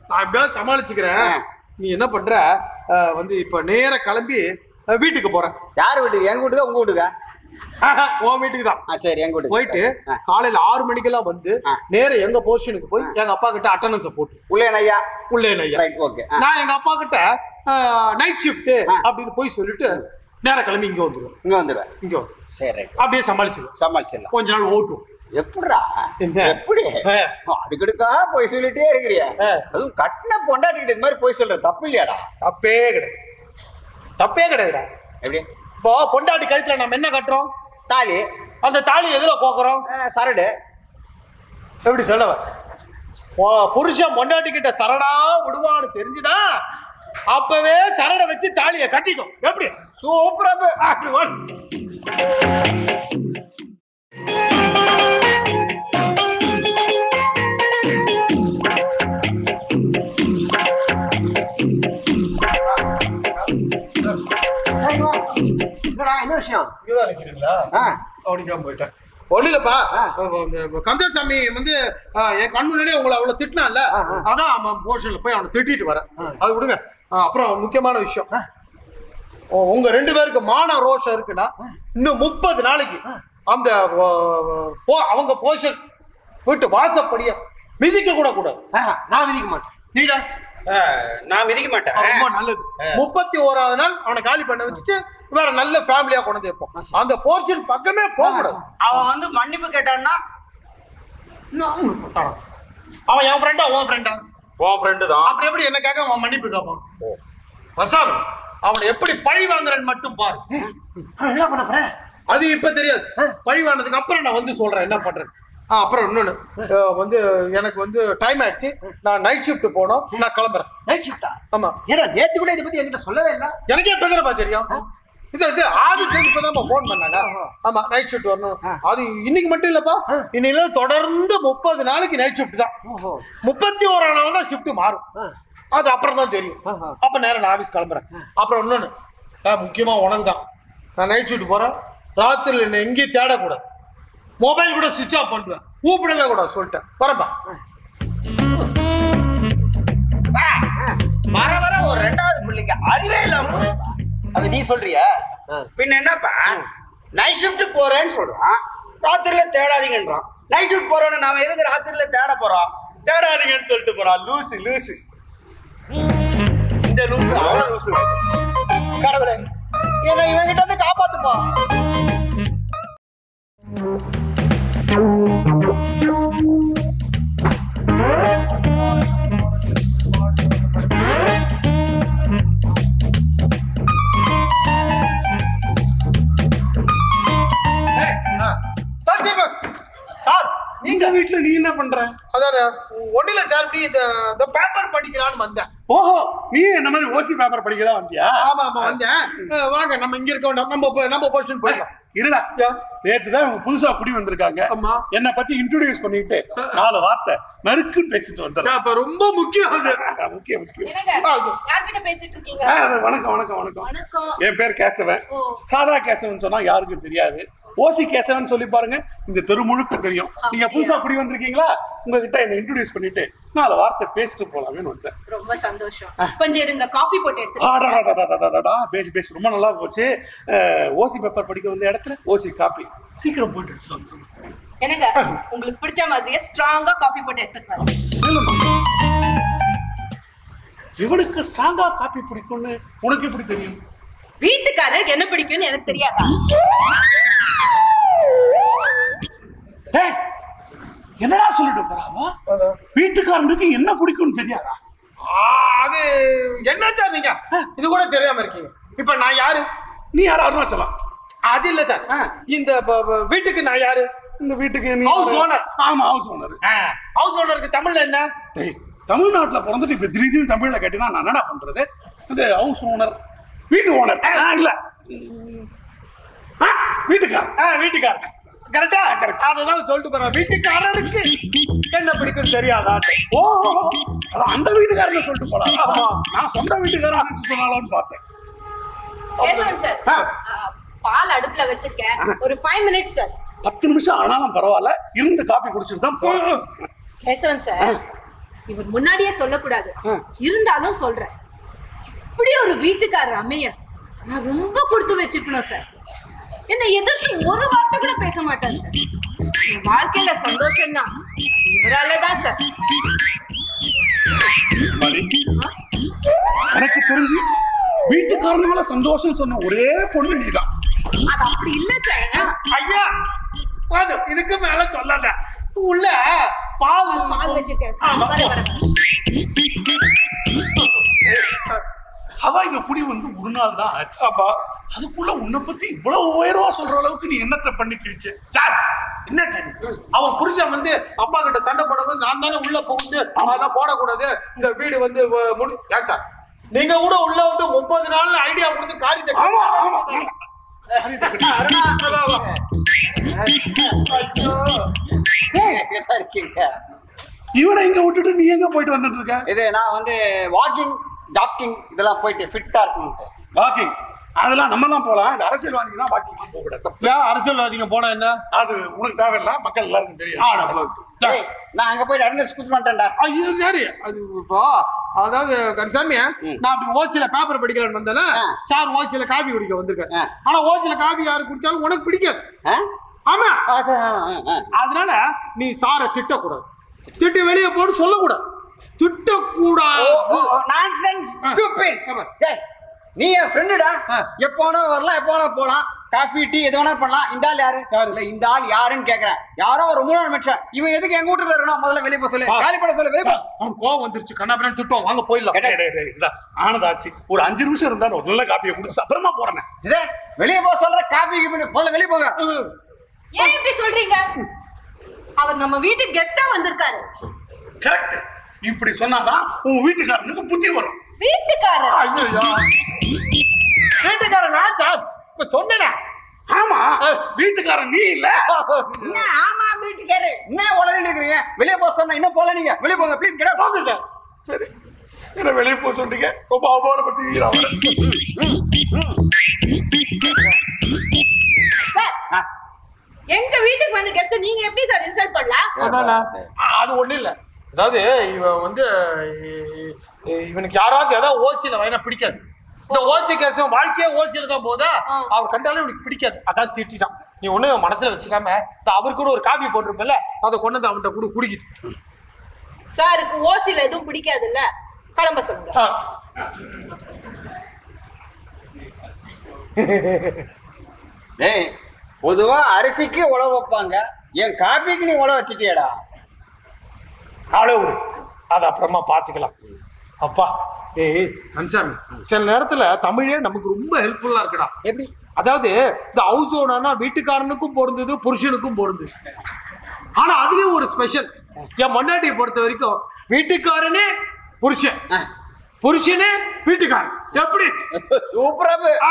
நான் எப்படியாவது சமாளிச்சுக்கிறேன் நீ என்ன பண்ற அஹ், வந்து இப்ப நேர கிளம்பி அஹ், வீட்டுக்கு போறேன் யார் வீட்டுக்கு எங்க வீட்டுக்கா உங்க வீட்டுக்கா ஆஹா, உன் வீட்டுக்கு தான் ஆ சரி எங்க வீட்டுக்கு போயிட்டு காலையில ஆறு மணிக்கெல்லாம் வந்து நேர எங்க போர்ஷனுக்கு போய் எங்க அப்பா கிட்ட அட்டண்டன்ஸ போட்டு உள்ளே ஐயா உள்ளே ஐயா ரைட் ஓகே நான் எங்க அப்பா கிட்ட நைட் ஷிஃப்ட் அப்படின்னு போய் சொல்லிட்டு நேர கிளம்பி இங்க வந்துருவேன் இங்க வந்துடுவேன் இங்க வந்து சரி ரைட் அப்படியே சமாளிச்சிருவேன் சமாளிச்சிடலாம் கொஞ்ச நாள் ஓட்டும் எப்படிடா என்ன? எப்படி ஆ. அதுக்கிட்டக்கா போய் சொல்லிட்டே இருக்கிறிய ஆ. அதுவும் கட்டின பொண்டாட்டிக்கிட்ட இது மாதிரி போய் சொல்ற தப்பு இல்லையாடா தப்பே கிடையாது தப்பே கிடையாதுடா எப்படி இப்போ பொண்டாட்டி கழுத்துல நம்ம என்ன கட்டுறோம் தாலி அந்த தாலி எதுல கோக்குறோம் ஆ, சரடு எப்படி சொல்லவ புருஷன் பொண்டாட்டி கிட்ட சரடா விடுவான்னு தெரிஞ்சுதா அப்பவே சரடை வச்சு தாலியை கட்டிட்டோம் எப்படி சூப்பரா அப்படி வா. என்னடா என்ன விஷயம் இங்கதான் நிக்கிறீங்களா ஆ அவனிக்காம போயிட்டேன் ஒண்ணு இல்லப்பா இந்த கந்தசாமி வந்து அஹ், என் கண் முன்னாடியே உங்களை அவ்வளவு திட்டினான்ல அதான் அவன் போர்ஷன்ல போய் அவனை திட்டிட்டு வரேன் அது விடுங்க அஹ், அப்புறம் முக்கியமான விஷயம் உ- உங்க ரெண்டு பேருக்கு மான ரோஷம் இருக்குன்னா இன்னும் முப்பது நாளைக்கு அந்த அஹ், போ- அவங்க போர்ஷன் வீட்டு வாசப்படிய மிதிக்க கூட கூடாது ஆஹா, நான் விதிக்க மாட்டேன் நீடா நான் மிதிக்க மாட்டேன் ரொம்ப நல்லது முப்பத்தி ஓராவது நாள் அவனை காலி பண்ண வச்சுட்டு வேற நல்ல ஃபேமிலியா கொண்டு வந்து வைப்போம் அந்த போர்ஷன் பக்கமே போக கூடாது அவன் வந்து மன்னிப்பு கேட்டான்னா அவன் என் ஃப்ரெண்டா உன் ஃப்ரெண்டா உன் ஃப்ரெண்டு தான் அப்புறம் எப்படி எனக்காக அவன் மன்னிப்பு கேட்பான் வசாம் அவனை எப்படி பழி வாங்குறேன்னு மட்டும் பாரு என்ன பண்ண போற அது இப்ப தெரியாது பழி வாங்கினதுக்கு அப்புறம் நான் வந்து சொல்றேன் என்ன பண்றேன் ஆ, அப்புறம் இன்னொன்னு அஹ், வந்து எனக்கு வந்து டைம் ஆயிடுச்சு நான் நைட் ஷிஃப்ட் போனோம் நான் கிளம்புறேன் நைட் ஷிஃப்டா ஆமா ஏடா நேத்து கூட இதை பத்தி என்கிட்ட சொல்லவே இல்ல எனக்கே பேசுறப்பா தெரியும் இது இது ஆதி சேர்ந்து இப்பதான் ஃபோன் பண்ணாங்க ஆமா நைட் ஷிஃப்ட் வரணும் அது இன்னைக்கு மட்டும் இல்லப்பா இன்னையில தொடர்ந்து முப்பது நாளைக்கு நைட் ஷிஃப்ட் தான் முப்பத்தி ஓராம் நாள் தான் ஷிஃப்ட் மாறும் அது அப்புறம் தான் தெரியும் அப்ப நேரம் நான் ஆபீஸ் கிளம்புறேன் அப்புறம் இன்னொன்னு ஆ, முக்கியமா உனக்கு தான் நான் நைட் ஷிஃப்ட் போறேன் ராத்திரில என்ன எங்கேயும் தேடக்கூடாது மொபைல் கூட சுவிட்ச் ஆஃப் பண்ணுவேன் கூப்பிடவே கூடாது சொல்லிட்டேன் வரப்பா வர வர ஒரு ரெண்டாவது பிள்ளைக்கு அறிவே இல்லாம போச்சுப்பா. அது நீ சொல்றியா பின்ன என்னப்பா நைட் ஷிஃப்ட் போறேன்னு சொல்றான் ராத்திரில தேடாதீங்கன்றான் நைட் ஷிஃப்ட் போறோன்னு நாம எதுக்கு ராத்திரில தேட போறோம் தேடாதீங்கன்னு சொல்லிட்டு போறான் லூசு லூசு இந்த லூசு அவன லூசு கடவுளே என்ன இவன் கிட்ட இருந்து காப்பாத்துப்பா சார் நீங்க வீட்டுல நீ என்ன பண்ற அதான் ஒன்னில சார் இப்படி இந்த இந்த பேப்பர் படிக்கலான்னு வந்தேன் ஓஹோ நீ என்ன மாதிரி ஓசி பேப்பர் படிக்க தான் வந்தியா ஆமா ஆமா வந்தேன் அஹ் வாங்க நம்ம இங்க இருக்க வேண்டாம் நம்ம போ- நம்ம போர்ஷன் போயிடலாம் இருடா யா. நேத்து தான் இவங்க புதுசா குடி வந்திருக்காங்க ஆமா. என்ன பத்தி இன்ட்ரோடியூஸ் பண்ணிட்டு நாலு வார்த்தை நறுக்குன்னு பேசிட்டு வந்துடுறேன் அப்ப ரொம்ப முக்கியம் அது முக்கியம் முக்கியம் என்னங்க ஆ, யார்கிட்ட பேசிட்டு இருக்கீங்க ஆ, அது வணக்கம் வணக்கம் வணக்கம் வணக்கம் என் பேர் கேசவன் ஓ. சாதா கேசவன் சொன்னா யாருக்கும் தெரியாது ஓசி கேசவன் சொல்லி பாருங்க இந்த தெரு முழுக்க தெரியும் நீங்க புதுசா குடி வந்திருக்கீங்களா உங்ககிட்ட என்ன இன்ட்ரோடியூஸ் பண்ணிட்டு நாலு வார்த்தை பேசிட்டு போலாமேன்னு வந்தேன் ரொம்ப சந்தோஷம் கொஞ்சம் இருங்க காஃபி போட்டு எடுத்து ஆடாடாடாடாடாடா, பேசி பேசி ரொம்ப நல்லா போச்சு அஹ், ஓசி பேப்பர் படிக்க வந்த இடத்துல ஓசி காப்பி சீக்கிரம் போயிட்டு சொல்லு, சொல்லு. என்னங்க உங்களுக்கு பிடிச்ச மாதிரியே ஸ்ட்ராங்கா காஃபி போட்டு எடுத்துட்டு வரேன் இல்லம்மா. இவனுக்கு ஸ்ட்ராங்கா காப்பி பிடிக்கும்னு உனக்கு எப்படி தெரியும் வீட்டுக்காரர் என்ன பிடிக்கும்னு எனக்கு தெரியாதா டேய், என்னடா சொல்லிட்டு போறாவா வீட்டுக்காரனுக்கு என்ன பிடிக்கும்னு தெரியாதா ஆ, அது என்ன சார் நீங்க இது கூட தெரியாம இருக்கீங்க இப்ப நான் யாரு நீ யார் அருணாச்சலம் அது இல்ல சார் ஆ. இந்த ப- ப- வீட்டுக்கு நான் யாரு இந்த வீட்டுக்கு நீ House owner. ஆமா ஹவுஸ் ஓனர் ஹவுஸ் ஓனருக்கு தமிழ்ல என்ன டேய் தமிழ்நாட்டுல பிறந்துட்டு இப்ப திடீர்னு தமிழ்ல கேட்டினா நான் என்னடா பண்றது இது ஹவுஸ் ஓனர் வீட்டு ஓனர் இல்ல ஆ, வீட்டுக்கார் ஆ, வீட்டுக்காரர் கரெக்டா அதுதான் சொல்லிட்டு போறேன் வீட்டுக்காரருக்கு என்ன பிடிக்கும் தெரியாதா ஓ அதான் அந்த வீட்டுக்காரன் சொல்லிட்டு போலாம் ஆமா. நான் சொந்த வீட்டுக்காரன் சொன்னாலும் பார்த்தேன் கேசவன் சார் ஆ. ஆ, பால் அடுப்புல வச்சிருக்கேன் ஒரு ஃபைவ் மினிட்ஸ் சார் பத்து நிமிஷம் ஆனாலும் பரவாயில்ல இருந்து காப்பி குடிச்சிட்டு தான் போகணும் கேசவன் சார் இவர் முன்னாடியே சொல்லக்கூடாது இருந்தாலும் சொல்றேன் இப்படி ஒரு வீட்டுக்காரர் அமைய நான் ரொம்ப கொடுத்து வச்சிருக்கணும் சார் என்னை எதிர்த்து ஒரு வார்த்தை கூட பேச மாட்டார் சார் என் வாழ்க்கையில சந்தோஷம்னா இவரால தான் சார் பாரு, எனக்கு தெரிஞ்சு வீட்டுக்காரனால சந்தோஷம் சொன்ன ஒரே பொண்ணு நீதான் அது அப்படி இல்ல சார் ஐயா போதும் இதுக்கு மேல சொல்லாத உள்ள பால் பால் வச்சிருக்கேன் வர வர அவ இங்க குடி வந்து ஒரு நாள் தான் ஆச்சு அதுக்குள்ள உன்னை பத்தி இவ்வளவு உயர்வா சொல்ற அளவுக்கு நீ என்னத்தை பண்ணி கிழிச்ச சார் என்ன சார் இது? அவன் புருஷன் வந்து அப்பா கிட்ட சண்டை போடும்போது நான் தானே உள்ள புகுந்து அதெல்லாம் போடக்கூடாது இந்த வீடு வந்து வ- முடி ஏன் சார் நீங்க கூட உள்ள வந்து முப்பது நாள் ஐடியா கொடுத்து காரியத்தை ஆமா ஆமா எங்கதான் இருக்கீங்க இவனை இங்க விட்டுட்டு நீ எங்க போயிட்டு வந்துட்டு இருக்க இது நான் வந்து வாக்கிங் ஜாக்கிங் இதெல்லாம் போயிட்டு ஃபிட்டா இருக்கணும் வாக்கிங் அதெல்லாம் நம்ம எல்லாம் போலாம் இந்த அரசியல்வாதிக்கு தான் வாக்கிங் போக கூடாது தப்பு. ஏன் அரசியல்வாதிங்க போனா என்ன அது உனக்கு தேவையில்ல மக்கள் எல்லாருக்கும் தெரியும் ஆடா, போ. சார், ஏய், நான் அங்க போயிட்டு அட்டண்டன்ஸ் குடுத்து மாட்டேன்டா ஆ, இது சரி அது இப்போ அதாவது கன்சாமி நான் அப்படி ஓசியில பேப்பர் படிக்கலாம்னு வந்தேன்னா ஆ. சார் ஓசியில காபி குடிக்க வந்திருக்காரு ஆ. ஆனா ஓசியில காபி யாரு குடிச்சாலும் உனக்கு பிடிக்காது ஆ? ஆமா ஆ, ஆ, ஆ, ஆ. அதனால நீ சாரை திட்டக்கூடாது திட்டி வெளியே போன்னு சொல்லக்கூடாது திட்டக்கூடாது நான்சென்ஸ் ஸ்டூபிட் ஆமா. டேய் நீ என் ஃப்ரெண்டுடா எப்போ வேணா வரலாம் எப்போ வேணா போலாம் காஃபி டீ எது வேணா பண்ணலாம் இந்த ஆள் யாரு இல்ல இந்த ஆள் யாருன்னு கேக்குறேன் யாரோ ஒரு மூணு மனுஷன் இவன் எதுக்கு எங்க வீட்டுல இருக்கணும் முதல்ல வெளிய போக சொல்லு ஆ. காலி பண்ண சொல்லு வெளிய போ அவன் கோவம் வந்துருச்சு கண்ணாபின்னு திட்டம் வாங்க போயிடலாம் டேய், டேய், டேய், இந்தா, ஆனதாச்சு ஒரு அஞ்சு நிமிஷம் இருந்தா ஒரு நல்ல காப்பியை குடிச்சு அப்புறமா போறேன் இதே வெளிய போக சொல்ற காபி கீபி முதல்ல வெளிய போங்க ஏன் இப்படி சொல்றீங்க அவர் நம்ம வீட்டுக்கு கெஸ்டா வந்திருக்காரு கரெக்ட் இப்படி சொன்னாதான் உன் வீட்டுக்காரனுக்கு புத்தி வரும் வீட்டுக்காரர் வீட்டுக்காரன் நான் சார் இப்ப சொன்னேனே ஆமா வீட்டுக்காரன் நீ இல்ல என்ன ஆமா வீட்டுக்காரு என்ன உளறிட்டு இருக்கீங்க வெளிய போக சொன்னா இன்னும் போல நீங்க வெளிய போங்க ப்ளீஸ் கெட் வாங்க சார் சரி என்ன வெளியே போக சொல்றீங்க ரொம்ப அவமானப்படுத்தி சார் எங்க வீட்டுக்கு வந்து கெஸ்ட் நீங்க எப்படி சார் இன்சல்ட் பண்ணலாம் அதானே அது ஒண்ணும் இல்ல அதாவது இவன் வந்து இ- இ- இவனுக்கு யாராவது ஏதாவது ஓசியில வயனா பிடிக்காது இந்த ஓசி கேசம் வாழ்க்கையே ஓசியில தான் போதா ஆ. அவர் கண்டாலும் இவனுக்கு பிடிக்காது அதான் திட்டிட்டான் நீ ஒண்ணு மனசுல வச்சுக்காம இந்த அவருக்கு கூட ஒரு காபி போட்டிருப்பல அதை கொண்டு வந்து அவன்கிட்ட கூட குடிக்கிட்டு சாருக்கு ஓசில எதுவும் பிடிக்காது இல்ல கிளம்ப சொல்லுங்க ஆ. டேய் பொதுவா அரிசிக்கு உழவு வைப்பாங்க என் காப்பிக்கு நீ உழவு வச்சிட்டியடா காலை விடு அது அப்புறமா பாத்துக்கலாம் அப்பா ஏய் அன்சாமி சில நேரத்துல தமிழே நமக்கு ரொம்ப ஹெல்ப்ஃபுல்லா இருக்குடா எப்படி அதாவது இந்த ஹவுஸ் ஓனர்னா வீட்டுக்காரனுக்கும் பொருந்தது புருஷனுக்கும் பொருந்தது ஆனா அதுலயும் ஒரு ஸ்பெஷல் என் மண்ணாட்டியை பொறுத்த வரைக்கும் வீட்டுக்காரனே புருஷன் புருஷனே வீட்டுக்காரன் எப்படி சூப்பரா ஆ,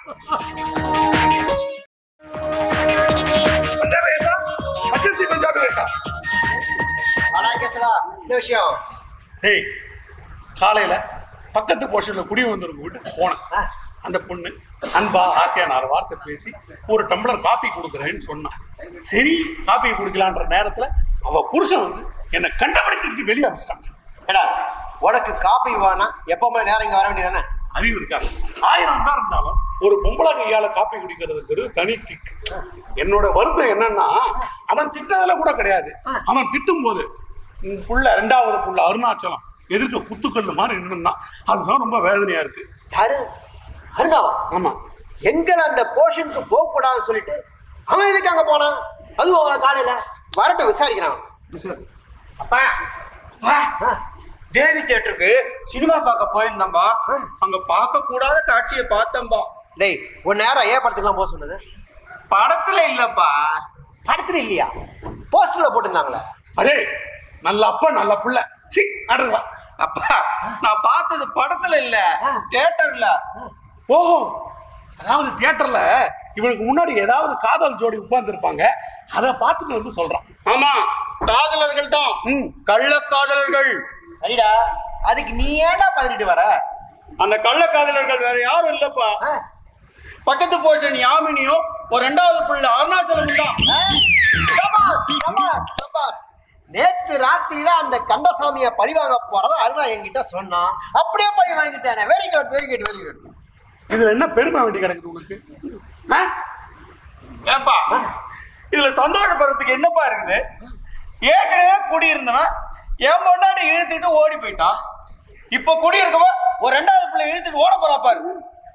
பஞ்சாபி வேஷா பச்சரிசி பஞ்சாபி வேஷா ஆனா கேசவா இந்த விஷயம் டேய் காலையில பக்கத்து போர்ஷன்ல குடி வந்தவங்க வீட்டுக்கு போனேன் அந்த பொண்ணு அன்பா ஆசையா நாலு வார்த்தை பேசி ஒரு டம்ளர் காப்பி கொடுக்குறேன்னு சொன்னான் சரி காப்பி குடிக்கலான்ற நேரத்துல அவ புருஷன் வந்து என்னை கண்டபடி திருப்பி வெளியே அமிச்சிட்டான் ஏடா உனக்கு காப்பி வேணா எப்பவுமே நேரம் இங்க வர வேண்டியதானே அறிவு இருக்கா ஆயிரம் தான் இருந்தாலும் ஒரு பொம்பளை கையால காப்பி குடிக்கிறதுங்கிறது தனி கிக் என்னோட வருத்தம் என்னன்னா அவன் திட்டதுல கூட கிடையாது அவன் திட்டும் போது உன் புள்ள ரெண்டாவது புள்ள அருணாச்சலம் எதிர்க்க குத்துக்கல்லு மாதிரி நின்னுதான் அதுதான் ரொம்ப வேதனையா இருக்கு யாரு அருணாவா ஆமா எங்களை அந்த போர்ஷனுக்கு போக கூடாதுன்னு சொல்லிட்டு அவன் எதுக்கு அங்க போனான் அதுவும் அவளை காலையில வரட்டும் விசாரிக்கிறான் சரி. அப்பா அப்பா தேவி தியேட்டருக்கு சினிமா பார்க்க போயிருந்தம்பா அங்க பார்க்க கூடாத காட்சியை பார்த்தம்பா டேய் ஒரு நேரம் ஏன் படத்துக்குலாம் போக சொன்னது படத்துல இல்லப்பா படத்துல இல்லையா போஸ்டர்ல போட்டிருந்தாங்களே அடே நல்ல அப்பா நல்ல புள்ள சி அடுவா அப்பா நான் பார்த்தது படத்துல இல்ல தியேட்டர்ல ஓஹோ அதாவது தியேட்டர்ல இவனுக்கு முன்னாடி ஏதாவது காதல் ஜோடி உட்கார்ந்துருப்பாங்க அதை பார்த்துட்டு வந்து சொல்றான் ஆமா காதலர்கள் தான் ம். கள்ள காதலர்கள் சரிடா அதுக்கு நீ ஏன்டா பதினிட்டு வர அந்த கள்ள காதலர்கள் வேற யாரும் இல்லப்பா ஆ. பக்கத்து போர்ஷன் யாமினியும் ஒரு ரெண்டாவது புள்ள அருணாச்சலம் தான் சபாஸ், சபாஸ், சபாஸ். நேற்று ராத்திரி தான் அந்த கந்தசாமியை பழி வாங்க போறதா அருணா என்கிட்ட சொன்னான் அப்படியே பழி வாங்கிட்டேன் very good very good very good இதுல என்ன பெருமை வேண்டி கிடக்குது உனக்கு ஆ? ஏப்பா இதுல சந்தோஷப்படுறதுக்கு என்னப்பா இருக்குது ஏற்கனவே குடியிருந்தவன் என் பொண்டாட்டி இழுத்துட்டு ஓடி போயிட்டான் இப்ப குடியிருக்கவன் ஒரு ரெண்டாவது பிள்ளை இழுத்துட்டு ஓட போறா பாரு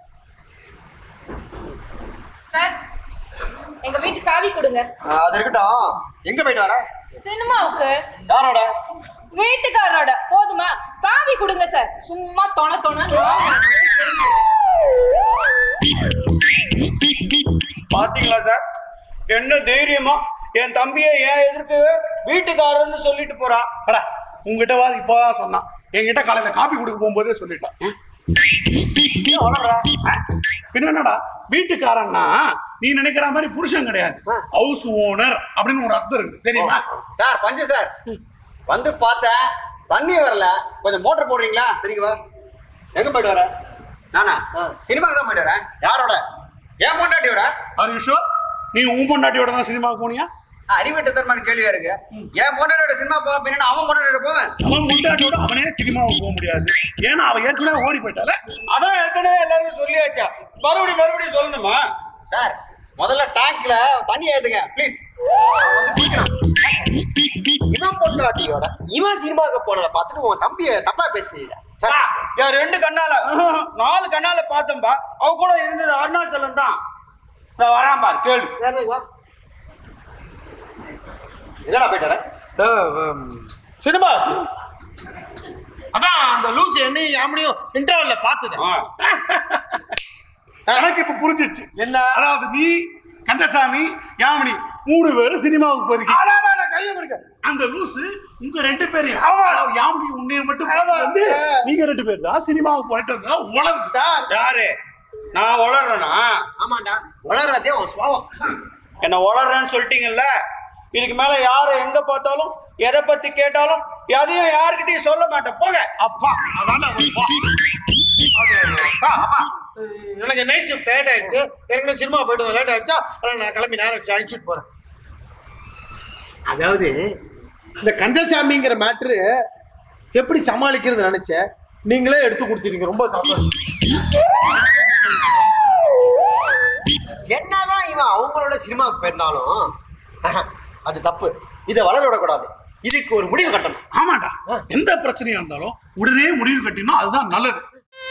சார் எங்க வீட்டு சாவி கொடுங்க அது இருக்கட்டும் எங்க போயிட்டு வர சினிமாவுக்கு யாரோட வீட்டுக்காரரோட போதுமா சாவி கொடுங்க சார் சும்மா தொண தொண பாத்தீங்களா சார் என்ன தைரியமா என் தம்பியை ஏன் எதிர்க்கு வீட்டுக்காரன்னு சொல்லிட்டு போறா அடா உங்ககிட்ட வாது இப்போதான் சொன்னான் என்கிட்ட காலையில காப்பி கொடுக்க போகும்போதே சொல்லிட்டான் ஏன் வளர்றா? ஆ? பின்ன என்னடா வீட்டுக்காரன்னா நீ நினைக்கிற மாதிரி புருஷன் கிடையாது ஹவுஸ் ஓனர் அப்படின்னு ஒரு அர்த்தம் இருக்கு தெரியுமா சார் பஞ்சு சார் வந்து பார்த்தேன் தண்ணி வரல கொஞ்சம் மோட்டர் போடுறீங்களா சரிங்க வா எங்க போயிட்டு வர நானா சினிமாக்கு தான் போயிட்டு வரேன் யாரோட ஏன் பொண்டாட்டியோட ஆர் யூ ஷூர் நீ உன் பொண்டாட்டியோட தான் சினிமாவுக்கு போனியா அறிவிட்ட தரமான கேள்வியா இருக்கு ஏன் பொண்டாட்டியோட சினிமா போக பின்னா அவன் பொண்டாட்டியோட போவேன் அவன் பொண்டாட்டியோட அவனே சினிமாவுக்கு போக முடியாது ஏன்னா அவன் ஏற்கனவே ஓடி போயிட்டால அதான் ஏற்கனவே எல்லாருமே சொல்லியாச்சா மறுபடியும் மறுபடியும் சொல்லணுமா சார் முதல்ல டேங்க்ல தண்ணி ஏத்துங்க ப்ளீஸ் இவன் பொண்டாட்டியோட இவன் சினிமாவுக்கு போனதை பார்த்துட்டு உன் தம்பியை தப்பா பேசுறீங்க என் ரெண்டு கண்ணால நாலு கண்ணால பார்த்தேன்பா அவ கூட இருந்தது அருணாச்சலம் தான் நான் வரான் பார் கேளு என்னடா போயிட்டு வர சினிமா அதான் அந்த லூசு என்னையும் யாமனையும் இன்டர்வல்ல பார்த்தது எனக்கு இப்ப புரிஞ்சிச்சு என்ன அதாவது நீ கந்தசாமி யாமினி மூணு பேரும் சினிமாவுக்கு போயிருக்கீங்க கையை கொடுக்க அந்த லூசு உங்க ரெண்டு பேரையும் ஆமா. அதாவது யாமினி உன்னைய மட்டும் ஆமா. பார்த்து வந்து நீங்க ரெண்டு பேர் தான் சினிமாவுக்கு போயிட்டு வந்தா உலருது சார் யாரு நான் வளர்றேனா ஆமாண்டா வளர்றதே உன் சுவாவம் என்ன வளர்றேன்னு சொல்லிட்டீங்கல்ல இதுக்கு மேல யாரை எங்க பார்த்தாலும் எதை பத்தி கேட்டாலும் எதையும் யாருக்கிட்டையும் சொல்ல மாட்டேன் போங்க அப்பா அதான்டா ஒரு பா. அது, அப்பா, அப்பா, எனக்கு நைட் ஷிஃப்ட் லேட் ஆயிடுச்சு ஏற்கனவே சினிமா போயிட்டு லேட் ஆயிடுச்சா அதனால நான் கிளம்பி நேரம் அழைச்சிட்டு போறேன் அதாவது இந்த கந்தசாமிங்கிற மேட்ரு எப்படி சமாளிக்கிறது நினைச்சேன் நீங்களே எடுத்து கொடுத்துருக்கீங்க ரொம்ப சந்தோஷம் என்னதான் இவன் அவங்களோட சினிமாவுக்கு போயிருந்தாலும் அது தப்பு இதை வளர விடக்கூடாது இதுக்கு ஒரு முடிவு கட்டணும் ஆமாடா எந்த பிரச்சனையா இருந்தாலும் உடனே முடிவு கட்டினா அதுதான் நல்லது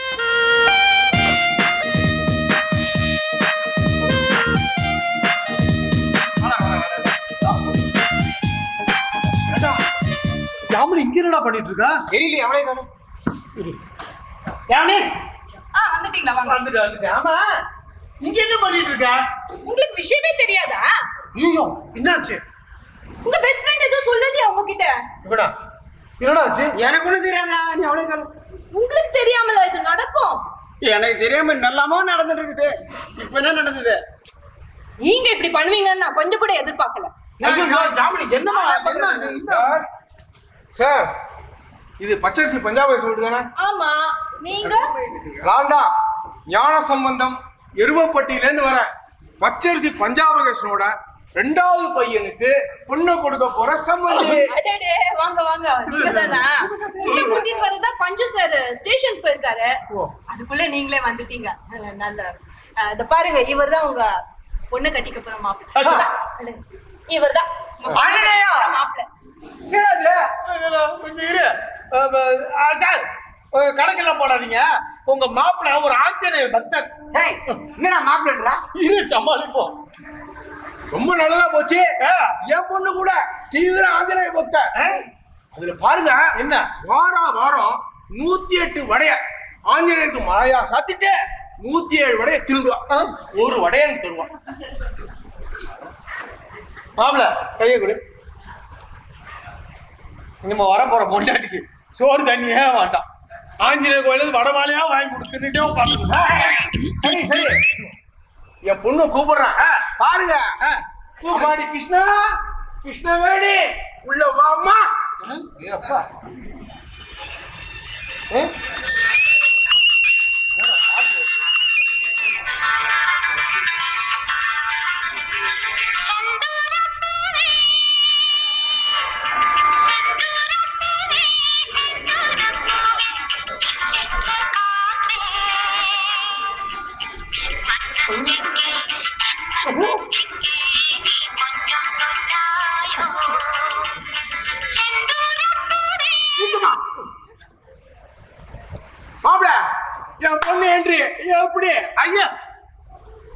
யாமனி இங்க என்னடா பண்ணிட்டு இருக்கா தெரியல எவ்வளவு காணும் யாமனி ஆ வந்துட்டீங்களா வாங்க வந்துட்டு வந்துட்டு ஆமா இங்க என்ன பண்ணிட்டு இருக்கா உங்களுக்கு விஷயமே தெரியாதா ஐயோ என்னாச்சு உங்க பெஸ்ட் ஃப்ரெண்ட் ஏதோ சொல்லலையா உங்ககிட்ட இவனா என்னடா ஆச்சு எனக்கு ஒண்ணும் தெரியாதா நீ அவ்வளவு காலம் உங்களுக்கு தெரியாமலா இது நடக்கும் எனக்கு தெரியாம நல்லாமோ நடந்துட்டு இருக்குது இப்ப என்ன நடந்தது நீங்க இப்படி பண்ணுவீங்கன்னு நான் கொஞ்சம் கூட எதிர்பார்க்கல ஐயோ யாமனி என்னமா என்ன சார் சார் இது பச்சரிசி பஞ்சாபை சொல்லிட்டு தானே ஆமா நீங்க நான் தான் ஞான சம்பந்தம் எருவப்பட்டியிலேருந்து வரேன் பச்சரிசி பஞ்சாபகேஷனோட ரெண்டாவது பையனுக்கு பொண்ணு கொடுக்க போற சம்பந்தி அடடே வாங்க வாங்க நீங்கதானா உள்ள கூட்டிட்டு வரதா பஞ்சு சார் ஸ்டேஷன் போயிருக்காரு அதுக்குள்ள நீங்களே வந்துட்டீங்க நல்ல நல்ல அஹ், இத பாருங்க இவர்தான் உங்க பொண்ணு கட்டிக்க போற மாப்பிள்ளை இவர்தான் உங்க பொண்ணு அடடேயா! கட்டிக்க போற மாப்பிள்ளை என்னடா, கொஞ்சம் இரு அஹ், அஹ், சார் அஹ், கணக்கெல்லாம் போடாதீங்க உங்க மாப்பிள்ளை ஒரு ஆஞ்சநேயர் பக்தன் என்னடா மாப்பிள்ளா இரு சமாளிப்போம் ரொம்ப நல்லதா போச்சு ஆ, என் பொண்ணு கூட தீவிர ஆஞ்சநேய பக்த அதுல பாருங்க என்ன வாரம் வாரம் நூத்தி எட்டு வடைய ஆஞ்சநேயருக்கு மழையா சாத்திட்டு நூத்தி ஏழு வடைய திருடுவான் ஒரு வடைய எனக்கு தருவான் மாப்பிள்ள கையை கொடு இனிமே வர போற பொண்டாட்டிக்கு சோறு தண்ணியே வேண்டாம் ஆஞ்சநேயர் கோயிலுக்கு வடமாலையா வாங்கி கொடுத்துட்டே பார்த்துக்கணும் சரி சரி என் பொண்ணு கூப்பிடுறேன் பாருங்க அம்மாடி கிருஷ்ணா கிருஷ்ணவேணி உள்ள வாம்மா அப்பா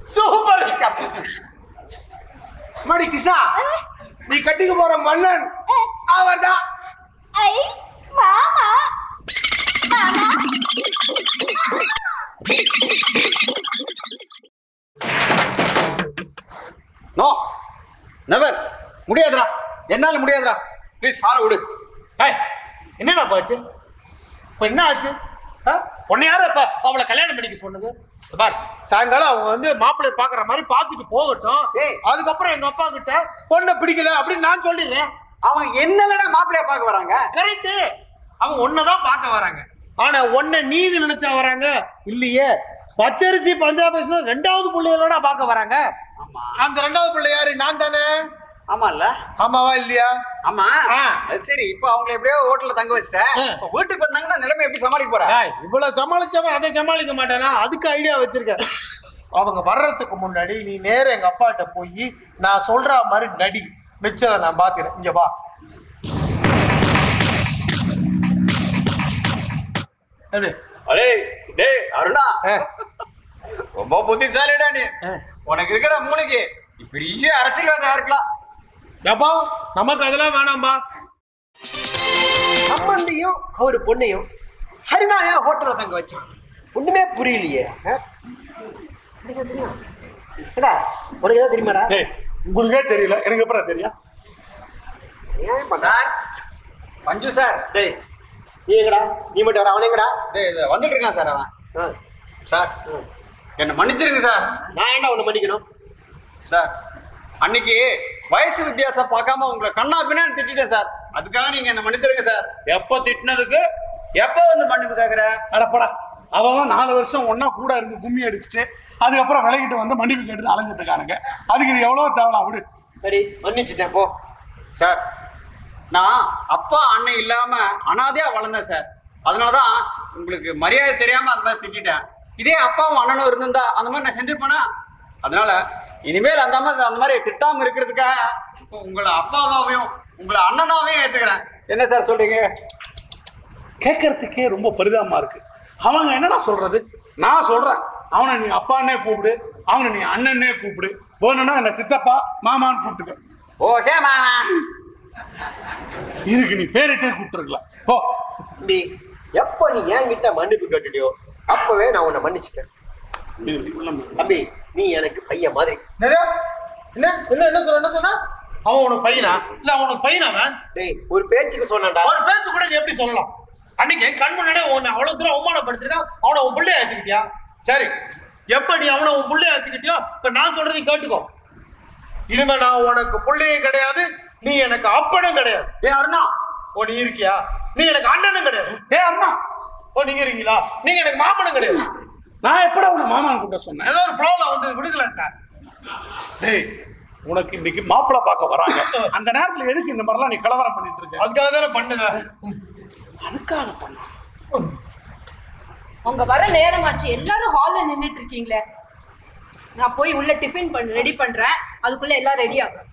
சூப்பர் மடி கிருஷ்ணா நீ கட்டிக்க போற மன்னன் அவர்தான் ஐ மாமா மாமா நோ நெவர் முடியாதுடா என்னால முடியாதுடா ப்ளீஸ் சார விடு ஏய் என்னடா பாச்சு இப்போ என்ன ஆச்சு ஆ? உன்னை யாரு இப்ப அவளை கல்யாணம் பண்ணிக்க சொன்னது இத பார் சாயங்காலம் அவங்க வந்து மாப்பிள்ளை பாக்குற மாதிரி பார்த்துட்டு போகட்டும் ஏய். அதுக்கப்புறம் எங்க அப்பா கிட்ட பொண்ணை பிடிக்கல அப்படின்னு நான் சொல்லிடுறேன் அவன் என்னலடா மாப்பிள்ளைய பார்க்க வராங்க கரெக்ட் அவங்க ஒன்னதான் பார்க்க வராங்க ஆனா ஒன்ன நீதி நினைச்சா வராங்க இல்லையே பச்சரிசி பஞ்சாப் ரெண்டாவது பிள்ளைகளோட பார்க்க வராங்க அந்த ரெண்டாவது பிள்ளை யாரு நான் தானே ஆமா இல்ல ஆமாவா இல்லையா ஆமா ஆ. அது சரி இப்போ அவங்களை எப்படியோ ஹோட்டல்ல தங்க வச்சிட்டேன் ஆ. இப்போ வீட்டுக்கு வந்தாங்கன்னா நிலைமை எப்படி சமாளிக்க போற ஏய், இவ்வளவு சமாளிச்சவன் அதை சமாளிக்க மாட்டானா அதுக்கு ஐடியா வச்சிருக்கேன் அவங்க வர்றதுக்கு முன்னாடி நீ நேரா எங்க அப்பாட்ட போய் நான் சொல்ற மாதிரி நடி மிச்சதை நான் பாத்துக்கிறேன் இங்க வா எப்படி அடே டேய் அருணா ஆ. ரொம்ப புத்திசாலிடா நீ ஆ. உனக்கு இருக்கிற மூளைக்கு பெரிய அரசியல்வாதியா இருக்கலாம் எப்பா நமக்கு அதெல்லாம் வேணாம்பா சம்பந்தியும் அவர் பொண்ணையும் ஹரினா ஏன் ஹோட்டல்ல தங்க வச்சான் ஒண்ணுமே புரியலையே ஆ? உனக்கு எது தெரியும் ஏடா உனக்கு ஏதாவது தெரியுமாடா டேய் உங்களுக்கே தெரியல எனக்கு எப்பறம் தெரியும் ஏன் பண்ண சார் மஞ்சு சார் டேய் நீ எங்கடா நீ மட்டும் வர அவன் எங்கடா டேய் இது வந்துட்டு இருக்கான் சார் அவன் ஆ. சார் என்னை மன்னிச்சிருங்க சார் நான் என்ன உன்னை மன்னிக்கணும் சார் அன்னைக்கு வயசு வித்தியாசம் பார்க்காம உங்களை கண்ணா பின்னான்னு திட்டிட்டேன் சார் அதுக்காக நீங்க என்ன மன்னிச்சிருங்க சார் எப்போ திட்டினதுக்கு எப்போ வந்து மன்னிப்பு கேட்குற அடப்படா அவன் நாலு வருஷம் ஒண்ணா கூட இருந்து கும்மி அடிச்சுட்டு அதுக்கப்புறம் விலகிட்டு வந்து மன்னிப்பு கேட்டு அலைஞ்சிட்டு இருக்கானுங்க அதுக்கு இது எவ்வளவு தேவலாம் விடு சரி மன்னிச்சிட்டேன் போ சார் நான் அப்பா அண்ணன் இல்லாம அனாதையா வளர்ந்தேன் சார் அதனாலதான் உங்களுக்கு மரியாதை தெரியாம அந்த மாதிரி திட்டிட்டேன் இதே அப்பாவும் அண்ணனும் இருந்திருந்தா அந்த மாதிரி நான் செஞ்சிருப்பேனா அதனால இனிமேல் அந்த மாதிரி அந்த மாதிரி திட்டாம இருக்கிறதுக்காக இப்போ உங்களை அப்பாவாவையும் உங்களை அண்ணனாவையும் ஏத்துக்கிறேன் என்ன சார் சொல்றீங்க கேட்கறதுக்கே ரொம்ப பரிதாபமா இருக்கு அவங்க என்னடா சொல்றது நான் சொல்றேன் அவனை நீ அப்பான்னே கூப்பிடு அவனை நீ அண்ணனே கூப்பிடு வேணும்னா என்ன சித்தப்பா மாமான்னு கூப்பிட்டுக்க ஓகே மாமா இதுக்கு நீ பேரிட்டே கூப்பிட்டுருக்கலாம் போ தம்பி எப்போ நீ என்கிட்ட மன்னிப்பு கேட்டுட்டியோ அப்பவே நான் உன்னை மன்னிச்சிட்டேன் இது உள்ள போ. தம்பி நீ எனக்கு பையன் மாதிரி என்னது? என்ன என்ன என்ன சொல்ற என்ன சொன்னா அவன் உனக்கு பையனா இல்ல அவனுக்கு பையனா அவன் டேய் ஒரு பேச்சுக்கு சொன்னேன்டா ஒரு பேச்சு கூட நீ எப்படி சொல்லலாம் அன்னைக்கு என் கண் முன்னாடியே உன்னை அவ்வளவு தூரம் அவமானப்படுத்திருக்கான் அவனை உன் பிள்ளைய ஏத்துக்கிட்டியா சரி எப்ப நீ அவனை உன் பிள்ளைய ஏத்துக்கிட்டியோ இப்ப நான் சொல்றதையும் கேட்டுக்கோ இனிமே நான் உனக்கு பிள்ளையும் கிடையாது நீ எனக்கு அப்பனும் கிடையாது ஏ அருணா ஓ நீ இருக்கியா நீ எனக்கு அண்ணனும் கிடையாது ஏய் அண்ணா ஓ நீங்க இருக்கீங்களா நீங்க எனக்கு மாமனும் கிடையாது நான் எப்படா உன்னை மாமான்னு கூப்பிட்ட சொன்னேன் ஏதோ ஒரு ஃப்ளோல வந்து விடுக்கலாம் சார் டேய் உனக்கு இன்னைக்கு மாப்பிள்ளை பார்க்க வராங்க அந்த நேரத்துல எதுக்கு இந்த மாதிரிலாம் நீ கலவரம் பண்ணிட்டு இருக்க அதுக்காக தானே பண்ணுங்க அதுக்காக பண்ண அவங்க வர நேரமாச்சு எல்லாரும் ஹால்ல நின்னுட்டு இருக்கீங்களே நான் போய் உள்ள டிஃபன் பண்ண ரெடி பண்றேன் அதுக்குள்ள எல்லாம் ரெடி ஆகும்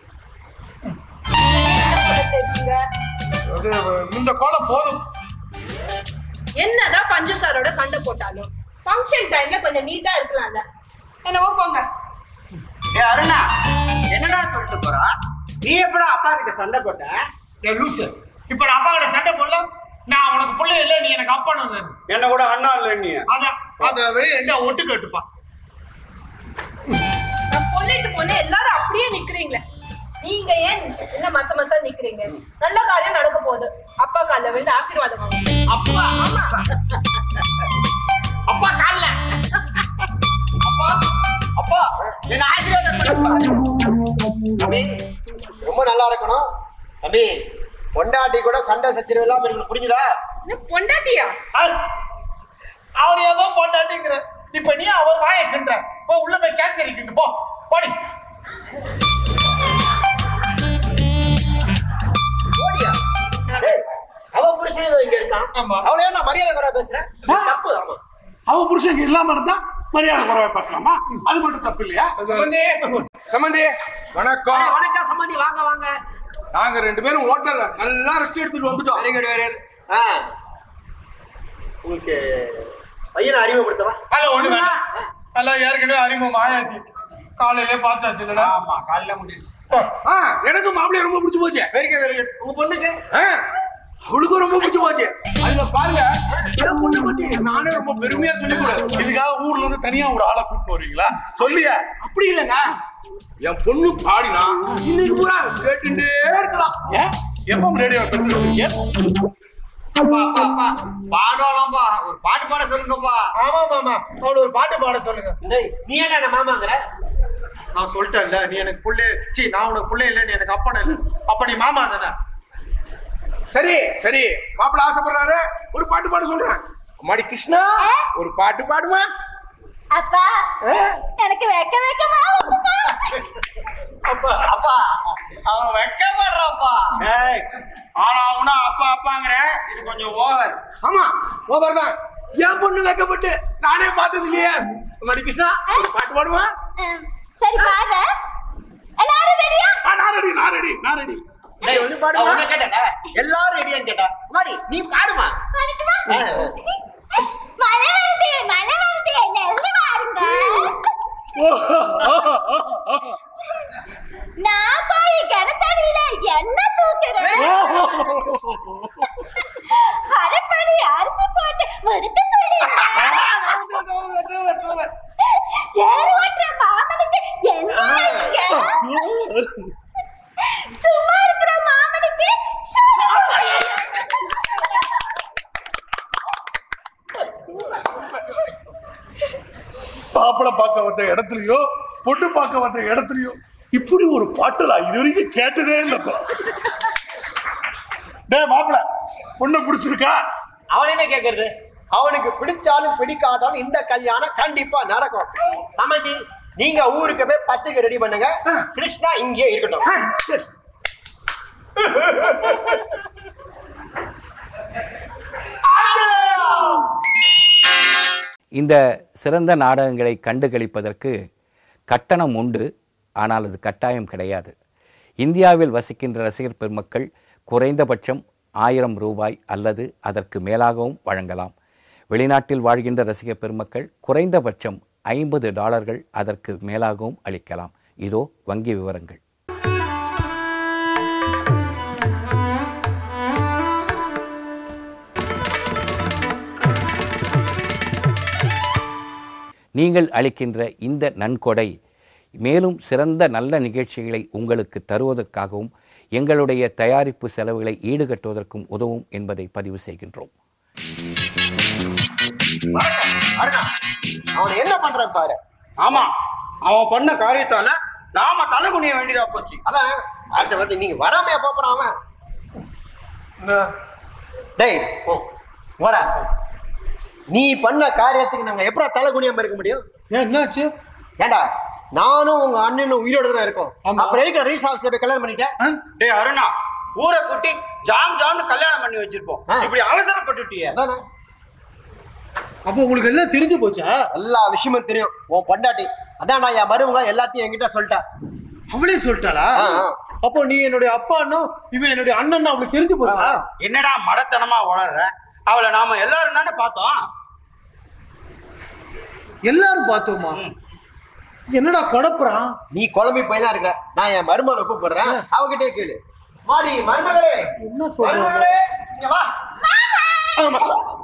அது இந்த கோலம் போதும் என்னதான் பஞ்சு சாரோட சண்டை போட்டாலும் ஃபங்க்ஷன் டைம்ல கொஞ்சம் நீட்டா இருக்கலாம்ல என்னவோ போங்க ஏ அருணா என்னடா சொல்லிட்டு போறா நீ எப்படா அப்பா கிட்ட சண்டை போட்ட ஏய், லூசு இப்ப நான் அப்பா கிட்ட சண்டை போடல நான் உனக்கு பிள்ளை இல்ல நீ எனக்கு அப்பனும் இல்லை என்ன கூட அண்ணா இல்ல நீ அதான் அத வெளியே ரெண்டா ஒட்டு கேட்டுப்பா நான் சொல்லிட்டு போனேன் எல்லாரும் அப்படியே நிக்கிறீங்களே நீங்க ஏன் என்ன மச மசா நிக்கிறீங்க நல்ல காரியம் நடக்க போகுது அப்பா கால்ல விழுந்து ஆசீர்வாதம் வாங்க அப்பா ஆமா அப்பா கால்ல அப்பா அப்பா என்ன ஆசீர்வாதம் பண்ணுப்பா தம்பி ரொம்ப நல்லா இருக்கணும் தம்பி பொண்டாட்டி கூட சண்டை சச்சரவு இல்லாம இருக்கணும் புரிஞ்சுதா என்ன பொண்டாட்டியா அவர் ஏதோ போட்டாட்டிங்கிற இப்ப நீ அவர் வாயை கின்ற போ உள்ள போய் கேசரி கிண்டு போ போடி ஓடியா டேய், அவ புருஷன் ஏதோ இங்க இருக்கான் ஆமா. அவளே நான் மரியாதை குறைவா பேசுறேன் இது ஆ. தப்பு ஆமா அவ புருஷனுக்கு இல்லாம இருந்தா மரியாதை குறைவா பேசலாமா அது மட்டும் தப்பு இல்லையா சம்பந்தி சம்பந்தி வணக்கம் அண்ணே, வணக்கம் சம்பந்தி வாங்க வாங்க நாங்க ரெண்டு பேரும் ஹோட்டல்ல நல்லா ரெஸ்ட் எடுத்துட்டு வந்துட்டோம் வெரி குட் வெரி ஆ உங்களுக்கு பையனை அறிமுகப்படுத்தவா அல்ல ஒண்ணு வேண்டாம் எல்லாம் ஏற்கனவே அறிமுகம் ஆயாச்சு காலையிலே பார்த்தாச்சு இல்லடா ஆமா காலையில முடிஞ்சிருச்சு ஆ எனக்கு மாப்பிள்ளைய ரொம்ப பிடிச்சு போச்சு வெரி குட் வெரி குட் உங்க பொண்ணுக்கு ஆ, அவளுக்கும் ரொம்ப பிடிச்சு போச்சு அதுல பாருங்க என் பொண்ணை பத்தி நானே ரொம்ப பெருமையா சொல்லிக்கிறேன் இதுக்காக ஊர்ல இருந்து தனியா ஒரு ஆளை கூப்பிட்டு வருவீங்களா சொல்லியா அப்படி இல்லைங்க என் பொண்ணு பாடினா இன்னைக்கு பூரா கேட்டுட்டே இருக்கலாம் ஏன் எஃப்எம் ரேடியோ அப்பா அப்பா அப்பா பாடலாம்ப்பா ஒரு பாட்டு பாட சொல்லுங்கப்பா ஆமா மாமா அவளை ஒரு பாட்டு பாட சொல்லுங்க டேய் நீ என்ன என்ன மாமாங்கிற நான் சொல்லிட்டேன்ல நீ எனக்கு புள்ளே சீ நான் உனக்கு புள்ளே இல்லை நீ எனக்கு அப்பன இல்லை அப்ப நீ மாமா தானே சரி சரி மாப்பிள்ள ஆசைப்படுறாரு ஒரு பாட்டு பாட சொல்றேன் அம்மாடி கிருஷ்ணா ஒரு பாட்டு பாடுமா அப்பா எனக்கு வெக்க வெக்கமா வருதுப்பா. அப்பா அப்பா அவன் வெக்கப்படுறாப்பா ஏய் ஆனா அவனா அப்பா அப்பாங்கிற இது கொஞ்சம் ஓவர் ஆமா ஓவர் தான் என் பொண்ணு வைக்கப்பட்டு நானே பார்த்தது இல்லையே அம்மாடி கிருஷ்ணா ஒரு பாட்டு பாடுமா ம், சரி பாரு எல்லாரும் ரெடியா நான் ரெடி நான் ரெடி நான் ரெடி டேய் வந்து பாடு உன்ன கேட்டல எல்லாரும் ரெடியான்னு கேட்டா மாடி நீ பாடுமா பாடட்டுமா? ஆ. சி, மழை வருது மழை வருது நெல்லு பாருங்க நான் போய் கிணத்தடியில என்ன தூக்குறேன் அரைப்படி அரிசி போட்டு முறுக்கு சுடுங்க ஏறு ஓட்டுற மாமனுக்கு என்ன வேணுங்க? சும்மா இருக்கிற மாமனுக்கு மாப்பிளை பார்க்க வந்த இடத்துலயோ பொண்ணு பார்க்க வந்த இடத்துலயோ இப்படி ஒரு பாட்டுலா இது வரைக்கும் கேட்டதே இல்லப்பா டேய் மாப்பிள பொண்ணு பிடிச்சிருக்கா அவன் என்ன கேக்குறது அவனுக்கு பிடிச்சாலும் பிடிக்காட்டாலும் இந்த கல்யாணம் கண்டிப்பா நடக்கும் சமதி நீங்க ஊருக்கு போய் பத்துக்கு ரெடி பண்ணுங்க கிருஷ்ணா இங்கேயே இருக்கட்டும் இந்த சிறந்த நாடகங்களை கண்டுகளிப்பதற்கு கட்டணம் உண்டு ஆனால் அது கட்டாயம் கிடையாது இந்தியாவில் வசிக்கின்ற ரசிகர் பெருமக்கள் குறைந்தபட்சம் ஆயிரம் ரூபாய் அல்லது அதற்கு மேலாகவும் வழங்கலாம் வெளிநாட்டில் வாழ்கின்ற ரசிகர் பெருமக்கள் குறைந்தபட்சம் ஐம்பது டாலர்கள் அதற்கு மேலாகவும் அளிக்கலாம் இதோ வங்கி விவரங்கள் நீங்கள் அளிக்கின்ற இந்த நன்கொடை மேலும் சிறந்த நல்ல நிகழ்ச்சிகளை உங்களுக்கு தருவதற்காகவும் எங்களுடைய தயாரிப்பு செலவுகளை ஈடுகட்டுவதற்கும் உதவும் என்பதை பதிவு செய்கின்றோம் அருணா அவனை என்ன பண்றான் பாரு ஆமா அவன் பண்ண காரியத்தால நாம தலை குனிய வேண்டியதா போச்சு அதான் அடுத்த வாட்டி நீங்க வராமையா போறான் அவன் டேய் போ வாடா நீ பண்ண காரியத்துக்கு நாங்க எப்படா தலை குனியாம இருக்க முடியும் ஏன் என்னாச்சு ஏண்டா நானும் உங்க அண்ணனும் உயிரோட தான் இருக்கோம் அப்புறம் எதுக்கு ரீஸ் ஹவுஸ்ல போய் கல்யாணம் பண்ணிட்டேன் டேய் அருணா ஊரை கூட்டி ஜாம் ஜாம்னு கல்யாணம் பண்ணி வச்சிருப்போம் ஆ. இப்படி அவசரப்பட்டுட்டியே அதானே அப்போ உங்களுக்கு எல்லாம் தெரிஞ்சு போச்சா எல்லா விஷயமும் தெரியும் உன் பொண்டாட்டி அதான் நான் என் மருமக எல்லாத்தையும் என்கிட்ட சொல்லிட்டா அவளே சொல்லிட்டாளா ஆ, ஆ. அப்போ நீ என்னுடைய அப்பானும் இவன் என்னுடைய அண்ணன் அவளுக்கு தெரிஞ்சு போச்சா என்னடா மடத்தனமா உளற அவளை நாம எல்லாரும் தானே பார்த்தோம் எல்லாரும் பார்த்தோமா என்னடா குழப்புறான் நீ குழம்பி போய் தான் இருக்கிற நான் என் மருமகளை கூப்பிடுறேன் அவகிட்டே கேளு மாடி மருமகளே என்ன சொல்றாங்க? மருமகளே இங்க வா ஆமா.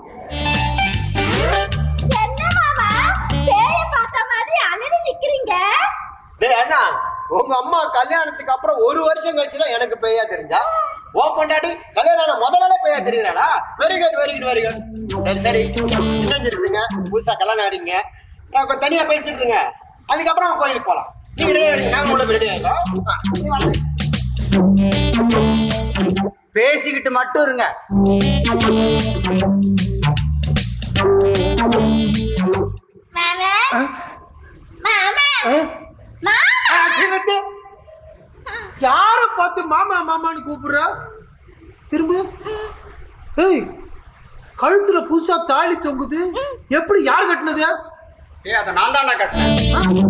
என்ன மாமா பேய பார்த்த மாதிரி அலறி நிக்கிறீங்க டேய் அண்ணா உங்க அம்மா கல்யாணத்துக்கு அப்புறம் ஒரு வருஷம் கழிச்சு தான் எனக்கு பேயா தெரிஞ்சா உன் பொண்டாட்டி கல்யாணம் ஆன முத நாளே பேயா தெரியுறாடா very good very good very good சரி சரி சின்ன சிறுசுங்க புதுசா கல்யாணம் ஆறீங்க நான் கொஞ்சம் தனியா பேசிட்டு இருங்க அதுக்கப்புறம் கோயிலுக்கு போலாம் நீங்க ரெடி ஆயிடுங்க நாங்க உள்ள ரெடி ஆயிடுறோம் பேசிக்கிட்டு மட்டும் இருங்க மாமா மாமா மாமா யார பார்த்து மாமா மாமான்னு கூப்பிடுற திரும்ப ஏய் கழுத்துல புதுசா தாலி தொங்குது எப்படி யார் கட்டினது ஏய் அதை நான் தான்டா கட்டினேன்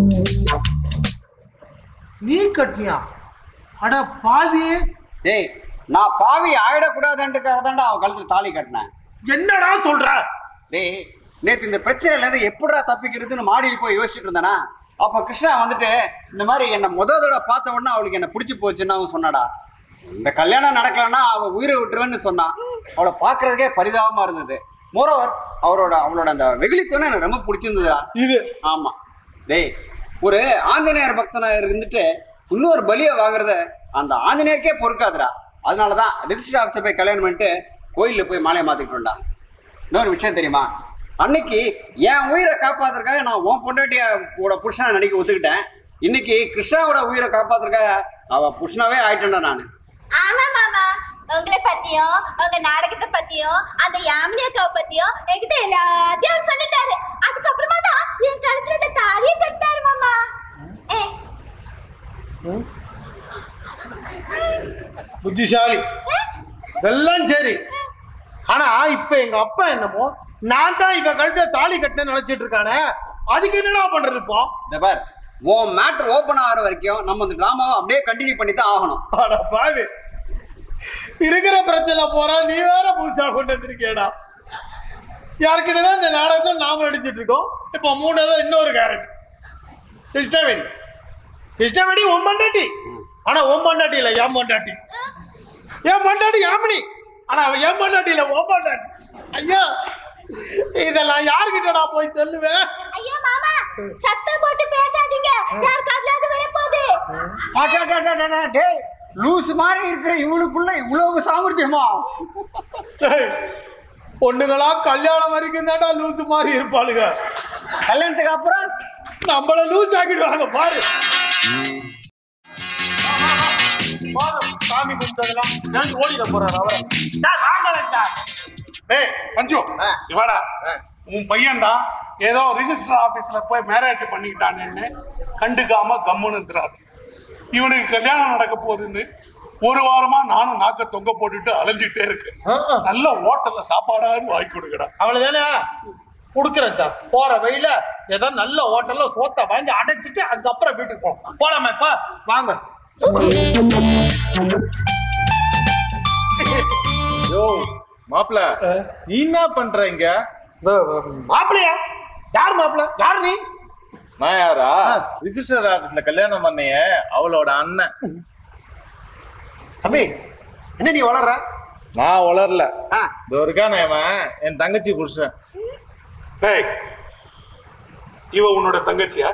நீ கட்டினியா அட பாவி டேய் நான் பாவி ஆயிடக்கூடாதுன்றதுக்காக தான்டா அவன் கழுத்துல தாலி கட்டினேன் என்னடா சொல்ற டேய் நேத்து இந்த பிரச்சனையில இருந்து எப்படிடா தப்பிக்கிறதுன்னு மாடியில் போய் யோசிச்சுட்டு இருந்தானா அப்ப கிருஷ்ணா வந்துட்டு இந்த மாதிரி என்ன முத தடவை பார்த்த உடனே அவளுக்கு என்ன பிடிச்சு போச்சுன்னு அவன் சொன்னாடா இந்த கல்யாணம் நடக்கலன்னா அவ உயிரை விட்டுருவேன்னு சொன்னான் அவளை பார்க்கறதுக்கே பரிதாபமா இருந்தது மோரோவர் அவரோட அவளோட அந்த வெகுளித்தனம் எனக்கு ரொம்ப பிடிச்சிருந்ததுடா இது ஆமா டேய் ஒரு ஆஞ்சநேயர் பக்தனா இருந்துட்டு இன்னொரு பலியை வாங்குறத அந்த ஆஞ்சநேயருக்கே பொறுக்காதுடா அதனாலதான் ரிஜிஸ்டர் ஆஃபீஸர் போய் கல்யாணம் பண்ணிட்டு கோயில்ல போய் மாலையை மாத்திக்கிட்டோம்டா இன்னொரு விஷயம் தெரியுமா அன்னைக்கு என் உயிரை காப்பாத்துறதுக்காக நான் உன் பொண்டாட்டியோட புருஷனை நினைக்க ஒத்துக்கிட்டேன் இன்னைக்கு கிருஷ்ணாவோட உயிரை காப்பாத்துறதுக்காக அவ புருஷனாவே ஆயிட்டேன்டா நான் ஆமா மாமா உங்களை பத்தியும் உங்க நாடகத்தை பத்தியும் அந்த யாமினி அக்காவை பத்தியும் என்கிட்ட எல்லாத்தையும் அவர் சொல்லிட்டாரு அதுக்கப்புறமா தான் என் கழுத்துல இந்த தாலியை கட்டினாரு மாமா ஏ புத்திசாலி இதெல்லாம் சரி ஆனா இப்ப எங்க அப்பா என்னமோ நான் தான் இப்ப கழுத்த தாலி கட்டினேன்னு நினைச்சிட்டு இருக்கானே அதுக்கு என்னடா பண்றது இப்போ இந்த பார் உன் மேட்ரு ஓப்பன் ஆகிற வரைக்கும் நம்ம இந்த டிராமாவை அப்படியே கண்டினியூ பண்ணி தான் ஆகணும் அட பாவி இருக்கிற பிரச்சனை போறா நீ வேற புதுசா கொண்டு வந்திருக்கேடா யாருக்கிட்டவே இந்த நாடகத்துல நாம நடிச்சிட்டு இருக்கோம் இப்போ மூணாவது இன்னொரு கேரக்டர் கிருஷ்ணவேணி கிருஷ்ணவேணி உன் மண்டாட்டி ஆனா உன் மண்டாட்டி இல்ல என் மண்டாட்டி என் மண்டாட்டி யாமினி ஆனா அவன் என் மண்டாட்டி இல்ல உன் மண்டாட்டி ஐயா இதெல்லாம் யாருக்கிட்ட நான் போய் சொல்லுவேன் ஐயோ மாமா சத்தம் போட்டு பேசாதீங்க யார் காதுலாவது விழ போகுது அடடடடடட, டேய் லூஸ் மாதிரி இருக்கிற இவளுக்குள்ள இவ்வளவு சாமர்த்தியமா டேய், பொண்ணுங்களா கல்யாணம் வரைக்கும் தான்டா லூசு மாதிரி இருப்பாளுங்க கல்யாணத்துக்கு அப்புறம் நம்மள லூஸ் ஆக்கிடுவாங்க பாரு பாரு, சாமி கும்பிட்டதெல்லாம் நான் ஓடிட போறாரு அவரை சார், வாங்களேன் சார். டேய் மஞ்சு இவாடா உன் பையன் தான் ஏதோ ரிஜிஸ்டர் ஆபீஸ்ல போய் மேரேஜ் பண்ணிக்கிட்டானேன்னு கண்டுக்காம கம்முன்னு இருக்கிறாரு இவனுக்கு கல்யாணம் நடக்க போகுதுன்னு ஒரு வாரமா நானும் நாக்க தொங்க போட்டுட்டு அலைஞ்சிட்டே இருக்கு நல்ல ஹோட்டல்ல சாப்பாடாவது வாங்கி கொடுக்கடா அவ்வளவுதானே கொடுக்குறேன் சார் போற வழியில ஏதோ நல்ல ஹோட்டல்ல சோத்தை வாங்கி அடைச்சிட்டு அதுக்கப்புறம் வீட்டுக்கு போகலாம் போலாமா இப்ப வாங்க யோ மாப்பிள நீ என்ன பண்ற இங்க மாப்பிளையா யார் மாப்பிள்ள யார் நீ நான் யாரா ரிஜிஸ்டர் ஆபீஸ்ல கல்யாணம் பண்ணையே அவளோட அண்ணன் தம்பி என்ன நீ வளர்ற நான் வளரல இதோ இருக்கானே அவன் என் தங்கச்சி புருஷன் டேய் இவ உன்னோட தங்கச்சியா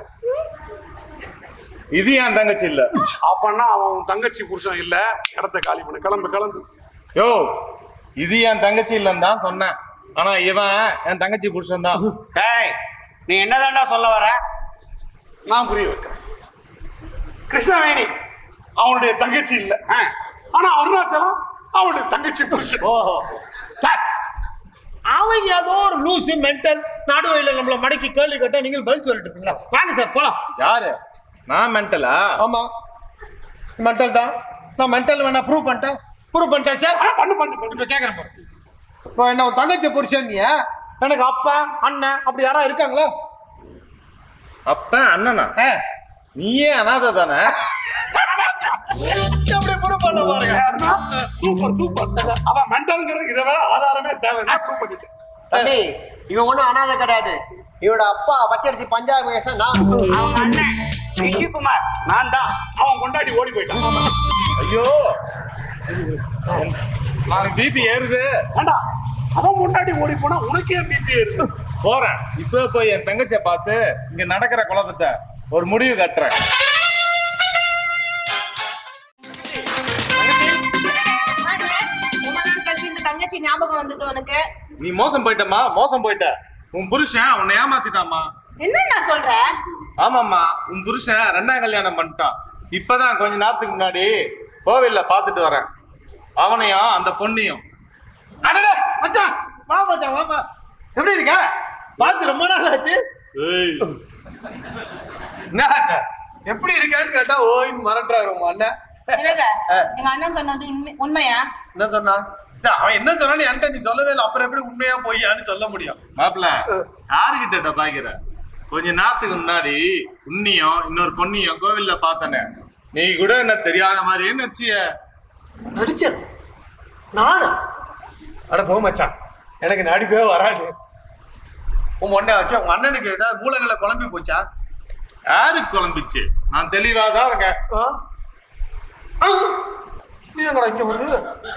இது என் தங்கச்சி இல்ல அப்பன்னா அவன் உன் தங்கச்சி புருஷன் இல்ல இடத்த காலி பண்ணு கிளம்பு கிளம்பு யோ இது என் தங்கச்சி இல்லன்னு தான் சொன்னேன் ஆனா இவன் என் தங்கச்சி புருஷன் தான் டேய் நீ என்னதான்டா சொல்ல வர நான் புரிய வைக்கிறேன் கிருஷ்ணவேணி அவனுடைய தங்கச்சி இல்ல ஆனா அருணாச்சலம் அவனுடைய தங்கச்சி புருஷன் ஓஹோ சார், அவன் ஏதோ ஒரு லூசு மென்டல் நடுவையில் நம்மள மடக்கி கேள்வி கேட்டா நீங்கள் பதில் சொல்லிட்டு இருக்கீங்களா வாங்க சார் போலாம் யாரு நான் மென்டலா ஆமா மென்டல் தான் நான் மென்டல் வேணா ப்ரூவ் பண்ணிட்டேன் ப்ரூவ் பண்ணிட்டேன் சார் பண்ணு பண்ணு பண்ணு இப்போ கேட்குறேன் பாரு இப்போ என்ன உன் தங்கச்சி புருஷன் நீ எனக்கு அப்பா அண்ணன் அப்படி யாரா இருக்காங்களா அப்ப அண்ணனா ஆ. நீயே அனாதை தானே எப்படி ப்ரூவ் பண்ண பாருங்க சூப்பர் சூப்பர் அவன் மென்டல்ங்கிறது இதை வேற ஆதாரமே தேவை நான் prove பண்ணிட்டேன். தம்பி இவன் ஒண்ணும் அனாதை கிடையாது இவனோட அப்பா பச்சரிசி பஞ்சாப் கேச நான் அவங்க அண்ணன் ரிஷிகுமார் நான் தான் அவன் கொண்டாடி ஓடி போயிட்டான் ஐயோ எனக்கு பிபி ஏறுது ஏண்டா அவன் கொண்டாடி ஓடி போனா உனக்கே பிபி இருக்கு போறேன் இப்போ போய் என் தங்கச்சிய பார்த்து இங்க நடக்கிற குழப்பத்தை ஒரு முடிவு கட்டுறேன் ரொம்ப நாள் கழிச்சு இந்த தங்கச்சி ஞாபகம் வந்தது உனக்கு நீ மோசம் போயிட்டம்மா மோசம் போயிட்ட உன் புருஷன் உன்னை ஏமாத்திட்டாமா என்ன நான் சொல்றேன் ஆமாம்மா உன் புருஷன் ரெண்டாம் கல்யாணம் பண்ணிட்டான் இப்பதான் கொஞ்ச நேரத்துக்கு முன்னாடி கோவில்ல பார்த்துட்டு வரேன் அவனையும் அந்த பொண்ணையும் அடடே மச்சான் வா மச்சான் வாப்பா எப்படி இருக்க பார்த்து ரொம்ப நாள் ஆச்சு என்ன ஆட்ட? எப்படி இருக்கேன்னு கேட்டா ஓய்னு மறந்துறாரு உங்க அண்ணன் என்னங்க எங்க அண்ணன் சொன்னது உண்மை உண்மையா என்ன சொன்னா டேய், அவன் என்ன சொன்னான்னு என்கிட்ட நீ சொல்லவே இல்லை அப்புறம் எப்படி உண்மையா பொய்யான்னு சொல்ல முடியும் மாப்பிள்ள யாருகிட்ட பாய்க்கிற கொஞ்ச நேரத்துக்கு முன்னாடி உன்னியும் இன்னொரு பொண்ணையும் கோவில்ல பார்த்தனே நீ கூட என்ன தெரியாத மாதிரியே நினைச்சிய நடிச்சேன் நானா அட போ மச்சான் எனக்கு நடிப்பே வராது உன் ஒன்னே வச்சு உங்க அண்ணனுக்கு ஏதாவது மூலங்களை குழம்பி போச்சா யாருக்கு குழம்பிச்சு நான் தெளிவா தான் இருக்கேன் ஆ? ஆ! நீ எங்கடா இங்க வருது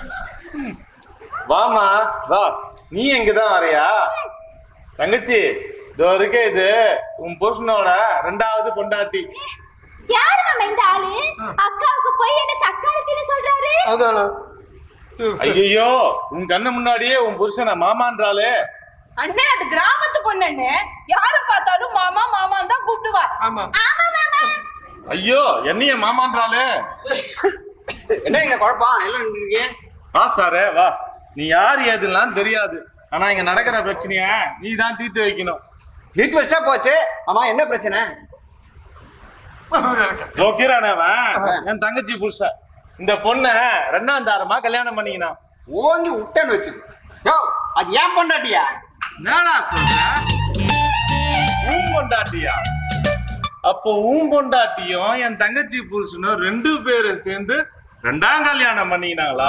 வாமா வா நீ எங்கதான் வரையா தங்கச்சி இதோ இருக்கே இது உன் புருஷனோட ரெண்டாவது பொண்டாட்டி யாரு மாமா இந்த ஆளு அக்காவுக்கு போய் என்ன சக்காலத்தின்னு சொல்றாரு அதான ஐயோ உன் கண்ணு முன்னாடியே உன் புருஷனை மாமான்றாலே அண்ணே அது கிராமத்து பொண்ணுன்னு யார பார்த்தாலும் மாமா மாமான்னு தான் கூப்பிடுவா ஆமா ஆமா மாமா ஐயோ என்னைய மாமான்றாலே என்ன இங்க குழப்பம் எல்லாம் இருக்கீங்க வா சாரே வா நீ யார் ஏதுலாம் தெரியாது ஆனா இங்க நடக்கிற பிரச்சனைய நீ தான் தீர்த்து வைக்கணும் வீட்டு வருஷா போச்சு ஆமா என்ன பிரச்சனை ஜோக்கிரானவன் என் தங்கச்சி புருஷன் இந்த பொண்ண ரெண்டாம் தாரமா கல்யாணம் பண்ணிக்கினான் ஓங்கி விட்டேன்னு வச்சுக்கோ யோ அது ஏன் பொண்டாட்டியா என்னடா சொல்ற ஊன் பொண்டாட்டியா அப்போ ஊன் பொண்டாட்டியும் என் தங்கச்சி புருஷனும் ரெண்டு பேரும் சேர்ந்து ரெண்டாம் கல்யாணம் பண்ணிக்கினாங்களா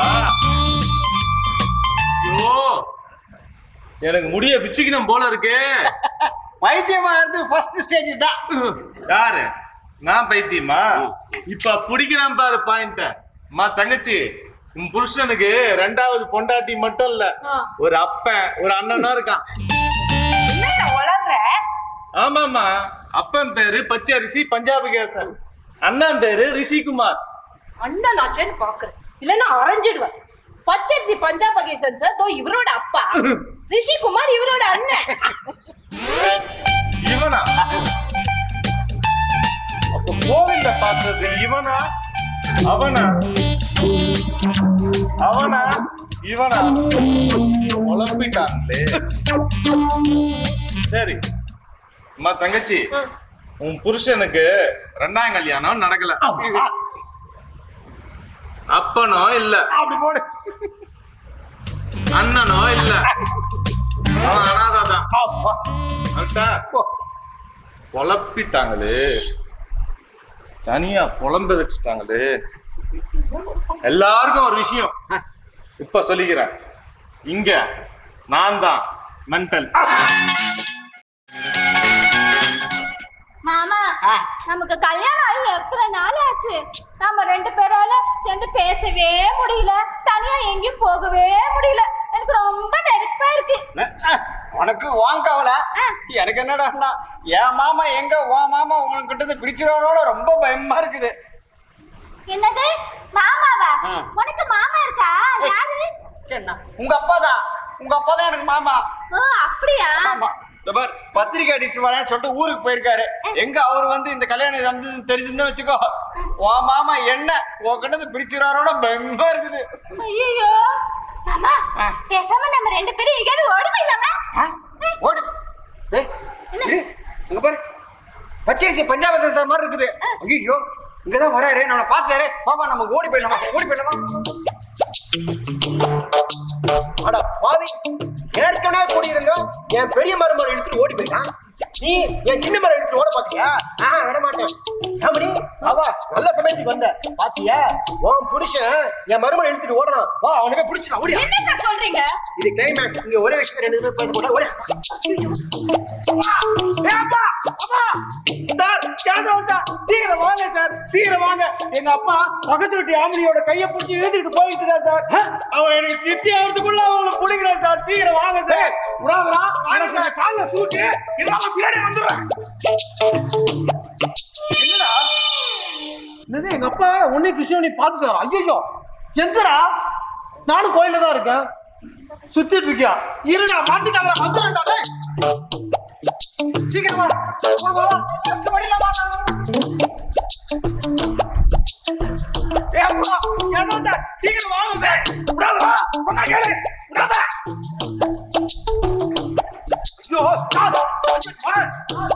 ஐயோ எனக்கு முடிய பிச்சுக்கணும் போல இருக்கே பைத்தியமா இருந்து ஃபர்ஸ்ட் ஸ்டேஜ் தான் யாரு நான் பைத்தியமா இப்ப பிடிக்கிறான் பாரு பாயிண்ட அம்மா தங்கச்சி உன் புருஷனுக்கு ரெண்டாவது பொண்டாட்டி மட்டும் இல்ல ஆ. ஒரு அப்பன் ஒரு அண்ணனும் இருக்கான் என்ன வளர்ற ஆமாமா அப்பன் பேரு பச்சரிசி பஞ்சாபி கேசன் அண்ணன் பேரு ரிஷிகுமார் அண்ணன் ஆச்சேன்னு பாக்குறேன் இல்லன்னா அரைஞ்சிடுவேன் பச்சரிசி பஞ்சாப் பகேசன் சார் தோ இவரோட அப்பா ரிஷிகுமார் இவரோட அண்ணன் இவனா அப்ப கோவில்ல பார்த்தது இவனா அவனா அவனா இவனா உழப்பிட்டாங்களே சரி அம்மா தங்கச்சி உன் புருஷனுக்கு ரெண்டாம் கல்யாணம் நடக்கல அப்பனோ இல்ல அப்படி போடு அண்ணனோ இல்ல அவன் அனாதாதான் அப்பா. கரெக்டா? குழப்பிட்டாங்களே தனியா புலம்ப வச்சுட்டாங்களே எல்லாருக்கும் ஒரு விஷயம் இப்ப சொல்லிக்கிறேன் இங்க நான் தான் மென்டல் மாமா நமக்கு கல்யாணம் ஆகி எத்தனை நாள் ஆச்சு நம்ம ரெண்டு பேரால சேர்ந்து பேசவே முடியல தனியா எங்கேயும் போகவே முடியல எனக்கு ரொம்ப வெறுப்பா இருக்கு உனக்கு வாங்கவல எனக்கு என்னடா என் மாமா எங்க உன் மாமா உங்ககிட்ட இருந்து பிரிச்சிருவானோட ரொம்ப பயமா இருக்குது என்னது மாமாவா ஆ. உனக்கு மாமா இருக்கா யாரு என்ன உங்க அப்பா தான் உங்க அப்பா தான் எனக்கு மாமா ஓ அப்படியா ஆமா இந்த பார் பத்திரிக்கை அடிச்சு வரேன்னு சொல்லிட்டு ஊருக்கு போயிருக்காரு எங்க அவர் வந்து இந்த கல்யாணம் வந்து தெரிஞ்சிருந்தா வச்சுக்கோ உன் மாமா என்ன உன்கிட்ட இருந்து பிரிச்சிருவாரோட பயமா இருக்குது ஐயோ மாமா பேசாம நம்ம ரெண்டு பேரும் எங்கேயாவது ஓடி போயிடலாமா ஆ? ஓடு ஏய், இரு. அங்க பாரு பச்சரிசி பஞ்சாப சார் மாதிரி இருக்குது ஐயோ இங்கதான் வராரு நம்மளை பார்த்தாரு பாப்பா நம்ம ஓடி போயிடலாமா ஓடி போயிடலாமா அட பாவி ஏற்கனவே கூடியிருந்தோம் என் பெரிய மருமகள் இழுத்துட்டு ஓடி போயிட்டான் நீ என் சின்ன மரம் இழுத்துட்டு ஓட பாத்தியா ஆஹ் விட மாட்டேன் சாமணி அவா நல்ல சமயத்துக்கு வந்த பாத்தியா உன் புருஷன் என் மருமகள் இழுத்துட்டு ஓடுறான் வா அவனை போய் பிடிச்சிடலாம் ஓடியா என்ன சார் சொல்றீங்க இது கிளைமேக்ஸ் இங்க ஒரே விஷயத்தை ரெண்டு பேரும் பேச போட்டா ஓடியா சார் கேசவன் சார் சீக்கிரம் வாங்க சார் சீக்கிரம் வாங்க எங்க அப்பா பக்கத்து வீட்டு ஆம்பளியோட கைய பிடிச்சி இழுத்துட்டு போயிட்டு இருக்கான் சார் அவன் எனக்கு சித்தி ஆகிறதுக்குள்ள அவங்கள பிடிக்கிறான் சார் சீக்கிரம் வாங்க சார் விடாதடா எனக்கு இந்த கால்ல சூட்டு இல்லாம பின்னாடி வந்துடுறேன் என்னடா என்னது எங்க அப்பா உன்னை கிருஷ்ணனை பார்த்துட்டு வரான் ஐயோ எங்கடா நானும் கோயில்ல தான் இருக்கேன் சுத்திட்டு இருக்கியா இருடா மாட்டிக்காத வந்துடுறேன்டா டேய். சீக்கிரம் வா. வா, வா, வா. அடுத்த வழியில வா. ஏய், அப்பா, ஏதோடா, சீக்கிரம் வாங்க சார். விடாதடா சொன்னா கேளு விடாத ஐயோ, சார். வரேன்.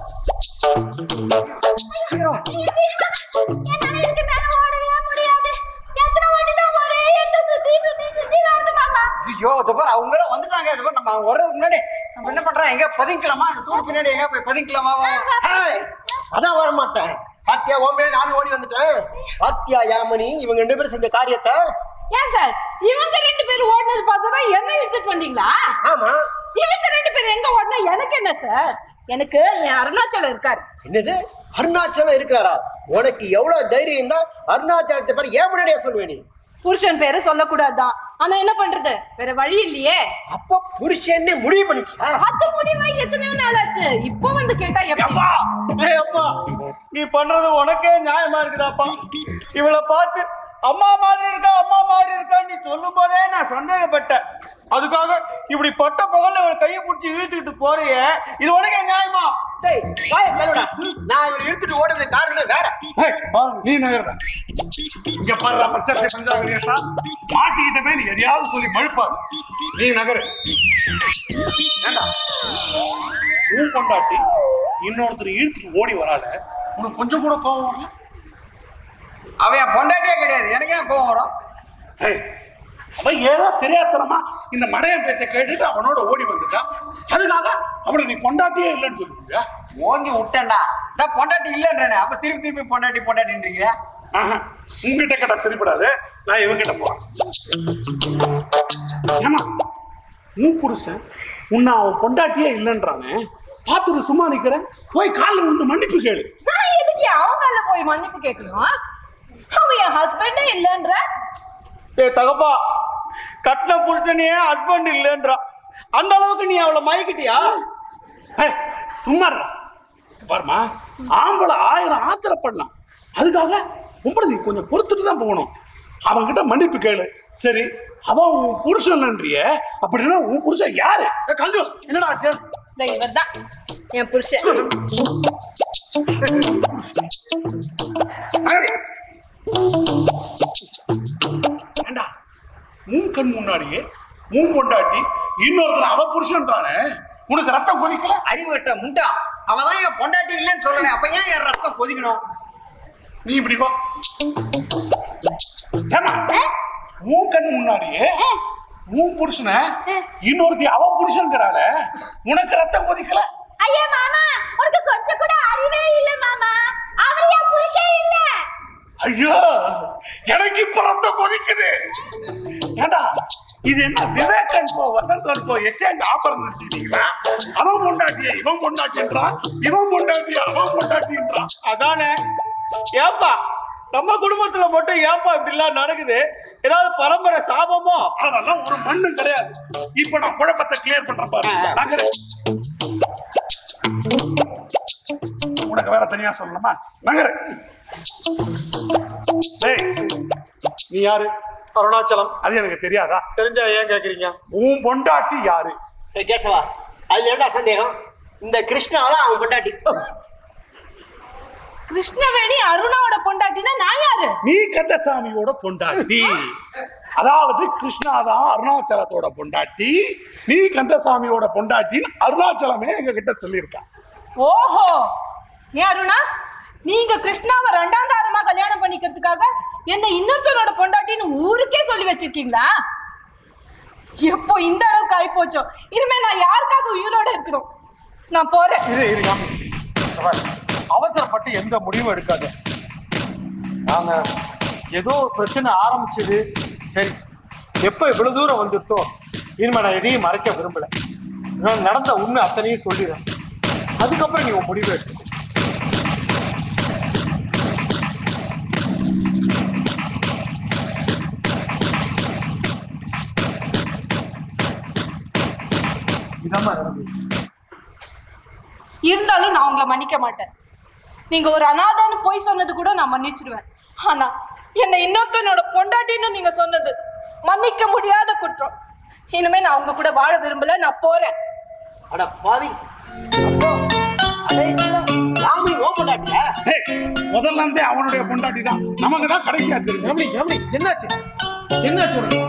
என்னால இதுக்கு மேல ஓடவே முடியாது எத்தனை வாட்டி தான் ஒரே இடத்த சுத்தி சுத்தி சுத்தி வருது மாமா ஐயோ இதோ பாரு அவங்க எல்லாம் வந்துட்டாங்க இதோ பாரு, நம்ம வர்றதுக்கு முன்னாடி நம்ம என்ன பண்றோம் எங்க பதுங்கிக்கலாமா இந்த தூள் பின்னாடி எங்க போய் பதுங்கிக்கலாமா வா. ஹேய், அதான் வர மாட்டேன் பாத்தியா உன் மேல நானும் ஓடி வந்துட்டேன் பாத்தியா யாமணி இவங்க ரெண்டு பேரும் செஞ்ச காரியத்தை ஏன் சார் இவங்க ரெண்டு பேரும் ஓடினது பார்த்து தான் என்ன எடுத்துட்டு வந்தீங்களா ஆமா இவங்க ரெண்டு பேரும் எங்க ஓடினா எனக்கு என்ன சார் எனக்கு என் அருணாச்சலம் இருக்காரு என்னது அருணாச்சலம் இருக்கிறாரா உனக்கு எவ்வளவு தைரியம் தான் அருணாச்சலத்தை பேர் ஏன் முன்னாடியே சொல்லுவேன் நீ புருஷன் பேரை சொல்லக்கூடாதுதான் ஆனா என்ன பண்றது வேற வழி இல்லையே அப்ப புருஷன்னு முடிவு பண்ணிக்கியா அது முடிவா எத்தனையோ நாள் ஆச்சு இப்போ வந்து கேட்டா எப்படி ஏய் அப்பா நீ பண்றது உனக்கே நியாயமா இருக்குதாப்பா இவளை பார்த்து அம்மா மாதிரி இருக்கா அம்மா மாதிரி இருக்கா நீ சொல்லும் போதே நான் சந்தேகப்பட்டேன் அதுக்காக இப்படி பட்ட பகல்ல இவளை கையை பிடிச்சி இழுத்துக்கிட்டு போறியே இது உனக்கே நியாயமா டேய் வாய கழுவுடா நான் இவனை இழுத்துட்டு ஓடுறது காரணம் வேற ஏய், நீ நகர்ற இங்க பாரு பச்சை பஞ்சாபி மாட்டிக்கிட்ட போய் நீ எதையாவது சொல்லி மழுப்பாரு நீ நகரு ஏண்டா உன் கொண்டாட்டி இன்னொருத்தர் இழுத்துட்டு ஓடி வராத உனக்கு கொஞ்சம் கூட கோவம் வரல அவன் என் பொண்டாட்டியே கிடையாது எனக்கு என்ன கோவம் வரும் ஏய், அவன் ஏதோ தெரியாதனமா இந்த மடையன் பேச்சை கேட்டுட்டு அவனோட ஓடி வந்துட்டான் அதுக்காக அவனை நீ கொண்டாட்டியே இல்லைன்னு சொல்லுவியா ஓங்கி விட்டேன்டா நான் பொண்டாட்டி இல்லைன்றேனே அப்ப திருப்பி திருப்பி பொண்டாட்டி பொண்டாட்டின்றீங்க ஆஹா, உன்கிட்ட கேட்டா சரிப்படாது நான் இவங்கிட்ட போறேன் ஏமா உன் புருஷன் உன்னை அவன் பொண்டாட்டியே இல்லைன்றானே பார்த்துட்டு சும்மா நிக்கிறேன் போய் காலில் விழுந்து மன்னிப்பு கேளு நான் எதுக்கு அவங்கால போய் மன்னிப்பு கேட்கணும் அவன் என் ஹஸ்பண்டே இல்லைன்ற ஏய் தகப்பா கட்டின புருஷனையே ஹஸ்பண்ட் இல்லைன்றா அந்த அளவுக்கு நீ அவளை மயக்கிட்டியா ஏய், சும்மா இருடா. பாருமா ஆம்பளை ஆயிரம் ஆத்திரப்படலாம் அதுக்காக பொம்பளை நீ கொஞ்சம் பொறுத்துட்டு தான் போகணும் அவன்கிட்ட மன்னிப்பு கேளு சரி அவன் உன் புருஷன் நன்றிய அப்படின்னா உன் புருஷன் யாரு கல்ஜு என்னடா ஆச்சு இவர் தான் என் புருஷன் ஏண்டா உன் கண் முன்னாடியே உன் பொண்டாட்டி இன்னொருத்தர் அவ புருஷன்றானே உனக்கு ரத்தம் கொதிக்கல அறிவுட்ட முண்டா அவன் தான் என் பொண்டாட்டி இல்லைன்னு சொல்லணும் அப்ப ஏன் என் ரத்தம் கொதிக்கணும் நீ இப்படி வா ஏம்மா, உன் கண் முன்னாடியே உன் புருஷனை இன்னொருத்தி அவ புருஷன்கிறாள உனக்கு ரத்தம் கொதிக்கல ஐயா மாமா உனக்கு கொஞ்சம் கூட அறிவே இல்ல மாமா அவர் என் புருஷன் இல்ல ஐயோ எனக்கு இப்ப ரத்தம் கொதிக்குது ஏண்டா இது என்ன விவேகன் போ வசந்தன் போ எக்ஸ்சேஞ்ச் ஆஃபர் நினைச்சிட்டீங்களா அவன் பொண்டாட்டிய இவன் பொண்டாட்டின்றான் இவன் பொண்டாட்டிய அவன் பொண்டாட்டின்றான் அதானே ஏப்பா நம்ம குடும்பத்துல மட்டும் ஏப்பா இப்படி எல்லாம் நடக்குது ஏதாவது பரம்பரை சாபமோ அதெல்லாம் ஒரு மண்ணும் கிடையாது இப்ப நான் குழப்பத்தை கிளியர் பண்றேன் பாரு நகரு. உனக்கு வேற தனியா சொல்லணுமா நகரு டேய், நீ யாரு அருணாச்சலம் அது எனக்கு தெரியாதா தெரிஞ்சா ஏன் கேக்குறீங்க உன் பொண்டாட்டி யாரு ஏய் கேசவா அதுல என்ன சந்தேகம் இந்த கிருஷ்ணா தான் அவன் பொண்டாட்டி கிருஷ்ணவேணி அருணாவோட பொண்டாட்டினா நான் யாரு நீ கந்தசாமியோட பொண்டாட்டி அதாவது கிருஷ்ணாதான் அருணாச்சலத்தோட பொண்டாட்டி நீ கந்தசாமியோட பொண்டாட்டின்னு அருணாச்சலமே எங்க கிட்ட சொல்லியிருக்கான் ஓஹோ ஏன் அருணா நீங்க கிருஷ்ணாவை ரெண்டாம் தாரமா கல்யாணம் பண்ணிக்கிறதுக்காக என்ன இன்னொருத்தரோட பொண்டாட்டின்னு ஊருக்கே சொல்லி வச்சிருக்கீங்களா எப்போ இந்த அளவுக்கு ஆயிப்போச்சோ இனிமே நான் யாருக்காக உயிரோட இருக்கணும் நான் போறேன் இரு இருங்க அவசரப்பட்டு எந்த முடிவும் எடுக்காத நாங்க ஏதோ பிரச்சனை ஆரம்பிச்சது சரி எப்ப இவ்வளவு தூரம் வந்துட்டோ இனிமே நான் எதையும் மறைக்க விரும்பல நான் நடந்த உண்மை அத்தனையும் சொல்லிடுறேன் அதுக்கப்புறம் நீ உன் முடிவு எடுத்து இதாம்மா நடந்தது இருந்தாலும் நான் உங்களை மன்னிக்க மாட்டேன் நீங்க ஒரு அனாதான்னு போய் சொன்னது கூட நான் மன்னிச்சிடுவேன் ஆனா என்னை இன்னொருத்தனோட பொண்டாட்டின்னு நீங்க சொன்னது மன்னிக்க முடியாத குற்றம் இனிமே நான் உங்க கூட வாழ விரும்பல நான் போறேன் அட பாவி அப்போ கடைசியில யாமி ஓ பொண்டாட்டியா ஏய், முதல்ல இருந்தே அவனுடைய பொண்டாட்டி தான் நமக்கு தான் கடைசியா தெரியும் யாமினி யாமினி என்னாச்சு என்னாச்சு உனக்கு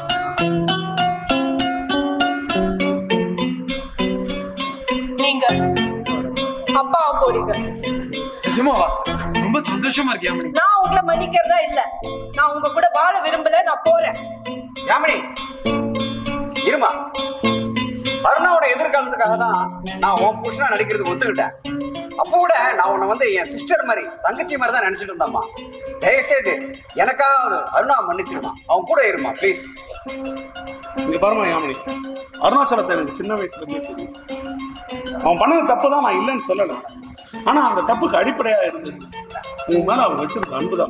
நீங்க அப்பாவை போறீங்க நிஜமாவா ரொம்ப சந்தோஷமா இருக்கு யாமினி நான் உங்களை மன்னிக்கிறதா இல்ல நான் உங்க கூட வாழ விரும்பல நான் போறேன் யாமினி இருமா அருணாவோட எதிர்காலத்துக்காக தான் நான் உன் புருஷனா நடிக்கிறதுக்கு ஒத்துக்கிட்டேன் அப்போ கூட நான் உன்னை வந்து என் சிஸ்டர் மாதிரி தங்கச்சி மாதிரி தான் நினைச்சிட்டு இருந்தேம்மா தயவுசெய்து எனக்காவது அருணா மன்னிச்சிருமா அவன் கூட இருமா ப்ளீஸ் இங்க பாருமா யாமினி அருணாச்சலத்தை எனக்கு சின்ன வயசுல இருந்தே தெரியும் அவன் பண்ணது தப்பு தான் நான் இல்லைன்னு சொல்லல ஆனா அந்த தப்புக்கு அடிப்படையா இருந்தது உன் மேல அவன் வச்சிருந்த அன்புதான்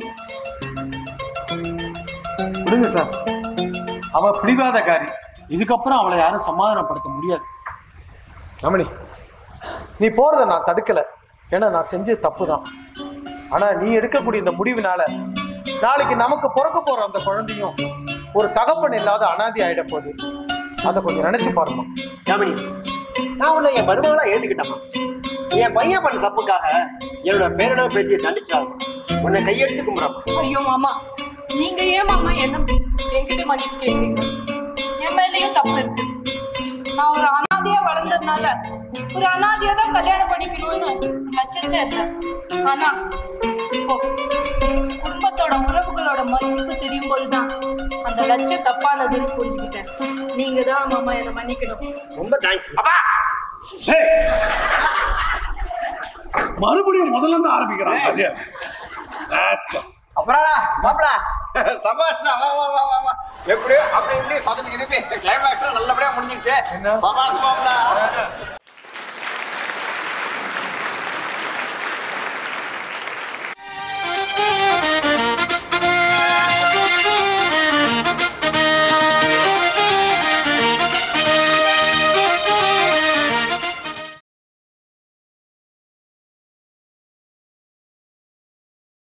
விடுங்க சார் அவ பிடிவாதக்காரி இதுக்கப்புறம் அவளை யாரும் சமாதானப்படுத்த முடியாது ரமணி நீ போறத நான் தடுக்கல ஏன்னா நான் செஞ்சது தப்பு தான் ஆனா நீ எடுக்கக்கூடிய இந்த முடிவினால நாளைக்கு நமக்கு பிறக்க போற அந்த குழந்தையும் ஒரு தகப்பன் இல்லாத அனாதி ஆயிட போகுது அதை கொஞ்சம் நினைச்சு பாருமா யாமினி நான் உன்னை என் மருமகளா ஏத்துக்கிட்டேம்மா என் பையன் பண்ண தப்புக்காக என்னோட பேரனோ பேத்தியை தண்டிச்சாங்க உன்னை கையெடுத்து கும்பிட்றேன் ஐயோ மாமா நீங்க ஏன் மாமா என்ன என்கிட்ட மன்னிப்பு கேக்குறீங்க என் மேலயும் தப்பு இருக்கு நான் ஒரு அனாதையா வளர்ந்ததுனால ஒரு அனாதையா தான் கல்யாணம் பண்ணிக்கணும்னு லட்சத்துல இருந்தேன் ஆனா இப்போ குடும்பத்தோட உறவுகளோட மதிப்பு தெரியும் போதுதான் அந்த லட்சம் தப்பானதுன்னு புரிஞ்சுக்கிட்டேன் நீங்க தான் மாமா என்னை மன்னிக்கணும் ரொம்ப தேங்க்ஸ் ஏய், மறுபடியும் முதல்ல இருந்து ஆரம்பிக்கிறான் கதையை. Rascal. அப்புறம் மாப்பிள சபாஷ்டா வா வா வா வா வா எப்படியோ அப்படி இப்படி சொதப்பி கிதப்பி கிளைமேக்ஸ் நல்லபடியா முடிஞ்சிருச்சு சபாஷ் மாப்பிள Thank you.